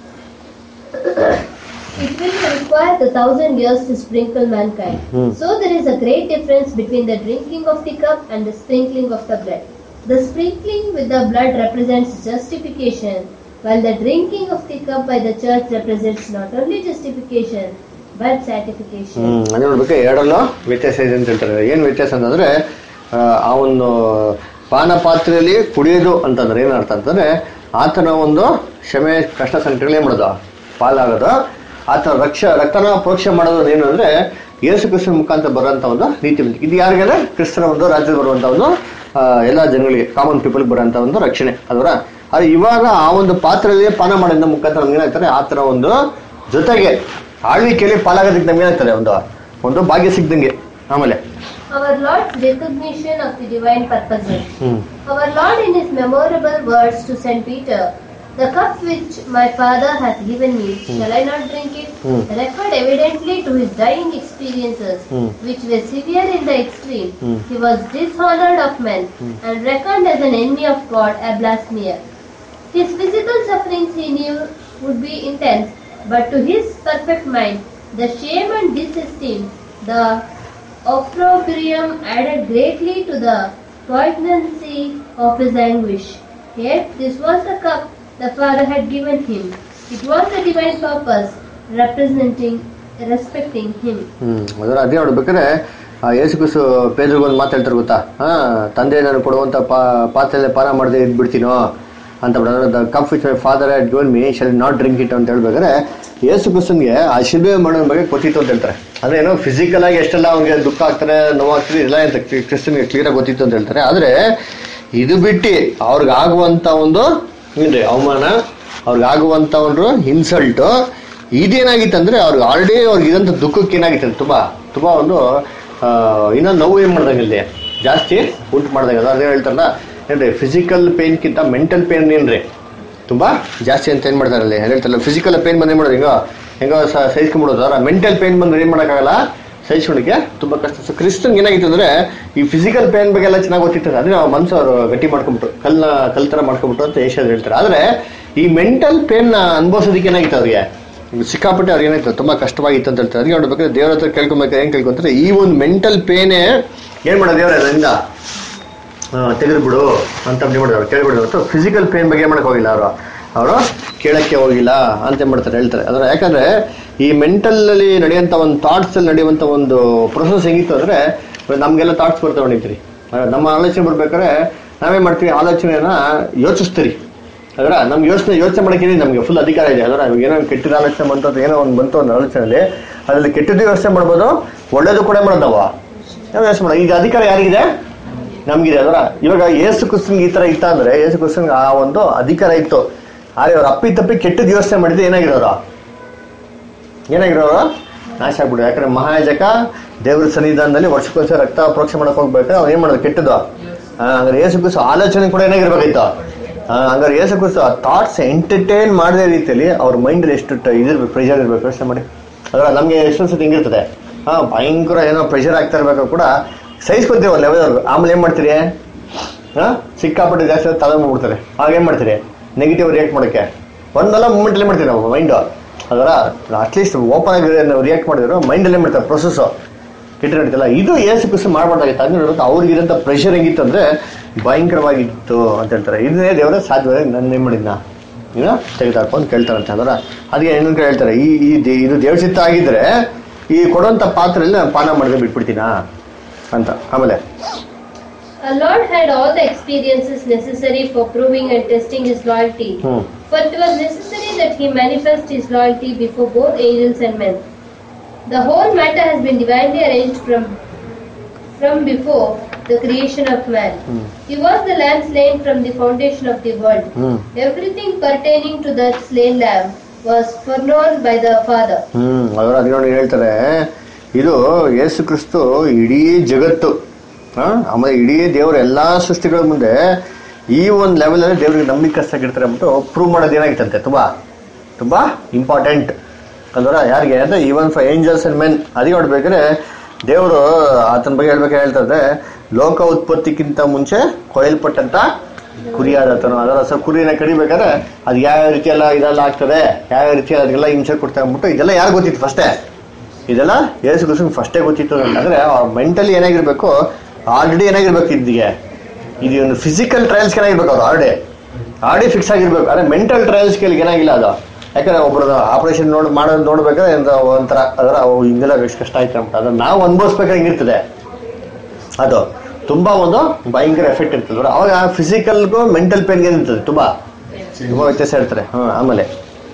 It will require the thousand years to sprinkle mankind. Hmm. So there is a great difference between the drinking of the cup and the sprinkling of the blood. The sprinkling with the blood represents justification, while the drinking of the cup by the church represents not only justification but sanctification. ಹ್ಮ್ ಅದೇ ನೋಡ್ಬೇಕು ಎರಡಲ್ಲೂ ವ್ಯತ್ಯಾಸ ಇದೆ ಅಂತ ಹೇಳ್ತಾರೆ ಏನ್ ವ್ಯತ್ಯಾಸ ಅಂತಂದ್ರೆ ಆ, ಆ ಒಂದು ಪಾನ ಪಾತ್ರೆಯಲ್ಲಿ ಕುಡಿಯೋದು ಅಂತಂದ್ರೆ ಏನ್ ಅರ್ಥ ಅಂತಂದ್ರೆ ಆತನ ಒಂದು ಕ್ಷಮೆ ಕಷ್ಟ ಸಂಕಟಗಳು ಏನ್ ಮಾಡೋದು ಪಾಲಾಗೋದು ಆತನ ರಕ್ಷ ರಕ್ತನ ಪ್ರೋಕ್ಷೆ ಮಾಡೋದು ಏನು ಅಂದ್ರೆ ಯೇಸು ಕ್ರಿಸ್ತನ ಮುಖಾಂತರ ಬರುವಂತ ಒಂದು ನೀತಿ ಬಂದಿದೆ ಇದು ಯಾರಿಗಾದ್ರೆ ಕ್ರಿಸ್ತನ ಒಂದು ರಾಜ್ಯದ ಬರುವಂತ ಒಂದು ಆ, ಎಲ್ಲ ಜನಗಳಿಗೆ ಕಾಮನ್ ಪೀಪಲ್ ಬರುವಂತ ಒಂದು ರಕ್ಷಣೆ ಅದರ ಆದ್ರೆ ಇವಾಗ ಆ ಒಂದು ಪಾತ್ರೆಯಲ್ಲಿ ಪಾನ ಮಾಡೋದ್ರ ಮುಖಾಂತರ ನಮ್ಗೆ ಏನಾಗ್ತಾರೆ ಆತನ ಒಂದು ಜೊತೆಗೆ ಆಳ್ವಿಕೆಯಲ್ಲಿ ಪಾಲಾಗೋದಕ್ಕೆ ನಮ್ಗೆ ಏನಾಗ್ತದೆ ಒಂದು ಒಂದು ಭಾಗ್ಯ ಸಿಗ್ದಂಗೆ ಆಮೇಲೆ Our Lord's recognition of the divine purposes. Hmm Our Lord, in his memorable words to St. Peter, the cup which my Father hath given me, shall I not drink it? Hmm. Referred evidently to his dying experiences, Hmm. which were severe in the extreme. Hmm. He was dishonored of men and reckoned as an enemy of God, a blasphemer. His physical sufferings he knew would be intense, but to his perfect mind, the shame and disesteem, the opprobrium added greatly to the poignancy of his anguish. Yet this was the cup the Father had given him. It was the divine purpose representing, respecting him. ಹ್ಮ್ ಅದರ ಅದೇ ನೋಡ್ಬೇಕಾದ್ರೆ ಆ ಯೇಸು ಕ್ರಿಸ್ತು ಪೇದ್ರಿಗೊಂದು ಮಾತು ಹೇಳ್ತಾರೆ ಗೊತ್ತಾ ಹಾ ತಂದೆ ನಾನು ಕೊಡುವಂತ ಪಾ ಪಾತ್ರೆಯಲ್ಲಿ ಪಾನ ಮಾಡದೆ ಇದ್ಬಿಡ್ತೀನೋ ಅಂತ the cup which my father had given me shall not drink it ಅಂತ ಹೇಳ್ಬೇಕಾದ್ರೆ ಯೇಸು ಕ್ರಿಸ್ತನ್ಗೆ ಆ ಶಿಲ್ಬೆ ಮಾಡೋದ್ರ ಬಗ್ಗೆ ಗೊತ್ತಿತ್ತು ಅಂತ ಹೇಳ್ತಾರೆ ಅಂದ್ರೆ ಏನೋ ಫಿಸಿಕಲ್ ಆಗಿ ಎಷ್ಟೆಲ್ಲ ಅವ್ನಿಗೆ ದುಃಖ ಆಗ್ತಾರೆ ನೋವಾಗ್ತದೆ ಇಲ್ಲ ಅಂತ ಕ್ರಿಸ್ತನ್ಗೆ ಕ್ಲಿಯರ್ ಆಗಿ ಗೊತ್ತಿತ್ತು ಅಂತ ಹೇಳ್ತಾರೆ ಆದ್ರೆ ಇದು ಬಿಟ್ಟು ಅವ್ರಿಗೆ ಆಗುವಂತ ಒಂದು ಏನ್ರಿ ಅವಮಾನ ಅವ್ರಿಗೆ ಆಗುವಂತ ಒಂದು ಇನ್ಸಲ್ಟ್ ಇದೇನಾಗಿತ್ತಂದ್ರೆ ಅವ್ರಿಗೆ ಆಲ್ರೆಡಿ ಅವ್ರಿಗೆ ಇದಂತ ದುಃಖಕ್ಕೆ ಏನಾಗಿತ್ತು ತುಂಬಾ ತುಂಬಾ ಒಂದು ಆ, ಇನ್ನೂ ನೋವು ಏನ್ ಮಾಡ್ದಂಗಿಲ್ಲ ಜಾಸ್ತಿ ಉಂಟು ಮಾಡ್ದಂಗ ಅದೇ ಹೇಳ್ತಾರಲ್ಲ ಏನ್ರಿ ಫಿಸಿಕಲ್ ಪೇನ್ಕಿಂತ ಮೆಂಟಲ್ ಪೇನ್ ಏನ್ರಿ ತುಂಬಾ ಜಾಸ್ತಿ ಅಂತ ಏನ್ ಮಾಡ್ತಾರೆ ಅಲ್ಲಿ ಹೇಳ್ತಾರಲ್ಲ ಫಿಸಿಕಲ್ ಪೇನ್ ಬಂದು ಏನ್ ಮಾಡೋದು ಹಿಂಗ ಹೆಂಗೋ ಸಹಿಸ್ಕೊಂಡ್ಬಿಡೋದು ಅವ್ರ ಮೆಂಟಲ್ ಪೇನ್ ಬಂದ್ರೆ ಏನ್ ಮಾಡೋಕ್ಕಾಗಲ್ಲ ಸಹಿಸ್ಕೊಳಕ್ಕೆ ತುಂಬಾ ಕಷ್ಟ ಸೊ ಕ್ರಿಸ್ತನ್ ಏನಾಗಿತ್ತು ಅಂದ್ರೆ ಈ ಫಿಸಿಕಲ್ ಪೇನ್ ಬಗ್ಗೆ ಎಲ್ಲ ಚೆನ್ನಾಗಿ ಗೊತ್ತಿರ್ತದೆ ಅಂದ್ರೆ ಅವ್ರ ಮನ್ಸು ಅವರು ಗಟ್ಟಿ ಮಾಡ್ಕೊಂಡ್ಬಿಟ್ಟು ಕಲ್ನ ಕಲ್ ತರ ಮಾಡ್ಕೊಂಡ್ಬಿಟ್ಟು ಅಂತ ಏಷ್ಯಾದ ಹೇಳ್ತಾರೆ ಆದ್ರೆ ಈ ಮೆಂಟಲ್ ಪೇನ್ ಅನುಭವಿಸೋದಕ್ಕೆ ಏನಾಗಿತ್ತು ಅವ್ರಿಗೆ ಸಿಕ್ಕಾಪಟ್ಟೆ ಅವ್ರಿಗೆ ಏನಾಯ್ತು ತುಂಬಾ ಕಷ್ಟವಾಗಿತ್ತು ಅಂತ ಹೇಳ್ತಾರೆ ಅದಕ್ಕೆ ನೋಡ್ಬೇಕಾದ್ರೆ ದೇವ್ರ ಹತ್ರ ಕೇಳ್ಕೊಬೇಕು ಏನ್ ಕೇಳ್ಕೊಂತಾರೆ ಈ ಒಂದು ಮೆಂಟಲ್ ಪೇನೇ ಏನ್ ಮಾಡೋದು ದೇವ್ರ ಅದರಿಂದ ತೆಗೆದು ಬಿಡು ಅಂತ ಏನ್ ಮಾಡಿದ್ರು ಕೇಳ್ಬಿಡೋದು ಹೊರತು ಫಿಸಿಕಲ್ ಪೇನ್ ಬಗ್ಗೆ ಏನ್ ಮಾಡಕ್ ಹೋಗಿಲ್ಲ ಅವರು ಅವರು ಕೇಳಕ್ಕೆ ಹೋಗಿಲ್ಲ ಅಂತ ಏನ್ ಮಾಡ್ತಾರೆ ಹೇಳ್ತಾರೆ ಅದರ ಯಾಕಂದ್ರೆ ಈ ಮೆಂಟಲ್ ಅಲ್ಲಿ ನಡೆಯುವಂತ ಒಂದು ಥಾಟ್ಸ್ ಅಲ್ಲಿ ನಡೆಯುವಂತ ಒಂದು ಪ್ರೊಸೆಸ್ ಹೆಂಗಿತ್ತು ಅಂದ್ರೆ ಇವಾಗ ನಮ್ಗೆಲ್ಲ ಥಾಟ್ಸ್ ಬರ್ತಾವೆ ಹೊಡಿತೀರಿ ನಮ್ಮ ಆಲೋಚನೆ ಬರ್ಬೇಕಾದ್ರೆ ನಾವೇನ್ ಮಾಡ್ತೀವಿ ಆಲೋಚನೆಯನ್ನ ಯೋಚಿಸ್ತೀರಿ ಅದರ ನಮ್ಗೆ ಯೋಚನೆ ಯೋಚನೆ ಮಾಡಕ್ಕೆ ನಮಗೆ ಫುಲ್ ಅಧಿಕಾರ ಇದೆ ಅದರ ಇವಾಗ ಏನೋ ಕೆಟ್ಟದ ಆಲೋಚನೆ ಬಂತು ಅಥವಾ ಏನೋ ಒಂದು ಬಂತು ಒಂದು ಆಲೋಚನೆಯಲ್ಲಿ ಅದ್ರಲ್ಲಿ ಕೆಟ್ಟದ್ದು ಯೋಚನೆ ಮಾಡ್ಬೋದು ಒಳ್ಳೇದು ಕೂಡ ಮಾಡೋದವ ನಾವು ಯೋಚನೆ ಮಾಡೋದು ಈಗ ಅಧಿಕಾರ ಯಾರಿಗಿದೆ ನಮ್ಗಿದೆ ಅದರ ಇವಾಗ ಏಸು ಕ್ರಿಸ್ತನ್ಗೆ ಈ ತರ ಇತ್ತ ಅಂದ್ರೆ ಏಸು ಕ್ರಿಸ್ತನ್ಗೆ ಆ ಒಂದು ಅಧಿಕಾರ ಇತ್ತು ಆದ್ರೆ ಅವ್ರು ಅಪ್ಪಿ ತಪ್ಪಿ ಕೆಟ್ಟದ್ದು ಯೋಚನೆ ಮಾಡಿದ್ರೆ ಏನಾಗಿರೋರು ಏನಾಗಿರೋರು ನಾಶ ಆಗ್ಬಿಡು ಯಾಕಂದ್ರೆ ಮಹಾಯಾಜಕ ದೇವ್ರ ಸನ್ನಿಧಾನದಲ್ಲಿ ವರ್ಷಕ್ಕೋಸ್ಕರ ರಕ್ತ ಪ್ರೋಕ್ಷೆ ಮಾಡಕ್ ಹೋಗ್ಬೇಕಾದ್ರೆ ಅವ್ನು ಏನ್ ಮಾಡೋದು ಕೆಟ್ಟದ್ದು ಆ, ಹಂಗಾರೆ ಏಸು ಕ್ರಿಸ್ತು ಆಲೋಚನೆ ಕೂಡ ಏನಾಗಿರ್ಬೇಕಾಯ್ತು ಆ, ಹಂಗಾರೆ ಏಸು ಕ್ರಿಸ್ತು ಆ ಥಾಟ್ಸ್ ಎಂಟರ್ಟೈನ್ ಮಾಡದೇ ರೀತಿಯಲ್ಲಿ ಅವ್ರ ಮೈಂಡ್ ಎಷ್ಟು ಟ- ಇದಿರ್ಬೇಕು ಪ್ರೆಷರ್ ಇರ್ಬೇಕು ಯೋಚನೆ ಮಾಡಿ ಅದರ ನಮ್ಗೆ ಎಷ್ಟೊಂದು ಸತಿ ಹಿಂಗಿರ್ತದೆ ಹಾ ಭಯಂಕರ ಏನೋ ಪ್ರೆಷರ್ ಆಗ್ತಾ ಇರ್ಬೇಕು ಕೂಡ ಸಹಿಸ್ಕೊತೀವಿ ಒಂದು ಲೆವೆಲ್ ಆಮೇಲೆ ಏನ್ ಮಾಡ್ತೀರಿ ಹಾ ಸಿಕ್ಕಾಪಟ್ಟೆ ಜಾಸ್ತಿ ಆದ್ರೆ ತಲೆ ಮಾಡ್ಬಿಡ್ತಾರೆ ಆಗ ಏನ್ ಮಾಡ್ತೀರಿ ನೆಗೆಟಿವ್ ರಿಯಾಕ್ಟ್ ಮಾಡೋಕ್ಕೆ ಒಂದಲ್ಲ ಮೂಮೆಂಟಲ್ಲಿ ಮಾಡ್ತೀವಿ ನಾವು ಮೈಂಡು ಅದರ ಅಟ್ಲೀಸ್ಟ್ ಓಪನ್ ಆಗಿ ನಾವು ರಿಯಾಕ್ಟ್ ಮಾಡಿದ್ರು ಮೈಂಡಲ್ಲೇ ಮಾಡ್ತಾರೆ ಪ್ರೊಸೆಸ್ಸು ಕೆಟ್ಟ ನಡೀತಲ್ಲ ಇದು ಏಸು ಕುಸು ಮಾಡ್ಬಾರ್ದಾಗಿತ್ತು ಅಂದ್ರೆ ನೋಡೋದು ಅವ್ರಿಗಿರಂತ ಪ್ರೆಷರ್ ಹೆಂಗಿತ್ತು ಅಂದ್ರೆ ಭಯಂಕರವಾಗಿತ್ತು ಅಂತ ಹೇಳ್ತಾರೆ ಇದನ್ನೇ ದೇವರ ಸಾಧ್ಯವೇ ನನ್ನ ಏನ್ ಮಾಡಿದ್ನ ಏನೋ ತೆಗೆದಾಕು ಅಂತ ಕೇಳ್ತಾರಂತೆ ಅದರ ಅದಕ್ಕೆ ಇನ್ನೊಂದು ಕಡೆ ಹೇಳ್ತಾರೆ ಈ ಈ ದೇ- ಇದು ದೇವ್ರ ಚಿತ್ತ ಆಗಿದ್ರೆ ಈ ಕೊಡುವಂತ ಪಾತ್ರೆಯಲ್ಲಿ ನಾನು ಪಾನ ಮಾಡಿದ್ರೆ ಬಿಟ್ಬಿಡ್ತೀನಾ ಅಂತ ಆಮೇಲೆ Our Lord had all the experiences necessary for proving and testing his loyalty. Hmm For it was necessary that he manifest his loyalty before both angels and men. The whole matter has been divinely arranged from from before the creation of man. Hmm. He was the lamb slain from the foundation of the world. Hmm Everything pertaining to that slain lamb was foreknown by the Father. ಹ್ಮ್ ಅದರ ಅದೇ ನೋಡಿ ಹೇಳ್ತಾರೆ ಇದು ಯೇಸು ಕ್ರಿಸ್ತು ಇಡೀ ಜಗತ್ತು ಆ, ಆಮೇಲೆ ಇಡೀ ದೇವರ ಎಲ್ಲಾ ಸೃಷ್ಟಿಗಳ ಮುಂದೆ ಈ ಒಂದು ಲೆವೆಲ್ ಅಲ್ಲಿ ದೇವ್ರಿಗೆ ನಂಬಿಕಸ್ತಾಗಿರ್ತಾರೆ ಅಂದ್ಬಿಟ್ಟು ಪ್ರೂವ್ ಮಾಡೋದು ಏನಾಗಿತ್ತಂತೆ ತುಂಬಾ ತುಂಬಾ ಇಂಪಾರ್ಟೆಂಟ್ ಅಲ್ವರ ಯಾರಿಗೆ ಅಂದ್ರೆ even for angels and men ಅದಕ್ಕೆ ನೋಡ್ಬೇಕಾದ್ರೆ ದೇವರು ಆತನ ಬಗ್ಗೆ ಹೇಳ್ಬೇಕು ಹೇಳ್ತಾರೆ ಲೋಕ ಉತ್ಪತ್ತಿಕ್ಕಿಂತ ಮುಂಚೆ ಕೊಯ್ಲ್ಪಟ್ಟಂತ ಕುರಿಯಾದತನು ಅದರ ಸೊ ಕುರಿನ ಕಡಿಬೇಕಾದ್ರೆ ಅದು ಯಾವ ರೀತಿ ಎಲ್ಲ ಇದೆಲ್ಲ ಆಗ್ತದೆ ಯಾವ ರೀತಿ ಅದಕ್ಕೆಲ್ಲ ಹಿಂಸೆ ಕೊಡ್ತಾ ಅಂದ್ಬಿಟ್ಟು ಇದೆಲ್ಲ ಯಾರು ಗೊತ್ತಿತ್ತು ಫಸ್ಟೇ ಇದೆಲ್ಲ ಏಸು ಕ್ರಿಸ್ತನ್ ಫಸ್ಟೇ ಗೊತ್ತಿತ್ತು ಅಂತಂದ್ರೆ ಮೆಂಟಲಿ ಏನಾಗಿರ್ಬೇಕು ಆಲ್ರೆಡಿ ಏನಾಗಿರ್ಬೇಕು ಇದ್ದಿಗೆ ಇದು ಒಂದು ಫಿಸಿಕಲ್ ಟ್ರಯಲ್ಸ್ ಏನಾಗಿರ್ಬೇಕು ಅವ್ರು ಆಲ್ರೆಡಿ ಆಲ್ರೆಡಿ ಫಿಕ್ಸ್ ಆಗಿರ್ಬೇಕು ಅದೇ ಮೆಂಟಲ್ ಟ್ರಯಲ್ಸ್ ಕೇಳಿ ಏನಾಗಿಲ್ಲ ಅದು ಯಾಕಂದ್ರೆ ಒಬ್ರದ್ದು ಆಪರೇಷನ್ ನೋಡಿ ಮಾಡೋದು ನೋಡ್ಬೇಕಾದ್ರೆ ಎಂತ ಒಂಥರ ಅದರ ಅವು ಹಿಂಗೆಲ್ಲ ಎಷ್ಟು ಕಷ್ಟ ಆಯ್ತು ಅಂತ ಅದನ್ನ ನಾವು ಅನುಭವಿಸ್ಬೇಕಾದ್ರೆ ಹೆಂಗಿರ್ತದೆ ಅದು ತುಂಬಾ ಒಂದು ಭಯಂಕರ ಎಫೆಕ್ಟ್ ಇರ್ತದೆ ಅವಾಗ ಫಿಸಿಕಲ್ಗೂ ಮೆಂಟಲ್ ಪೇನ್ಗೆ ಏನಿರ್ತದೆ ತುಂಬಾ ತುಂಬಾ ವ್ಯತ್ಯಾಸ ಇರ್ತಾರೆ ಹ್ಮ್ ಆಮೇಲೆ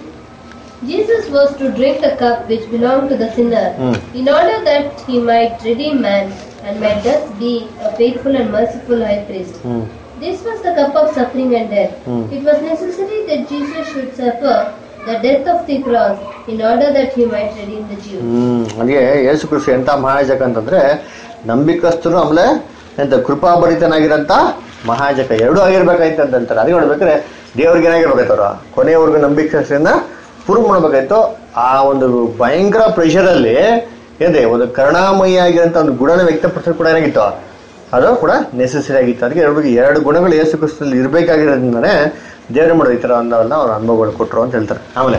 Jesus was to drink the cup which belonged to the sinner, Hmm. in order that he might redeem man and might thus be a faithful and merciful high priest. Hmm This was the cup of suffering and death. Hmm. It was necessary that Jesus should suffer the death of the cross in order that he might redeem the Jews. ಹ್ಮ್ ಹಾಗೆ ಯೇಸು ಕೃಷಿ ಎಂತ ಮಹಾಯಾಜಕ ಅಂತಂದ್ರೆ ನಂಬಿಕಸ್ತರು ಆಮೇಲೆ ಎಂತ ಕೃಪಾಭರಿತನಾಗಿರಂತ ಮಹಾಯಾಜಕ ಎರಡೂ ಆಗಿರ್ಬೇಕಾಯ್ತು ಅಂತ ಅಂತಾರೆ ಅದೇ ನೋಡ್ಬೇಕಾದ್ರೆ ದೇವ್ರಿಗೆ ಏನಾಗಿರ್ಬೇಕಾಯ್ತು ಅವ್ರು ಕೊನೆಯವರೆಗೂ ನಂಬಿಕಸ್ಥರಿಂದ ಪ್ರೂವ್ ಮಾಡ್ಬೇಕಾಯ್ತು ಆ ಒಂದು ಭಯಂಕರ ಪ್ರೆಷರ್ ಅಲ್ಲಿ ಏನಿದೆ ಒಂದು ಕರುಣಾಮಯಿ ಆಗಿರೋಂಥ ಒಂದು ಗುಣನ ವ್ಯಕ್ತಪಡಿಸೋದು ಕೂಡ ಏನಾಗಿತ್ತು ಅದು ಕೂಡ ನೆಸೆಸರಿ ಆಗಿತ್ತು ಅದಕ್ಕೆ ಎರಡು ಎರಡು ಗುಣಗಳು ಯೇಸು ಕ್ರಿಸ್ತಲ್ಲಿ ಇರಬೇಕಾಗಿರೋದ್ರಿಂದನೇ ದೇವ್ರು ಮಾಡೋದು ಈ ಥರ ಒಂದು ಅವ್ರ ಅನುಭವಗಳು ಕೊಟ್ಟರು ಅಂತ ಹೇಳ್ತಾರೆ ಆಮೇಲೆ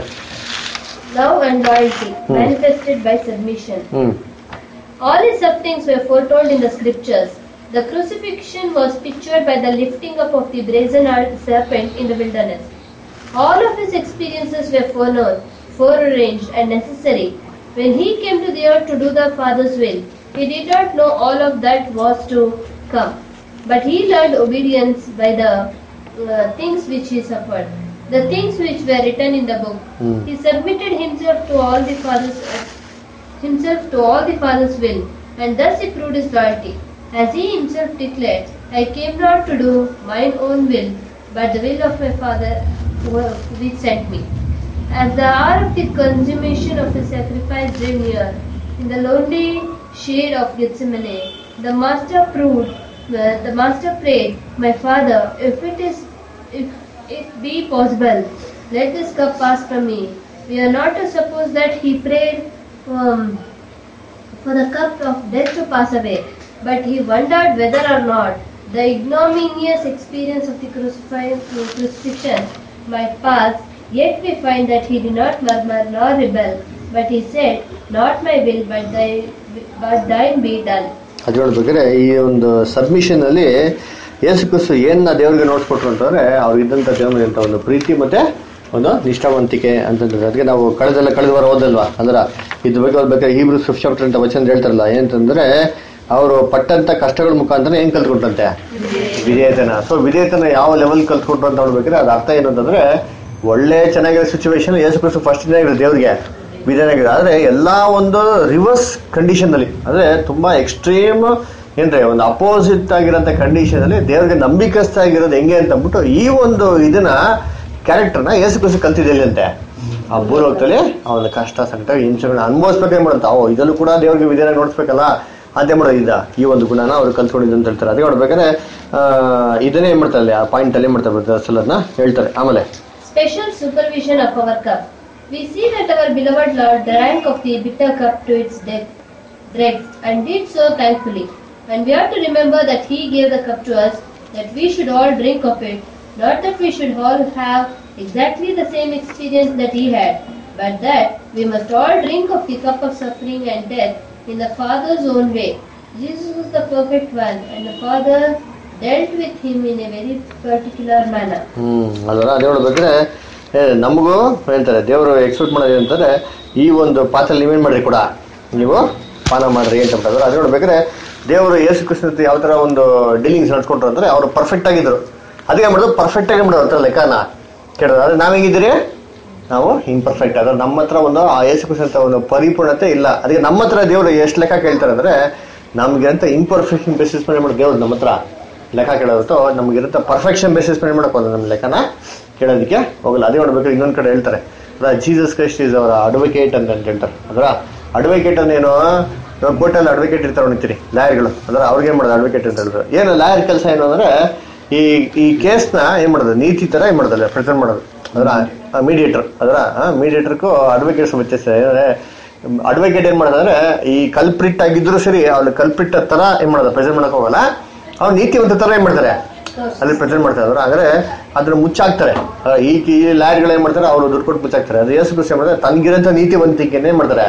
Love and loyalty manifested by submission. Hmm All his sufferings were foretold in the scriptures. The crucifixion was pictured by the lifting up of the brazen serpent in the wilderness. All of his experiences were foreknown, forearranged, and necessary. When he came to the earth to do the Father's will, he did not know all of that was to come. But he learned obedience by the uh, things which he suffered, the things which were written in the book. Hmm. He submitted himself to all the Father's himself to all the Father's will, and thus he proved his loyalty. As he himself declared, I came not to do mine own will, but the will of my Father who- which sent me. As the hour of the consummation of the sacrifice drew near, in the lonely shade of Gethsemane, the Master proved, uh, the Master prayed, My Father, if it is, if it be possible, let this cup pass from me. We are not to suppose that he prayed um, for the cup of death to pass away, but he wondered whether or not the ignominious experience of the crucify- crucifixion might pass. Yet we find that he did not murmur nor rebel, but he said, "Not my will, but thy, but thine be done." ಅದು ಹೇಳ್ಬೇಕಾದ್ರೆ ಈ ಒಂದು submission ಅಲ್ಲಿ ಯೇಸು ಕ್ರಿಸ್ತು ಏನ ದೇವರಿಗೆ ನೋಡ್ಸ್ಕೊಟ್ರು ಅಂತಂದ್ರೆ ಅವ್ರಿಗಿದ್ದಂಥ ದೇವ್ರ ಅಂತ ಒಂದು ಪ್ರೀತಿ ಮತ್ತೆ ಒಂದು ನಿಷ್ಠಾವಂತಿಕೆ ಅಂತಂದ್ರೆ ಅದಕ್ಕೆ ನಾವು ಕಳೆದೆಲ್ಲ ಕಳೆದ ವಾರ ಓದಲ್ವಾ ಅಂದ್ರ ಇದ್ರ ಬಗ್ಗೆ ಓದ್ಬೇಕಾದ್ರೆ ಹೀಬ್ರು ಫಿಫ್ತ್ ಚಾಪ್ಟರ್ ಅಂತ ವಚನ ಹೇಳ್ತಾರಲ್ಲ ಏನಂತಂದ್ರೆ ಅವರು ಪಟ್ಟಂತ ಕಷ್ಟಗಳ ಮುಖಾಂತರ ಏನ್ ಕಲ್ತ್ಕೊಂಡ್ರಂತೆ ವಿಧೇಯತನ ಸೊ ವಿಧೇಯತನ ಯಾವ ಲೆವೆಲ್ ಕಲ್ತ್ಕೊಂಡ್ರು ಅಂತ ನೋಡ್ಬೇಕಾದ್ರೆ ಅದ್ರ ಅರ್ಥ ಏನು ಅಂತಂದ್ರೆ ಒಳ್ಳೆ ಚೆನ್ನಾಗಿರೋ ಸಿಚುವೇಶನ್ ಯೇಸು ಕ್ರಿಸ್ತು ಫಸ್ಟ್ ಇರೋ ದೇವ್ರಿಗೆ ವಿಧಾನಾಗಿದೆ ಆದ್ರೆ ಎಲ್ಲಾ ಒಂದು ರಿವರ್ಸ್ ಕಂಡೀಷನ್ ಅಲ್ಲಿ ಅಂದ್ರೆ ತುಂಬಾ ಎಕ್ಸ್ಟ್ರೀಮ್ ಏನ್ರಿ ಒಂದು ಅಪೋಸಿಟ್ ಆಗಿರೋಂಥ ಕಂಡೀಷನ್ ಅಲ್ಲಿ ದೇವ್ರಿಗೆ ನಂಬಿಕಸ್ಥ ಆಗಿರೋದು ಹೆಂಗೆ ಅಂತ ಅಂದ್ಬಿಟ್ಟು ಈ ಒಂದು ಇದನ್ನ ಕ್ಯಾರೆಕ್ಟರ್ನ ಯೇಸು ಕ್ರಿಸ್ತು ಕಲ್ತಿದ್ದಲ್ಲಿ ಅಂತೆ ಆ ಭೂಲೋಕದಲ್ಲಿ ಆ ಒಂದು ಕಷ್ಟ ಸಂಕಟ ಹಿಂಸೆಗಳನ್ನ ಅನುಭವಿಸ್ಬೇಕೇ ಮಾಡುತ್ತ ಓ ಇದಲ್ಲೂ ಕೂಡ ದೇವ್ರಿಗೆ ವಿಧಾನ ನೋಡಿಸ್ಬೇಕಲ್ಲ ಅಂತ ಮಾಡೋದು ಇದ ಈ ಒಂದು ಗುಣನ ಅವ್ರು ಕಲ್ತ್ಕೊಂಡಿದ್ದು ಅಂತ ಹೇಳ್ತಾರೆ ಅದೇ ನೋಡ್ಬೇಕಾದ್ರೆ ಆ, ಇದನ್ನೇ ಏನ್ ಮಾಡ್ತಾರೆ ಅಲ್ಲಿ ಆ ಪಾಯಿಂಟ್ ಅಲ್ಲಿ ಏನ್ ಮಾಡ್ತಾರೆ ಅಸಲ್ ಅದನ್ನ ಹೇಳ್ತಾರೆ ಆಮೇಲೆ Special supervision of our cup. We see that our beloved Lord drank of the bitter cup to its depth, dregs, and did so thankfully. And we are to remember that He gave the cup to us, that we should all drink of it, not that we should all have exactly the same experience that He had, but that we must all drink of the cup of suffering and death in the Father's own way. Jesus was the perfect one, and the Father dealt with Him in a very particular manner. ಹ್ಮ್ ಅದರ ಅದೇ ಹೇಳ್ಬೇಕಾದ್ರೆ ಏ, ನಮಗೂ ಹೇಳ್ತಾರೆ ದೇವರು expect ಮಾಡೋದು ಅಂತಂದ್ರೆ ಈ ಒಂದು ಪಾತ್ರೆ ನೀವೇನ್ ಮಾಡ್ರಿ ಕೂಡ ನೀವು ಪಾನ ಮಾಡ್ರಿ ಅಂತ ಹೇಳ್ತಾರೆ ಅದೇ ನೋಡ್ಬೇಕಾದ್ರೆ ದೇವರು ಯೇಸು ಕೃಷ್ಣ ಜೊತೆ ಯಾವ ತರ ಒಂದು ಡೀಲಿಂಗ್ಸ್ ನಡ್ಸ್ಕೊಂಡ್ರು ಅಂದ್ರೆ ಅವ್ರು ಪರ್ಫೆಕ್ಟ್ ಆಗಿದ್ರು ಅದಕ್ಕೆ ಮಾಡೋದು ಪರ್ಫೆಕ್ಟ್ ಆಗಿ ಮಾಡೋದು ಅಂತ ಲೆಕ್ಕನ ಕೇಳೋದು ಆದ್ರೆ ನಾವ್ ಹೆಂಗಿದ್ದೀರಿ ನಾವು ಇಂಪರ್ಫೆಕ್ಟ್ ಅದ್ರ ನಮ್ಮ ಹತ್ರ ಒಂದು ಆ ಯೇಸು ಕೃಷ್ಣ ಅಂತ ಒಂದು ಪರಿಪೂರ್ಣತೆ ಇಲ್ಲ ಅದಕ್ಕೆ ನಮ್ಮ ಹತ್ರ ದೇವರು ಎಷ್ಟು ಲೆಕ್ಕ ಕೇಳ್ತಾರೆ ಅಂದ್ರೆ ನಮ್ಗೆ ಅಂತ ಇಂಪರ್ಫೆಕ್ಷನ್ ಬೇಸಿಸ್ ಮೇಲೆ ಮಾಡೋ ದೇವ್ರು ನಮ್ಮ ಹತ್ರ ಲೆಕ್ಕ ಕೇಳೋದು ನಮ್ಗಿರುತ್ತೆ ಪರ್ಫೆಕ್ಷನ್ ಬೇಸಿಸ್ ಮೇಲೆ ಮಾಡಕ್ ಹೋದ ನಮ್ಮ ಲೆಕ್ಕನ ಕೇಳೋದಕ್ಕೆ ಹೋಗಲ್ಲ ಅದೇ ನೋಡ್ಬೇಕು ಇನ್ನೊಂದ್ ಕಡೆ ಹೇಳ್ತಾರೆ ಜೀಸಸ್ ಕ್ರೈಸ್ಟ್ ಇಸ್ ಅವರ ಅಡ್ವೊಕೇಟ್ ಅಂತ ಅಂತ ಹೇಳ್ತಾರೆ ಅದರ ಅಡ್ವೊಕೇಟ್ ಅಂದೇನು ಕೋರ್ಟಲ್ಲಿ ಅಡ್ವೊಕೇಟ್ ಇರ್ತಾರೆ ನೋಡ್ತೀರಿ ಲಾಯರ್ಗಳು ಅದರ ಅವ್ರಿಗೆ ಏನ್ ಮಾಡೋದು ಅಡ್ವೊಕೇಟ್ ಅಂತ ಹೇಳಿದ್ರು ಏನು ಲಾಯರ್ ಕೆಲಸ ಏನು ಅಂದ್ರೆ ಈ ಈ ಕೇಸ್ನ ಏನ್ ಮಾಡೋದು ನೀತಿ ತರ ಏನ್ ಮಾಡೋದಲ್ಲ ಪ್ರೆಸೆಂಟ್ ಮಾಡೋದು ಅದರ ಮೀಡಿಯೇಟರ್ ಅದರ ಮೀಡಿಯೇಟರ್ಗೂ ಅಡ್ವೊಕೇಟ್ಸ್ ವ್ಯತ್ಯಾಸ ಏನಂದ್ರೆ ಅಡ್ವೊಕೇಟ್ ಏನ್ ಮಾಡೋದಂದ್ರೆ ಈ ಕಲ್ಪ್ರಿಟ್ ಆಗಿದ್ರು ಸರಿ ಅವ್ಳು ಕಲ್ಪ್ರಿಟ್ ತರ ಏನ್ ಮಾಡೋದು ಪ್ರೆಸೆಂಟ್ ಮಾಡಕ್ ಹೋಗಲ್ಲ ಅವ್ರು ನೀತಿವಂತ ತರ ಏನ್ ಮಾಡ್ತಾರೆ ಅಲ್ಲಿ ಪ್ರೆಸೆಂಟ್ ಮಾಡ್ತಾರೆ ಅವ್ರು ಹಾಗಾದ್ರೆ ಅದ್ರ ಮುಚ್ಚಾಕ್ತಾರೆ ಆ, ಈ ಈ ಲಾಯರ್ಗಳು ಏನ್ ಮಾಡ್ತಾರೆ ಅವ್ರು ದುಡ್ಡು ಕೊಟ್ಟು ಮುಚ್ಚಾಕ್ತಾರೆ ಅದು ಯೇಸು ಕ್ರಿಸ್ತ ಏನ್ ಮಾಡ್ತಾರೆ ತನ್ಗಿರಂತ ನೀತಿವಂತಿಕೆನ ಏನ್ ಮಾಡ್ತಾರೆ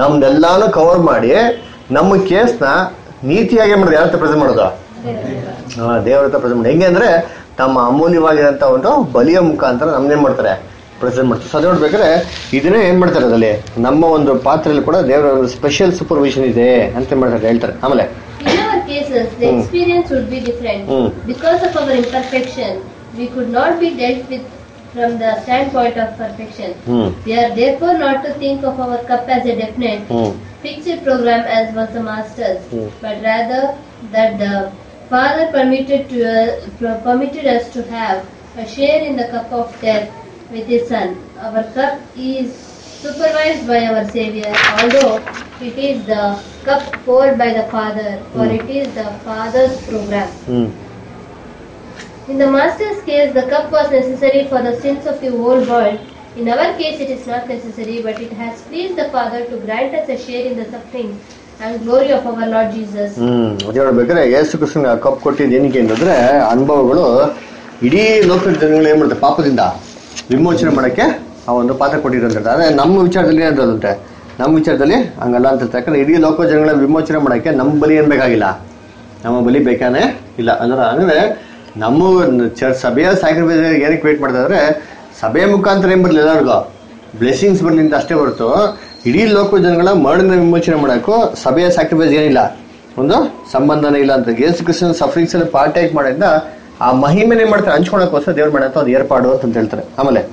ನಮ್ದೆಲ್ಲಾನು ಕವರ್ ಮಾಡಿ ನಮ್ಮ ಕೇಸ್ನ ನೀತಿಯಾಗಿ ಏನ್ ಮಾಡೋದು ಯಾರ ಪ್ರೆಸೆಂಟ್ ಮಾಡೋದು ಆ, ದೇವರ ಹತ್ರ ಪ್ರೆಸೆಂಟ್ ಹೆಂಗೆ ಅಂದ್ರೆ ತಮ್ಮ ಅಮೂಲ್ಯವಾಗಿರೋಂಥ ಒಂದು ಬಲಿಯ ಮುಖಾಂತರ ನಮ್ನೇನ್ ಮಾಡ್ತಾರೆ ಪ್ರೆಸೆಂಟ್ ಮಾಡ್ತಾರೆ ಸೊ ಅದು ನೋಡ್ಬೇಕಾದ್ರೆ ಇದನ್ನೇ ಏನ್ ಮಾಡ್ತಾರೆ ಅದಲ್ಲಿ ನಮ್ಮ ಒಂದು ಪಾತ್ರೆಯಲ್ಲಿ ಕೂಡ ದೇವರ ಒಂದು ಸ್ಪೆಷಲ್ ಸೂಪರ್ವಿಷನ್ ಇದೆ ಅಂತ ಏನ್ ಮಾಡ್ತಾರೆ ಹೇಳ್ತಾರೆ ಆಮೇಲೆ In our cases, the Hmm. experience would be different. Hmm. Because of our imperfection, we could not be dealt with from the standpoint of perfection. Hmm We are therefore not to think of our cup as a definite, hmm fixed program as was the master's, Hmm. but rather that the Father permitted to uh, per- permitted us to have a share in the cup of death with His Son. Our cup is supervised by our Savior, although it is the cup poured by the Father, for Hmm. it is the Father's program. Hmm In the Master's case, the cup was necessary for the sins of the whole world. In our case, it is not necessary, but it has pleased the Father to grant us a share in the suffering and glory of our Lord Jesus. ಹ್ಮ್ ಅದೇ ನೋಡ್ಬೇಕಾದ್ರೆ ಯೇಸು Krishna cup ಕೊಟ್ಟಿದ್ದು ಏನಕ್ಕೆ ಅಂತಂದ್ರೆ ಅನುಭವಗಳು ಇಡೀ ಲೋಕದ ಜನಗಳು ಏನ್ ಮಾಡ್ತಾರೆ ಪಾಪದಿಂದ ವಿಮೋಚನೆ ಮಾಡಕ್ಕೆ ಆ ಒಂದು ಪಾತ್ರ ಕೊಟ್ಟಿರೋದಂತೆ ಆದ್ರೆ ನಮ್ಮ ವಿಚಾರದಲ್ಲಿ ಏನಂತಂತೆ ನಮ್ಮ ವಿಚಾರದಲ್ಲಿ ಹಂಗಲ್ಲ ಅಂತ ಹೇಳ್ತಾರೆ. ಯಾಕಂದ್ರೆ ಇಡೀ ಲೋಕ ಜನಗಳ ವಿಮೋಚನೆ ಮಾಡಕ್ಕೆ ನಮ್ಮ ಬಲಿ ಏನ್ ಬೇಕಾಗಿಲ್ಲ ನಮ್ಮ ಬಲಿ ಬೇಕಾನೇ ಇಲ್ಲ ಅಂದ್ರೆ ಅಂದ್ರೆ ನಮ್ಮ ಚರ್ಚ್ ಸಭೆಯ ಸ್ಯಾಕ್ರಿಫೈಸ್ ಏನಕ್ಕೆ ವೇಟ್ ಮಾಡ್ತಾ ಇದ್ರೆ ಸಭೆಯ ಮುಖಾಂತರ ಏನ್ ಬರ್ಲಿ ಎಲ್ಲರಿಗೂ ಬ್ಲೆಸ್ಸಿಂಗ್ಸ್ ಬರ್ಲಿ ಅಂತ ಅಷ್ಟೇ ಹೊರತು ಇಡೀ ಲೋಕ ಜನಗಳ ಮರಣ ವಿಮೋಚನೆ ಮಾಡಕ್ಕೂ ಸಭೆಯ ಸ್ಯಾಕ್ರಿಫೈಸ್ ಏನಿಲ್ಲ ಒಂದು ಸಂಬಂಧನೇ ಇಲ್ಲ ಅಂತ ಯೇಸು ಕ್ರಿಸ್ತನ ಸಫರಿಂಗ್ಸ್ ಅಲ್ಲಿ ಪಾರ್ಟೇಕ್ ಮಾಡೋದ್ರಿಂದ ಆ ಮಹಿಮೆನೇ ಮಾಡ್ತಾರೆ ಹಂಚ್ಕೊಳಕ್ಕೋಸ್ಕರ ದೇವ್ರು ಮಾಡಂತ ಒಂದು ಏರ್ಪಾಡು ಅಂತ ಹೇಳ್ತಾರೆ ಆಮೇಲೆ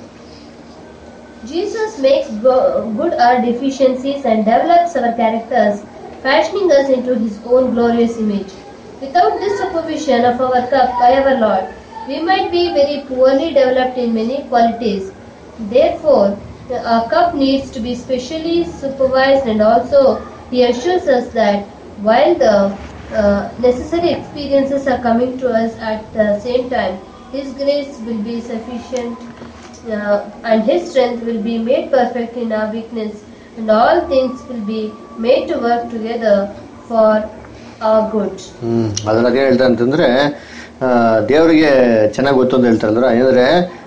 Jesus makes go- good our deficiencies and develops our characters, fashioning us into His own glorious image. Without this supervision of our cup by our Lord, we might be very poorly developed in many qualities. Therefore, the- our cup needs to be specially supervised, and also He assures us that while the uh, necessary experiences are coming to us at the same time, His grace will be sufficient uh, and His strength will be made perfect in our weakness, and all things will be made to work together for our good. ಹ್ಮ್ ಅದನ್ನ ಅದೇ ಹೇಳ್ತಾರೆ ಅಂತಂದ್ರೆ ಆ, ದೇವರಿಗೆ ಚೆನ್ನಾಗಿ ಗೊತ್ತು ಅಂತ ಹೇಳ್ತಾರಲ್ರ ಏನಂದ್ರೆ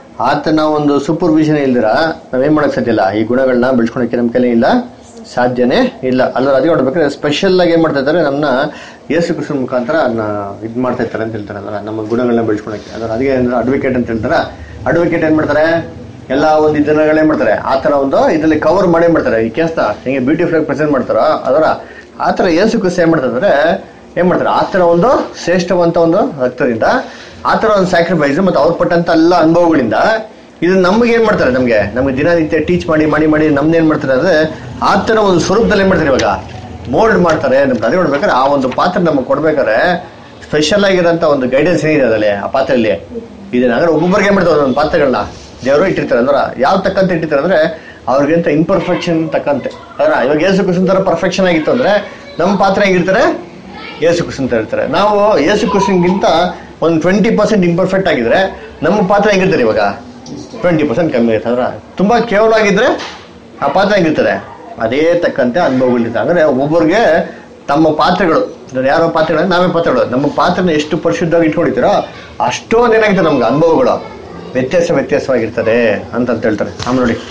ಆತನ ಒಂದು ಸೂಪರ್ವಿಷನ್ ಇಲ್ದಿರ ನಾವೇನ್ ಮಾಡಕ್ ಸಾಧ್ಯ ಇಲ್ಲ ಈ ಗುಣಗಳನ್ನ ಬೆಳೆಸ್ಕೊಳಕ್ಕೆ ನಮ್ಮ ಕೈಲಿ ಇಲ್ಲ ಸಾಧ್ಯನೇ ಇಲ್ಲ ಅಲ್ಲ ಅದೇ ನೋಡ್ಬೇಕಾದ್ರೆ ಸ್ಪೆಷಲ್ ಆಗಿ ಏನ್ ಮಾಡ್ತಾ ಇದ್ದಾರೆ ನಮ್ಮನ್ನ ಯೇಸು ಕೃಷ್ಣ ಮುಖಾಂತರ ಅದನ್ನ ಇದ್ ಮಾಡ್ತಾ ಇರ್ತಾರೆ ಅಂತ ಹೇಳ್ತಾರೆ ಅಂದ್ರೆ ನಮ್ಮ ಗುಣಗಳನ್ನ ಬೆಳೆಸ್ಕೊಳಕ್ಕೆ ಅದ್ರ ಅದಕ್ಕೆ ಅಡ್ವೊಕೇಟ್ ಅಂತ ಹೇಳ್ತಾರ ಅಡ್ವೊಕೇಟ್ ಏನ್ ಮಾಡ್ತಾರೆ ಎಲ್ಲ ಒಂದು ಜನಗಳೇನ್ ಮಾಡ್ತಾರೆ ಆ ತರ ಒಂದು ಇದ್ರಲ್ಲಿ ಕವರ್ ಮಾಡೇ ಮಾಡ್ತಾರೆ ಈ ಕೇಸ್ನ ಹೆಂಗೆ ಬ್ಯೂಟಿಫುಲ್ ಆಗಿ ಪ್ರೆಸೆಂಟ್ ಮಾಡ್ತಾರೋ ಅದರ ಆ ಥರ ಯೇಸು ಕ್ರಿಸ್ತ ಏನ್ ಮಾಡ್ತಾರೆ ಅಂದ್ರೆ ಏನ್ ಮಾಡ್ತಾರೆ ಆ ಥರ ಒಂದು ಶ್ರೇಷ್ಠವಂತ ಒಂದು ರಕ್ತದಿಂದ ಆ ಥರ ಒಂದು ಸ್ಯಾಕ್ರಿಫೈಸ್ ಮತ್ತೆ ಅವ್ರು ಪಟ್ಟಂತ ಎಲ್ಲ ಅನುಭವಗಳಿಂದ ಇದು ನಮ್ಗೆ ಏನ್ ಮಾಡ್ತಾರೆ ನಮ್ಗೆ ನಮ್ಗೆ ದಿನನಿತ್ಯ ಟೀಚ್ ಮಾಡಿ ಮಾಡಿ ಮಾಡಿ ನಮ್ದು ಏನ್ ಮಾಡ್ತಾರೆ ಅಂದ್ರೆ ಆ ಥರ ಒಂದು ಸ್ವರೂಪದಲ್ಲಿ ಏನ್ ಮಾಡ್ತಾರೆ ಇವಾಗ ಮೋಲ್ಡ್ ಮಾಡ್ತಾರೆ ನಮ್ಗೆ ಅದೇ ನೋಡ್ಬೇಕಾದ್ರೆ ಆ ಒಂದು ಪಾತ್ರ ನಮಗೆ ಕೊಡ್ಬೇಕಾದ್ರೆ ಸ್ಪೆಷಲ್ ಆಗಿರೋಂಥ ಒಂದು ಗೈಡೆನ್ಸ್ ಏನಿದೆ ಅದರಲ್ಲಿ ಆ ಪಾತ್ರೆಯಲ್ಲಿ ಇದನ್ನ ಅಂದ್ರೆ ಒಬ್ಬೊಬ್ಬರಿಗೆ ಏನ್ ಮಾಡ್ತಾರೆ ಒಂದು ಪಾತ್ರೆಗಳನ್ನ ದೇವರು ಇಟ್ಟಿರ್ತಾರೆ ಅಂದ್ರೆ ಯಾವ ತಕ್ಕಂತೆ ಇಟ್ಟಿರ್ತಾರೆ ಅಂದ್ರೆ ಅವ್ರಿಗಿಂತ ಇಂಪರ್ಫೆಕ್ಷನ್ ತಕ್ಕಂತೆ ಅದ್ರ ಇವಾಗ ಯೇಸು ಕೃಷ್ಣ ತರ ಪರ್ಫೆಕ್ಷನ್ ಆಗಿತ್ತು ಅಂದ್ರೆ ನಮ್ಮ ಪಾತ್ರ ಹೇಗಿರ್ತಾರೆ ಯೇಸು ಕೃಷ್ಣ ತರ ಇರ್ತಾರೆ ನಾವು ಯೇಸು ಕೃಷ್ಣಗಿಂತ ಒಂದು ಟ್ವೆಂಟಿ ಪರ್ಸೆಂಟ್ ಇಂಪರ್ಫೆಕ್ಟ್ ಆಗಿದ್ರೆ ನಮ್ಮ ಪಾತ್ರ ಹೇಗಿರ್ತಾರೆ ಇವಾಗ ಟ್ವೆಂಟಿ ಪರ್ಸೆಂಟ್ ಕಮ್ಮಿ ಇರುತ್ತೆ ಅಂದ್ರೆ ತುಂಬಾ ಕೇವಲ ಆಗಿದ್ರೆ ಆ ಪಾತ್ರ ಹೇಗಿರ್ತದೆ ಅದೇ ತಕ್ಕಂತೆ ಅನುಭವಗಳಿರ್ತದೆ ಅಂದ್ರೆ ಒಬ್ಬೊಬ್ಬರಿಗೆ ತಮ್ಮ ಪಾತ್ರೆಗಳು ಅಂದ್ರೆ ಯಾರೋ ಪಾತ್ರೆಗಳು ನಾವೇ ಪಾತ್ರೆಗಳು ನಮ್ಮ ಪಾತ್ರನ ಎಷ್ಟು ಪರಿಶುದ್ಧವಾಗಿ ಇಟ್ಕೊಂಡಿರ್ತೀರೋ ಅಷ್ಟೊಂದು ಏನಾಗುತ್ತೆ ನಮ್ಗೆ ಅನುಭವಗಳು ವ್ಯತ್ಯಾಸ ವ್ಯತ್ಯಾಸವಾಗಿರ್ತದೆ ಅಂತ ಅಂತ ಹೇಳ್ತಾರೆ ಆಮೇಲೆ ನೋಡಿ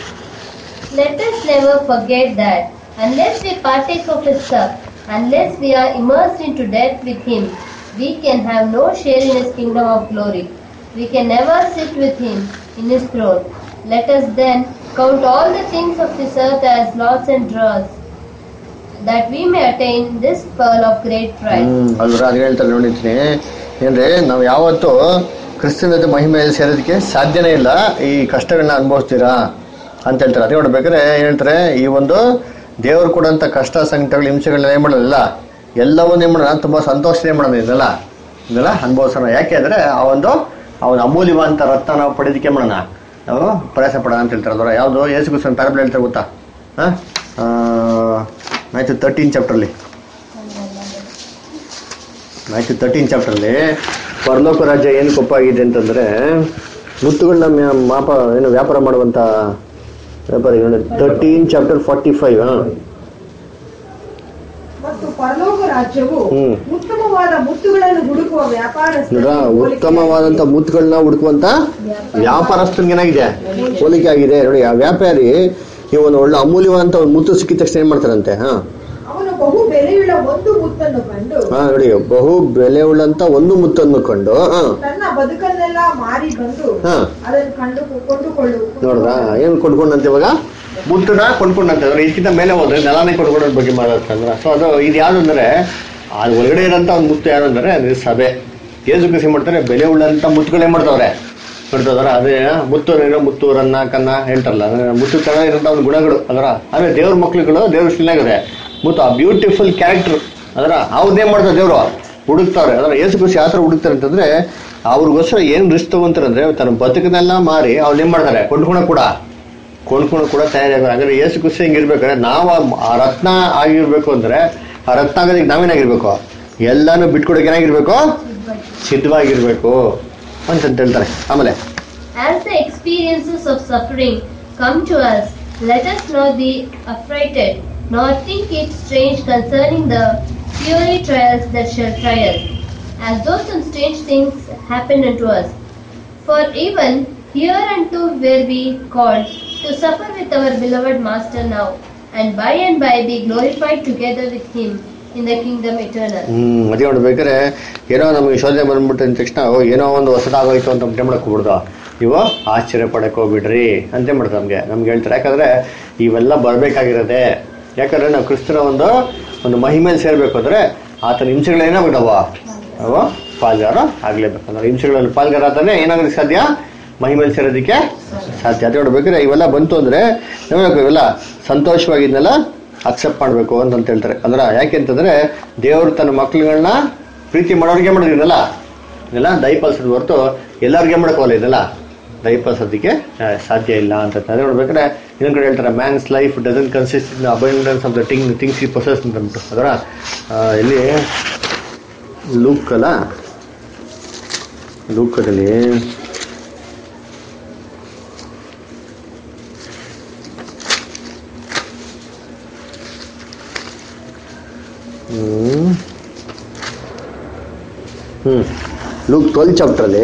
Let us never forget that unless we partake of His cup, unless we are immersed into death with Him, we can have no share in His kingdom of glory. We can never sit with Him in His throne. Let us then count all the things of this earth as loss and dross, that we may attain this pearl of great price. ಹ್ಮ್ ಅಲ್ರ ಅದು ಹೇಳ್ತಾರೆ ನೋಡಿರ್ತೀನಿ ಏನ್ರಿ ನಾವು ಯಾವತ್ತು ಕ್ರಿಸ್ತನ ಜೊತೆ ಮಹಿಮೆಯಲ್ಲಿ ಸೇರೋದಕ್ಕೆ ಸಾಧ್ಯನೇ ಇಲ್ಲ ಈ ಕಷ್ಟಗಳನ್ನ ಅನುಭವಿಸ್ತೀರಾ ಅಂತ ಹೇಳ್ತಾರೆ ಅದೇ ನೋಡ್ಬೇಕಾದ್ರೆ ಏನ್ ಹೇಳ್ತಾರೆ ಈ ಒಂದು ದೇವರು ಕೊಡಂತ ಕಷ್ಟ ಸಂಕಟಗಳು ಹಿಂಸೆಗಳನ್ನ ಏನ್ ಮಾಡೋದಿಲ್ಲ ಎಲ್ಲವನ್ನ ಏನ್ ಮಾಡೋಣ ತುಂಬಾ ಸಂತೋಷ ಏನ್ ಮಾಡೋಣ ಇದೆಲ್ಲ ಇದೆಲ್ಲ ಅನುಭವಿಸೋಣ ಯಾಕೆ ಅಂದ್ರೆ ಆ ಒಂದು ಆ ಒಂದು ಅಮೂಲ್ಯವಾದಂತ ರತ್ನ ನಾವು ಪಡೆದಕ್ಕೆ ಮಾಡೋಣ ನಾವು ಪ್ರಯಾಸ ಪಡೋಣ ಅಂತ ಹೇಳ್ತಾರೆ ಅದರ ಯಾವುದು ಯೇಸು ಕ್ರಿಸ್ತನ ಪ್ಯಾರಬಲ್ ಹೇಳ್ತಾರೆ ಗೊತ್ತಾ ಹಾಂ ಆಯ್ತು ತರ್ಟೀನ್ ಚಾಪ್ಟರ್ಲಿ ಆಯ್ತು ತರ್ಟೀನ್ ಚಾಪ್ಟರ್ಲಿ ಪರಲೋಕ ರಾಜ್ಯ ಏನು ಕೊಪ್ಪಾಗಿದೆ ಅಂತಂದ್ರೆ ಮುತ್ತುಗಳನ್ನ ಮ್ಯಾ- ಮಾಪ ಏನು ವ್ಯಾಪಾರ ಮಾಡುವಂತ ವ್ಯಾಪಾರಿ ತರ್ಟೀನ್ ಚಾಪ್ಟರ್ ಫಾರ್ಟಿ ಫೈವ್ ಮತ್ತು ಪರಲೋಕ ರಾಜ್ಯವು ಹ್ಮ್. ಉತ್ತಮವಾದ ಮುತ್ತುಗಳನ್ನು ಹುಡುಕುವ ವ್ಯಾಪಾರಸ್ಥರಿಗೆ ಹೋಲಿಕೆಯಾಗಿದೆ. ಉತ್ತಮವಾದಂತ ಮುತ್ತುಗಳನ್ನ ಹುಡುಕುವಂತ ವ್ಯಾಪಾರಸ್ಥನ್ಗೆ ಏನಾಗಿದೆ ಹೋಲಿಕೆ ಆಗಿದೆ ನೋಡಿ ಆ ವ್ಯಾಪಾರಿ ಈ ಒಂದು ಒಳ್ಳೆ ಅಮೂಲ್ಯವಾದಂತ ಒಂದು ಮುತ್ತು ಸಿಕ್ಕಿದ ತಕ್ಷಣ ಏನ್ ಮಾಡ್ತಾರಂತೆ ಹಾ ಅವನು ಬಹು ಬೆಲೆಯುಳ್ಳ ಬೆಲೆಯುಳ್ಳ ಒಂದು ಮುತ್ತನ್ನು ಕಂಡು ಹಾ ನೋಡಿ ಬಹು ಬೆಲೆ ಉಳ್ಳಂತ ಒಂದು ಮುತ್ತನ್ನು ಕಂಡು ಹಾ ನನ್ನ ಬದುಕನ್ನೆಲ್ಲ ಮಾರಿ ಬಂದು ಹಾ ಅದನ್ನು ಕಂಡು ಕೊಂಡುಕೊಳ್ಳು ನೋಡ್ರಾ ಏನ್ ಕೊಂಡ್ಕೊಂಡಂತೆ ಇವಾಗ ಮುತ್ತನ ಕೊಂಡ್ಕೊಂಡಂತೆ ಅಂದ್ರೆ ಇದಕ್ಕಿಂತ ಮೇಲೆ ಹೋದ್ರೆ ನೆಲನೇ ಕೊಂಡ್ಕೊಳ್ಳೋದ್ರ ಬಗ್ಗೆ ಮಾತಾಡ್ತಂದ್ರ ಸೊ ಅದು ಇದು ಯಾವ್ದು ಅಂದ್ರೆ ಅದು ಒಳಗಡೆ ಇರೋಂಥ ಒಂದು ಮುತ್ತು ಯಾರು ಅಂದ್ರೆ ಅದು ಸಭೆ ಏಸು ಕೃಷಿ ಮಾಡ್ತಾರೆ ಬೆಲೆ ಉಳ್ಳಂತ ಮುತ್ತುಗಳೇ ಮಾಡ್ತಾವ್ರೆ ನೋಡ್ತಾವ್ರ ಅದೇ ಮುತ್ತು ಇರೋ ಮುತ್ತು ರನ್ನ ಕನ್ನ ಹೇಳ್ತಾರಲ್ಲ ಅಂದ್ರೆ ಮುತ್ತು ತರ ಇರೋಂಥ ಒಂದು ಗುಣಗಳು ಅದರ ಅಂದ್ರೆ ದೇವ್ರ ಮಕ್ಳುಗಳು ದೇವ್ರ ಶಿಲಾಗಿದೆ ಮುತ್ತು ಆ ಬ್ಯೂಟಿಫುಲ್ ಕ್ಯಾರೆಕ್ಟರ್ ಅದರ ಅವ್ರನ್ನೇನ್ ಮಾಡ್ತಾರೆ ದೇವ್ರು ಹುಡುಕ್ತಾವ್ರೆ ಅದರ ಏಸು ಕೃಷಿ ಯಾವ ಥರ ಹುಡುಕ್ತಾರೆ ಅಂತಂದ್ರೆ ಅವ್ರಿಗೋಸ್ಕರ ಏನ್ ರಿಸ್ಕ್ ತಗೊಂತಾರೆ ಅಂದ್ರೆ ತನ್ನ ಬದುಕನ್ನೆಲ್ಲ ಮಾರಿ ಅವ್ರು ಏನ್ ಮಾಡ್ತಾರೆ ಕೊಂಡ್ಕೊಳಕ್ ಕೂಡ ಕೊಂಡ್ಕೊಂಡು ಕೂಡ ತಯಾರಾಗ ಹಾಗಾದ್ರೆ ಏಸು ಖುಷಿ ಹೆಂಗಿರ್ಬೇಕಾದ್ರೆ ನಾವು ಆ- ಆ ರತ್ನ ಆಗಿರ್ಬೇಕು ಅಂದ್ರೆ ಆ ರತ್ನ ಆಗೋದಕ್ಕೆ ನಾವೇನಾಗಿರ್ಬೇಕು ಎಲ್ಲಾನು ಬಿಟ್ಕೊಡಕ್ಕೆ ಏನಾಗಿರ್ಬೇಕು ಸಿದ್ಧವಾಗಿರ್ಬೇಕು ಅಂತಂತ ಹೇಳ್ತಾರೆ ಆಮೇಲೆ As the experiences of suffering come to us, let us not be affrighted, nor think it strange concerning the fiery trials that shall try us, as though some strange things happened unto us. For even hereunto were we called to suffer with our beloved Master now, and by and by be glorified together with him in the kingdom eternal. ಹ್ಮ್ ಅದೇ ನೋಡ್ಬೇಕಾದ್ರೆ ಏನೋ ನಮಗೆ ಶೋಧನೆ ಬಂದ್ಬಿಟ್ಟು ಅಂದ ತಕ್ಷಣ ಓ, ಏನೋ ಒಂದು ಹೊಸದಾಗೋಯ್ತು ಅಂತ ಮಟ್ಟೆ ಮಾಡಕ್ ಹೋಗ್ಬಿಡ್ದು ನೀವು ಆಶ್ಚರ್ಯ ಪಡಕ್ ಹೋಗ್ಬಿಡ್ರಿ ಅಂತ ಮಾಡ್ತಾರೆ ನಮ್ಗೆ ನಮ್ಗೆ ಹೇಳ್ತಾರೆ ಯಾಕಂದ್ರೆ ಇವೆಲ್ಲ ಬರ್ಬೇಕಾಗಿರೋದೆ ಯಾಕಂದ್ರೆ ನಾವು ಕ್ರಿಸ್ತನ ಒಂದು ಒಂದು ಮಹಿಮೆಯಲ್ಲಿ ಸೇರ್ಬೇಕು ಅಂದ್ರೆ ಆತನ ಹಿಂಸೆಗಳೇನಾಗ್ಬಿಡವ ಅವು ಪಾಲ್ಗಾರ ಆಗ್ಲೇಬೇಕು ಅಂದ್ರೆ ಹಿಂಸೆಗಳಲ್ಲಿ ಪಾಲ್ಗಾರ ಆತಾನೆ ಏನಾಗೋದಕ್ಕೆ ಸಾಧ್ಯ ಮಹಿಮೇಲೆ ಸೇರೋದಕ್ಕೆ ಸಾಧ್ಯ ಅದೇ ನೋಡ್ಬೇಕಾದ್ರೆ ಇವೆಲ್ಲ ಬಂತು ಅಂದ್ರೆ ನೋಡ್ಬೇಕು ಇವೆಲ್ಲ ಸಂತೋಷವಾಗಿದ್ನೆಲ್ಲ ಅಕ್ಸೆಪ್ಟ್ ಮಾಡಬೇಕು ಅಂತ ಹೇಳ್ತಾರೆ ಅಂದ್ರೆ ಯಾಕೆ ಅಂತಂದ್ರೆ ದೇವರು ತನ್ನ ಮಕ್ಳುಗಳನ್ನ ಪ್ರೀತಿ ಮಾಡೋರಿಗೆ ಮಾಡೋದಿದೆಲ್ಲ ಇದೆಲ್ಲ ದಯಪಾಲಿಸೋದು ಹೊರತು ಎಲ್ಲರಿಗೆ ಮಾಡೋಕ್ಕಲ್ಲ ಇದೆಲ್ಲ ದಯಪಾಲಿಸೋದಕ್ಕೆ ಆ, ಸಾಧ್ಯ ಇಲ್ಲ ಅಂತ ಅದೇ ನೋಡ್ಬೇಕಾದ್ರೆ ಇನ್ನೊಂದು ಕಡೆ ಹೇಳ್ತಾರೆ man's life doesn't consist in abundance of the thing things he process ಅಂತ ಅಂದ್ಬಿಟ್ಟು ಅದರ ಆ, ಇಲ್ಲಿ ಲೂಕ್ ಅಲ್ಲ ಲೂಕದಲ್ಲಿ ಹ್ಮ್ ಹ್ಮ್ ಲೂಕ್ ಟ್ವೆಲ್ ಚಾಪ್ಟ್ರಲ್ಲಿ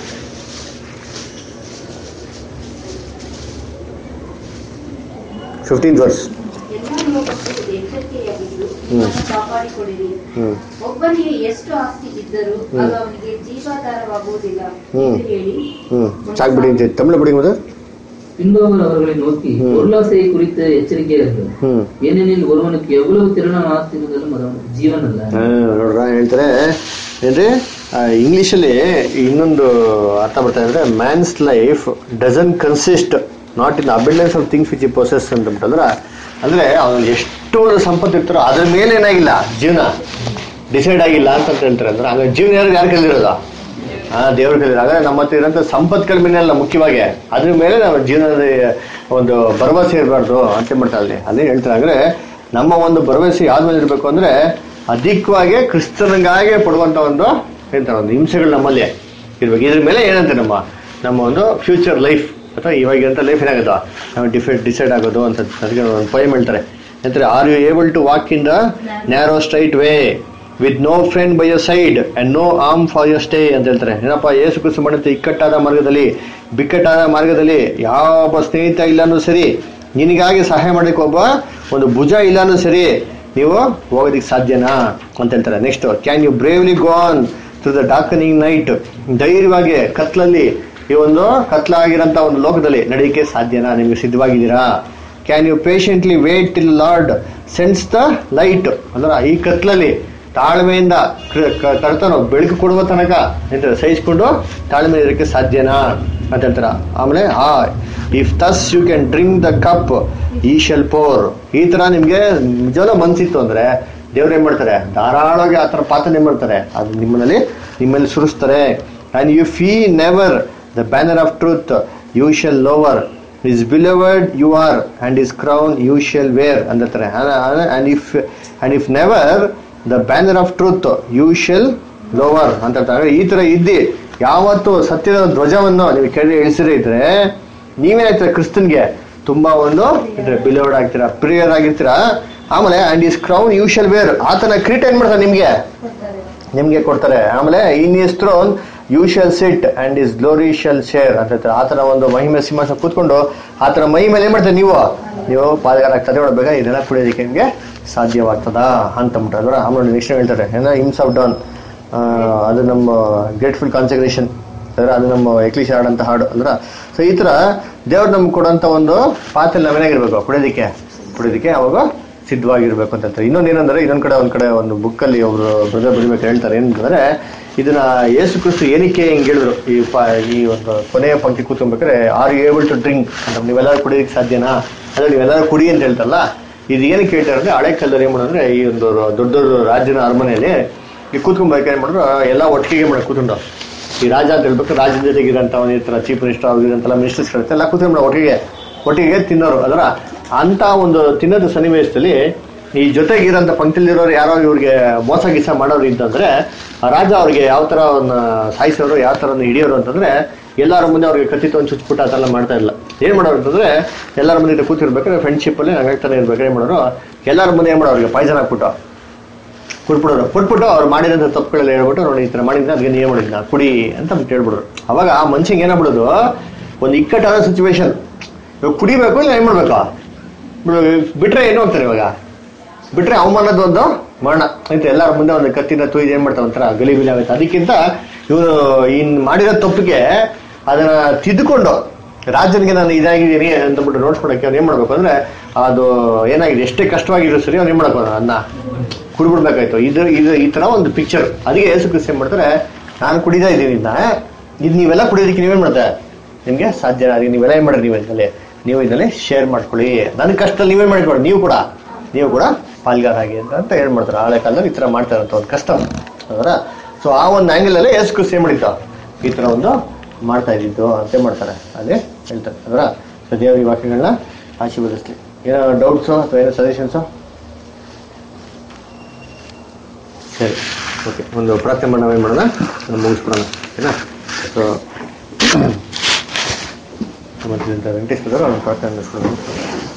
ಫಿಫ್ಟೀನ್ ವರ್ಸ್ ಎಲ್ಲ ಲೋಕಕ್ಕೆ ಎಚ್ಚರಿಕೆಯಾಗಿದ್ದು ಹ್ಮ್. ನಿಮ್ಮನ್ನು ಕಾಪಾಡಿಕೊಳ್ಳಿರಿ ಹ್ಮ್ ಒಬ್ಬನಿಗೆ ಎಷ್ಟು ಆಸ್ತಿ ಇದ್ದರೂ ಹ್ಮ್. ಅದು ಅವನಿಗೆ ಜೀವಾಧಾರವಾಗುವುದಿಲ್ಲ ಹ್ಮ್. ಎಂದು ಹೇಳಿ ಹ್ಮ್ ಸಾಕ್ಬಿಡಿ ಅಂತ ತಮಿಳು ಬಿಡಿ ಮತ್ತೆ பின்பு அவர் அவர்களை நோக்கி ம். பொருளாசையை குறித்து எச்சரிக்கையா இருந்தது ಹ್ಮ್ ஏனெனில் ஒருவனுக்கு எவ்வளவு திறன ஆஸ்தி இருந்தாலும் அது அவனுக்கு ஜீவன் அல்ல ಹಾ, ನೋಡ್ರ ಹೇಳ್ತಾರೆ ಏನ್ರಿ ಇಂಗ್ಲಿಷಲ್ಲಿ ಇನ್ನೊಂದು ಅರ್ಥ ಬರ್ತಾ ಅಂದ್ರೆ man's life doesn't consist not in abundance of things which he process ಅಂತ ಬಿಟ್ಟಂದ್ರೆ ಅಂದ್ರೆ ಅವನು ಎಷ್ಟು ಸಂಪತ್ತು ಇರ್ತಾರೋ ಅದ್ರ ಮೇಲೆ ಏನಾಗಿಲ್ಲ ಜೀವನ ಡಿಸೈಡ್ ಆಗಿಲ್ಲ ಅಂತ ಹೇಳ್ತಾರೆ ಅಂದ್ರೆ ಹಂಗ ಜೀವನ ಯಾರು ಯಾರು ಕಲಿದಿರೋದು ಹಾ ದೇವ್ರ ಕಲಿಯೋದು ಹಾಗಾದ್ರೆ ನಮ್ಮ ಹತ್ರ ಇರೋಂಥ ಸಂಪತ್ಗಳ ಮೇಲೆ ಅಲ್ಲ ಮುಖ್ಯವಾಗಿ ಅದ್ರ ಮೇಲೆ ನಾವು ಜೀವನದ ಒಂದು ಭರವಸೆ ಇರಬಾರ್ದು ಅಂತ ಮಾಡ್ತಾ ಅಲ್ಲಿ ಅದೇ ಹೇಳ್ತಾರೆ ಅಂದ್ರೆ ನಮ್ಮ ಒಂದು ಭರವಸೆ ಯಾವ್ದ ಮೇಲೆ ಇರಬೇಕು ಅಂದ್ರೆ ಅಧಿಕವಾಗಿ ಕ್ರಿಸ್ತನಿಗಾಗಿ ಪಡುವಂತ ಒಂದು ಎಂತ ಒಂದು ಹಿಂಸೆಗಳು ನಮ್ಮಲ್ಲಿ ಇರ್ಬೇಕು ಇದ್ರ ಮೇಲೆ ಏನಂತೆ ನಮ್ಮ ನಮ್ಮ ಒಂದು ಫ್ಯೂಚರ್ ಲೈಫ್ ಅಥವಾ ಇವಾಗಿರಂತ ಲೈಫ್ ಏನಾಗೋದು ನಾವು ಡಿಫೈಡ್ ಡಿಸೈಡ್ ಆಗೋದು ಅಂತ ಅದಕ್ಕೆ ಒಂದು ಪೊಯಮ್ ಹೇಳ್ತಾರೆ ಅಂತಾರೆ are you able to walk in the narrow straight way with no friend by your side and no arm for your stay ಅಂತ ಹೇಳ್ತಾರೆ ಏನಪ್ಪ ಏಸು ಕ್ರಿಸ್ತು ಮಾಡುತ್ತೆ ಇಕ್ಕಟ್ಟಾದ ಮಾರ್ಗದಲ್ಲಿ ಬಿಕ್ಕಟ್ಟಾದ ಮಾರ್ಗದಲ್ಲಿ ಯಾವ ಸ್ನೇಹಿತ ಇಲ್ಲಾನು ಸರಿ ನಿನಗಾಗಿ ಸಹಾಯ ಮಾಡಲಿಕ್ಕೆ ಒಬ್ಬ ಒಂದು ಭುಜ ಇಲ್ಲಾನು ಸರಿ ನೀವು ಹೋಗೋದಕ್ಕೆ ಸಾಧ್ಯನಾ ಅಂತ ಹೇಳ್ತಾರೆ next can you bravely go on to the darkening night ಧೈರ್ಯವಾಗಿ ಕತ್ಲಲ್ಲಿ ಈ ಒಂದು ಕತ್ಲಾಗಿರೋಂಥ ಒಂದು ಲೋಕದಲ್ಲಿ ನಡೆಯಕ್ಕೆ ಸಾಧ್ಯನಾ ನಿಮ್ಗೆ ಸಿದ್ಧವಾಗಿದ್ದೀರಾ can you patiently wait till Lord sends the light ಅಂದ್ರೆ ಈ ಕತ್ಲಲ್ಲಿ ತಾಳ್ಮೆಯಿಂದ ಕ- ಕ- ತರ್ತಾನೋ ಬೆಳಕು ಕೊಡುವ ತನಕ ಎಂತ ಸಹಿಸ್ಕೊಂಡು ತಾಳ್ಮೆ ಇರೋಕ್ಕೆ ಸಾಧ್ಯನಾ ಅಂತ ಹೇಳ್ತಾರ ಆಮೇಲೆ ಆ if thus you can drink the cup he shall pour ಈ ತರ ನಿಮ್ಗೆ ನಿಜವಾದ ಮನ್ಸಿತ್ತು ಅಂದ್ರೆ ದೇವ್ರು ಏನ್ ಮಾಡ್ತಾರೆ ಧಾರಾಳವಾಗಿ ಆ ಥರ ಪಾತ್ರ ಏನ್ ಮಾಡ್ತಾರೆ ಅದು ನಿಮ್ಮಲ್ಲಿ ನಿಮ್ಮಲ್ಲಿ ಸುರಿಸ್ತಾರೆ and you fee never the banner of truth you shall lower his beloved you are and his crown you shall wear ಅಂದಿರ್ತಾರೆ and if and if never the banner of truth you shall lower ಅಂತ ಹೇಳ್ತಾರೆ ಈ ತರ ಇದ್ದಿ ಯಾವತ್ತು ಸತ್ಯದ ಧ್ವಜವನ್ನು ನೀವು ಕೆಳಗೆ ಇಳಿಸಿದ್ರೆ ಇದ್ರೆ ನೀವೇನಾಯ್ತೀರ ಕ್ರಿಸ್ತನ್ಗೆ ತುಂಬಾ ಒಂದು ಬಿಲವರ್ಡ್ ಆಗ್ತೀರಾ ಪ್ರಿಯರ್ ಆಗಿರ್ತೀರಾ ಆಮೇಲೆ and his crown you shall wear ಆತನ ಕ್ರೀಟ್ ಏನ್ ಮಾಡ್ತಾರೆ ನಿಮ್ಗೆ ನಿಮ್ಗೆ ಕೊಡ್ತಾರೆ ಆಮೇಲೆ in his throne you shall sit and his glory shall share ಅಂತ ಹೇಳ್ತಾರೆ. ಆತನ ಒಂದು ಮಹಿಮೆ ಸಿಂಹಾಸನ ಕೂತ್ಕೊಂಡು ಆತನ ಮೈ ಮೇಲೆ ಏನ್ ಮಾಡ್ತಾರೆ ನೀವು ನೀವು ಪಾದಗಾರ ಆಗ್ತದೆ ನೋಡ್ಬೇಕಾ ಇದೆಲ್ಲ ಕುಡಿಯೋದಕ್ಕೆ ನಿಮಗೆ ಸಾಧ್ಯವಾಗ್ತದಾ ಅಂತ ಅಂದ್ಬಿಟ್ರೆ ಅದರ ಆಮೇಲೆ ನೆಕ್ಸ್ಟ್ ಹೇಳ್ತಾರೆ ಏನೋ ಹಿಮ್ಸ್ ಆಫ್ ಡಾನ್ ಅದು ನಮ್ಮ ಗ್ರೇಟ್ಫುಲ್ ಕಾನ್ಸಗ್ರೇಷನ್ ಅಂದ್ರೆ ಅದು ನಮ್ಮ ಎಕ್ಲಿಶ್ ಹಾಡಂತ ಹಾಡು ಅಂದ್ರೆ ಸೊ ಈ ತರ ದೇವ್ರು ನಮ್ಗೆ ಕೊಡೋಂಥ ಒಂದು ಪಾತ್ರೆ ನಾವೇನಾಗಿರ್ಬೇಕು ಕುಡಿಯೋದಕ್ಕೆ ಕುಡಿಯೋದಕ್ಕೆ ಅವಾಗ ಸಿದ್ಧವಾಗಿರ್ಬೇಕು ಅಂತ ಹೇಳ್ತಾರೆ ಇನ್ನೊಂದು ಏನಂದ್ರೆ ಇನ್ನೊಂದ್ ಕಡೆ ಒಂದ್ ಕಡೆ ಒಂದು ಬುಕ್ಕಲ್ಲಿ ಒಬ್ರು ಬ್ರದರ್ ಬರಿಬೇಕು ಹೇಳ್ತಾರೆ ಏನಂತಂದ್ರೆ ಇದನ್ನ ಯೇಸು ಕ್ರಿಸ್ತು ಏನಕ್ಕೆ ಹಿಂಗ್ ಹೇಳಿದ್ರು ಈ ಪ ಈ ಒಂದು ಕೊನೆಯ ಪಂಕ್ತಿ ಕೂತ್ಕೊಬೇಕಾದ್ರೆ are you able to drink ಅಂತ ನೀವೆಲ್ಲರೂ ಕುಡಿಯೋದಕ್ಕೆ ಸಾಧ್ಯನಾ ಅಂದ್ರೆ ನೀವೆಲ್ಲರೂ ಕುಡಿ ಅಂತ ಹೇಳ್ತಾರಲ್ಲ ಇದು ಏನಕ್ಕೆ ಹೇಳ್ತಾರೆ ಅಂದ್ರೆ ಹಳೆ ಕಾಲದಲ್ಲಿ ಏನ್ ಮಾಡೋದ್ರೆ ಈ ಒಂದು ದೊಡ್ಡ ದೊಡ್ಡ ರಾಜ್ಯನ ಅರಮನೆಯಲ್ಲಿ ಈ ಕೂತ್ಕೊಂಡ್ಬೇಕಾದ್ರೆ ಏನ್ ಮಾಡಿದ್ರು ಎಲ್ಲ ಒಟ್ಟಿಗೆ ಮಾಡಿ ಕೂತ್ಕೊಂಡು ಈ ರಾಜ ಅಂತ ಹೇಳ್ಬೇಕು ರಾಜ್ಯದ ಜೊತೆಗೆ ಇರೋಂಥ ಒಂದು ಈ ಥರ ಚೀಫ್ ಮಿನಿಸ್ಟರ್ ಆಗಿರೋಂಥಲ್ಲ ಮಿನಿಸ್ಟರ್ಸ್ ಇರುತ್ತೆ ಎಲ್ಲ ಕೂತ್ಕೊಂಡು ಒಟ್ಟಿಗೆ ಒಟ್ಟಿಗೆ ತಿನ್ನೋರು ಅದರ ಅಂತ ಒಂದು ತಿನ್ನೋದು ಸನ್ನಿವೇಶದಲ್ಲಿ ಈ ಜೊತೆಗೆ ಇರೋಂಥ ಪಂಕ್ತಿಲಿರೋರು ಯಾರೋ ಇವ್ರಿಗೆ ಮೋಸ ಗೀಸ ಮಾಡೋರು ಇದ್ದಂದ್ರೆ ಆ ರಾಜ ಅವ್ರಿಗೆ ಯಾವ ಥರ ಒಂದು ಸಾಯಿಸೋರು ಯಾವ ಥರ ಒಂದು ಹಿಡಿಯೋರು ಅಂತಂದ್ರೆ ಎಲ್ಲರ ಮುಂದೆ ಅವ್ರಿಗೆ ಕತ್ತಿ ಒಂದು ಚುಚ್ಚಿಬಿಟ್ಟು ಅದೆಲ್ಲ ಮಾಡ್ತಾ ಇಲ್ಲ ಏನ್ ಮಾಡೋರು ಅಂತಂದ್ರೆ ಎಲ್ಲರ ಮುಂದೆ ಕೂತಿರ್ಬೇಕಾದ್ರೆ ಫ್ರೆಂಡ್ಶಿಪ್ ಅಲ್ಲಿ ನಗಾಗ್ತಾನೆ ಇರ್ಬೇಕಾದ್ರೆ ಏನ್ ಮಾಡೋರು ಎಲ್ಲರ ಮುಂದೆ ಏನ್ ಮಾಡೋರು ಅವ್ರಿಗೆ ಪಾಯ್ಸನ್ ಹಾಕ್ಬಿಟ್ಟು ಕೊಟ್ಬಿಡೋರು ಕೊಟ್ಬಿಟ್ಟು ಅವ್ರು ಮಾಡಿದಂಥ ತಪ್ಪುಗಳೆಲ್ಲ ಹೇಳ್ಬಿಟ್ಟು ನೋಡಿ ಈ ಥರ ಮಾಡಿದ್ರೆ ಅದಕ್ಕೆ ನೀವು ಮಾಡಿದ್ನ ಕುಡಿ ಅಂತ ಬಿಟ್ಟು ಹೇಳ್ಬಿಡೋರು ಅವಾಗ ಆ ಮನುಷ್ಯಂಗೆ ಏನಾಗ್ಬಿಡೋದು ಒಂದು ಇಕ್ಕಟ್ಟಾದ ಸಿಚುವೇಶನ್ ಇವಾಗ ಕುಡಿಬೇಕು ಇಲ್ಲ ಏನ್ ಮಾಡ್ಬೇಕು ಬಿಡು- ಬಿಟ್ರೆ ಏನು ಅಂತಾರೆ ಇವಾಗ ಬಿಟ್ರೆ ಅವಮಾನದ ಒಂದು ಮರಣ ಆಯ್ತು ಎಲ್ಲರ ಮುಂದೆ ಒಂದು ಕತ್ತಿನ ತುಯ್ದು ಏನ್ ಮಾಡ್ತಾರೆ ಒಂಥರ ಗಲಿಬಿಲಿ ಆಗುತ್ತೆ ಅದಕ್ಕಿಂತ ಇವನು ಇನ್ ಮಾಡಿರೋ ತಪ್ಪಿಗೆ ಅದನ್ನ ತಿದ್ದುಕೊಂಡು ರಾಜನಿಗೆ ನಾನು ಇದಾಗಿದ್ದೀನಿ ಅಂತಬಿಟ್ಟು ನೋಡ್ಸ್ಕೊಳಕ್ಕೆ ಅವ್ನು ಏನ್ ಮಾಡ್ಬೇಕು ಅಂದ್ರೆ ಅದು ಏನಾಗಿದೆ ಎಷ್ಟೇ ಕಷ್ಟವಾಗಿದ್ರು ಸರಿ ಅವ್ನು ಏನ್ ಮಾಡ್ಬೇಕು ಅನ್ನ ಕುಡ್ಬಿಡ್ಬೇಕಾಯ್ತು ಇದು ಇದು ಈ ತರ ಒಂದು ಪಿಕ್ಚರ್ ಅದಕ್ಕೆ ಯೇಸು ಕ್ರಿಸ್ತ ಏನ್ ಮಾಡ್ತಾರೆ ನಾನು ಕುಡಿತಾ ಇದ್ದೀನಿ ಇದನ್ನ ಇದು ನೀವೆಲ್ಲ ಕುಡಿಯೋದಕ್ಕೆ ನೀವೇನ್ ಮಾಡ್ತಾರೆ ನಿಮ್ಗೆ ಸಾಧ್ಯ ಅದಕ್ಕೆ ನೀವೆಲ್ಲ ಏನ್ ಮಾಡ್ರಿ ನೀವು ಇದರಲ್ಲಿ ನೀವು ಇದರಲ್ಲಿ ಶೇರ್ ಮಾಡ್ಕೊಳ್ಳಿ ನನ್ನ ಕಷ್ಟದಲ್ಲಿ ನೀವೇನ್ ಮಾಡ್ಕೊಳ್ಳಿ ನೀವು ಕೂಡ ನೀವು ಕೂಡ ಪಾಲ್ಗಾರ ಆಗಿ ಅಂತ ಅಂತ ಏನ್ ಮಾಡ್ತಾರೆ ಹಳೆ ಕಾಲದಲ್ಲಿ ಈ ತರ ಮಾಡ್ತಾರೆ ಅಂತ ಒಂದು ಕಷ್ಟ ಅದರ ಸೊ ಆ ಒಂದು ಆಂಗಲ್ ಅಲ್ಲೇ ಯೇಸು ಕ್ರಿಸ್ತ ಏನ್ ಮಾಡಿತ್ತು ಈ ತರ ಒಂದು ಮಾಡ್ತಾ ಇದ್ದಿದ್ದು ಅಂತ ಮಾಡ್ತಾರೆ ಅದೇ ಹೇಳ್ತಾರೆ ಅದರ ಸೊ ದೇವ್ರ ಈ ವಾಕ್ಯಗಳನ್ನ ಆಶೀರ್ವದಿಸ್ಲಿ ಏನೋ ಡೌಟ್ಸು ಅಥವಾ ಏನೋ ಸಜೆಷನ್ಸು ಸರಿ ಓಕೆ ಒಂದು ಪ್ರಾರ್ಥನೆ ಮಾಡಿ ನಾವೇನು ಮಾಡೋಣ ಅದನ್ನ ಮುಗಿಸ್ಬಿಡೋಣ ಓಕೆನಾ ಸೊ ಮತ್ತೆ ವೆಂಕಟೇಶ್ ಅವರು ಪ್ರಾರ್ಥನೆ ಮುಗಿಸ್ಬಿಡೋಣ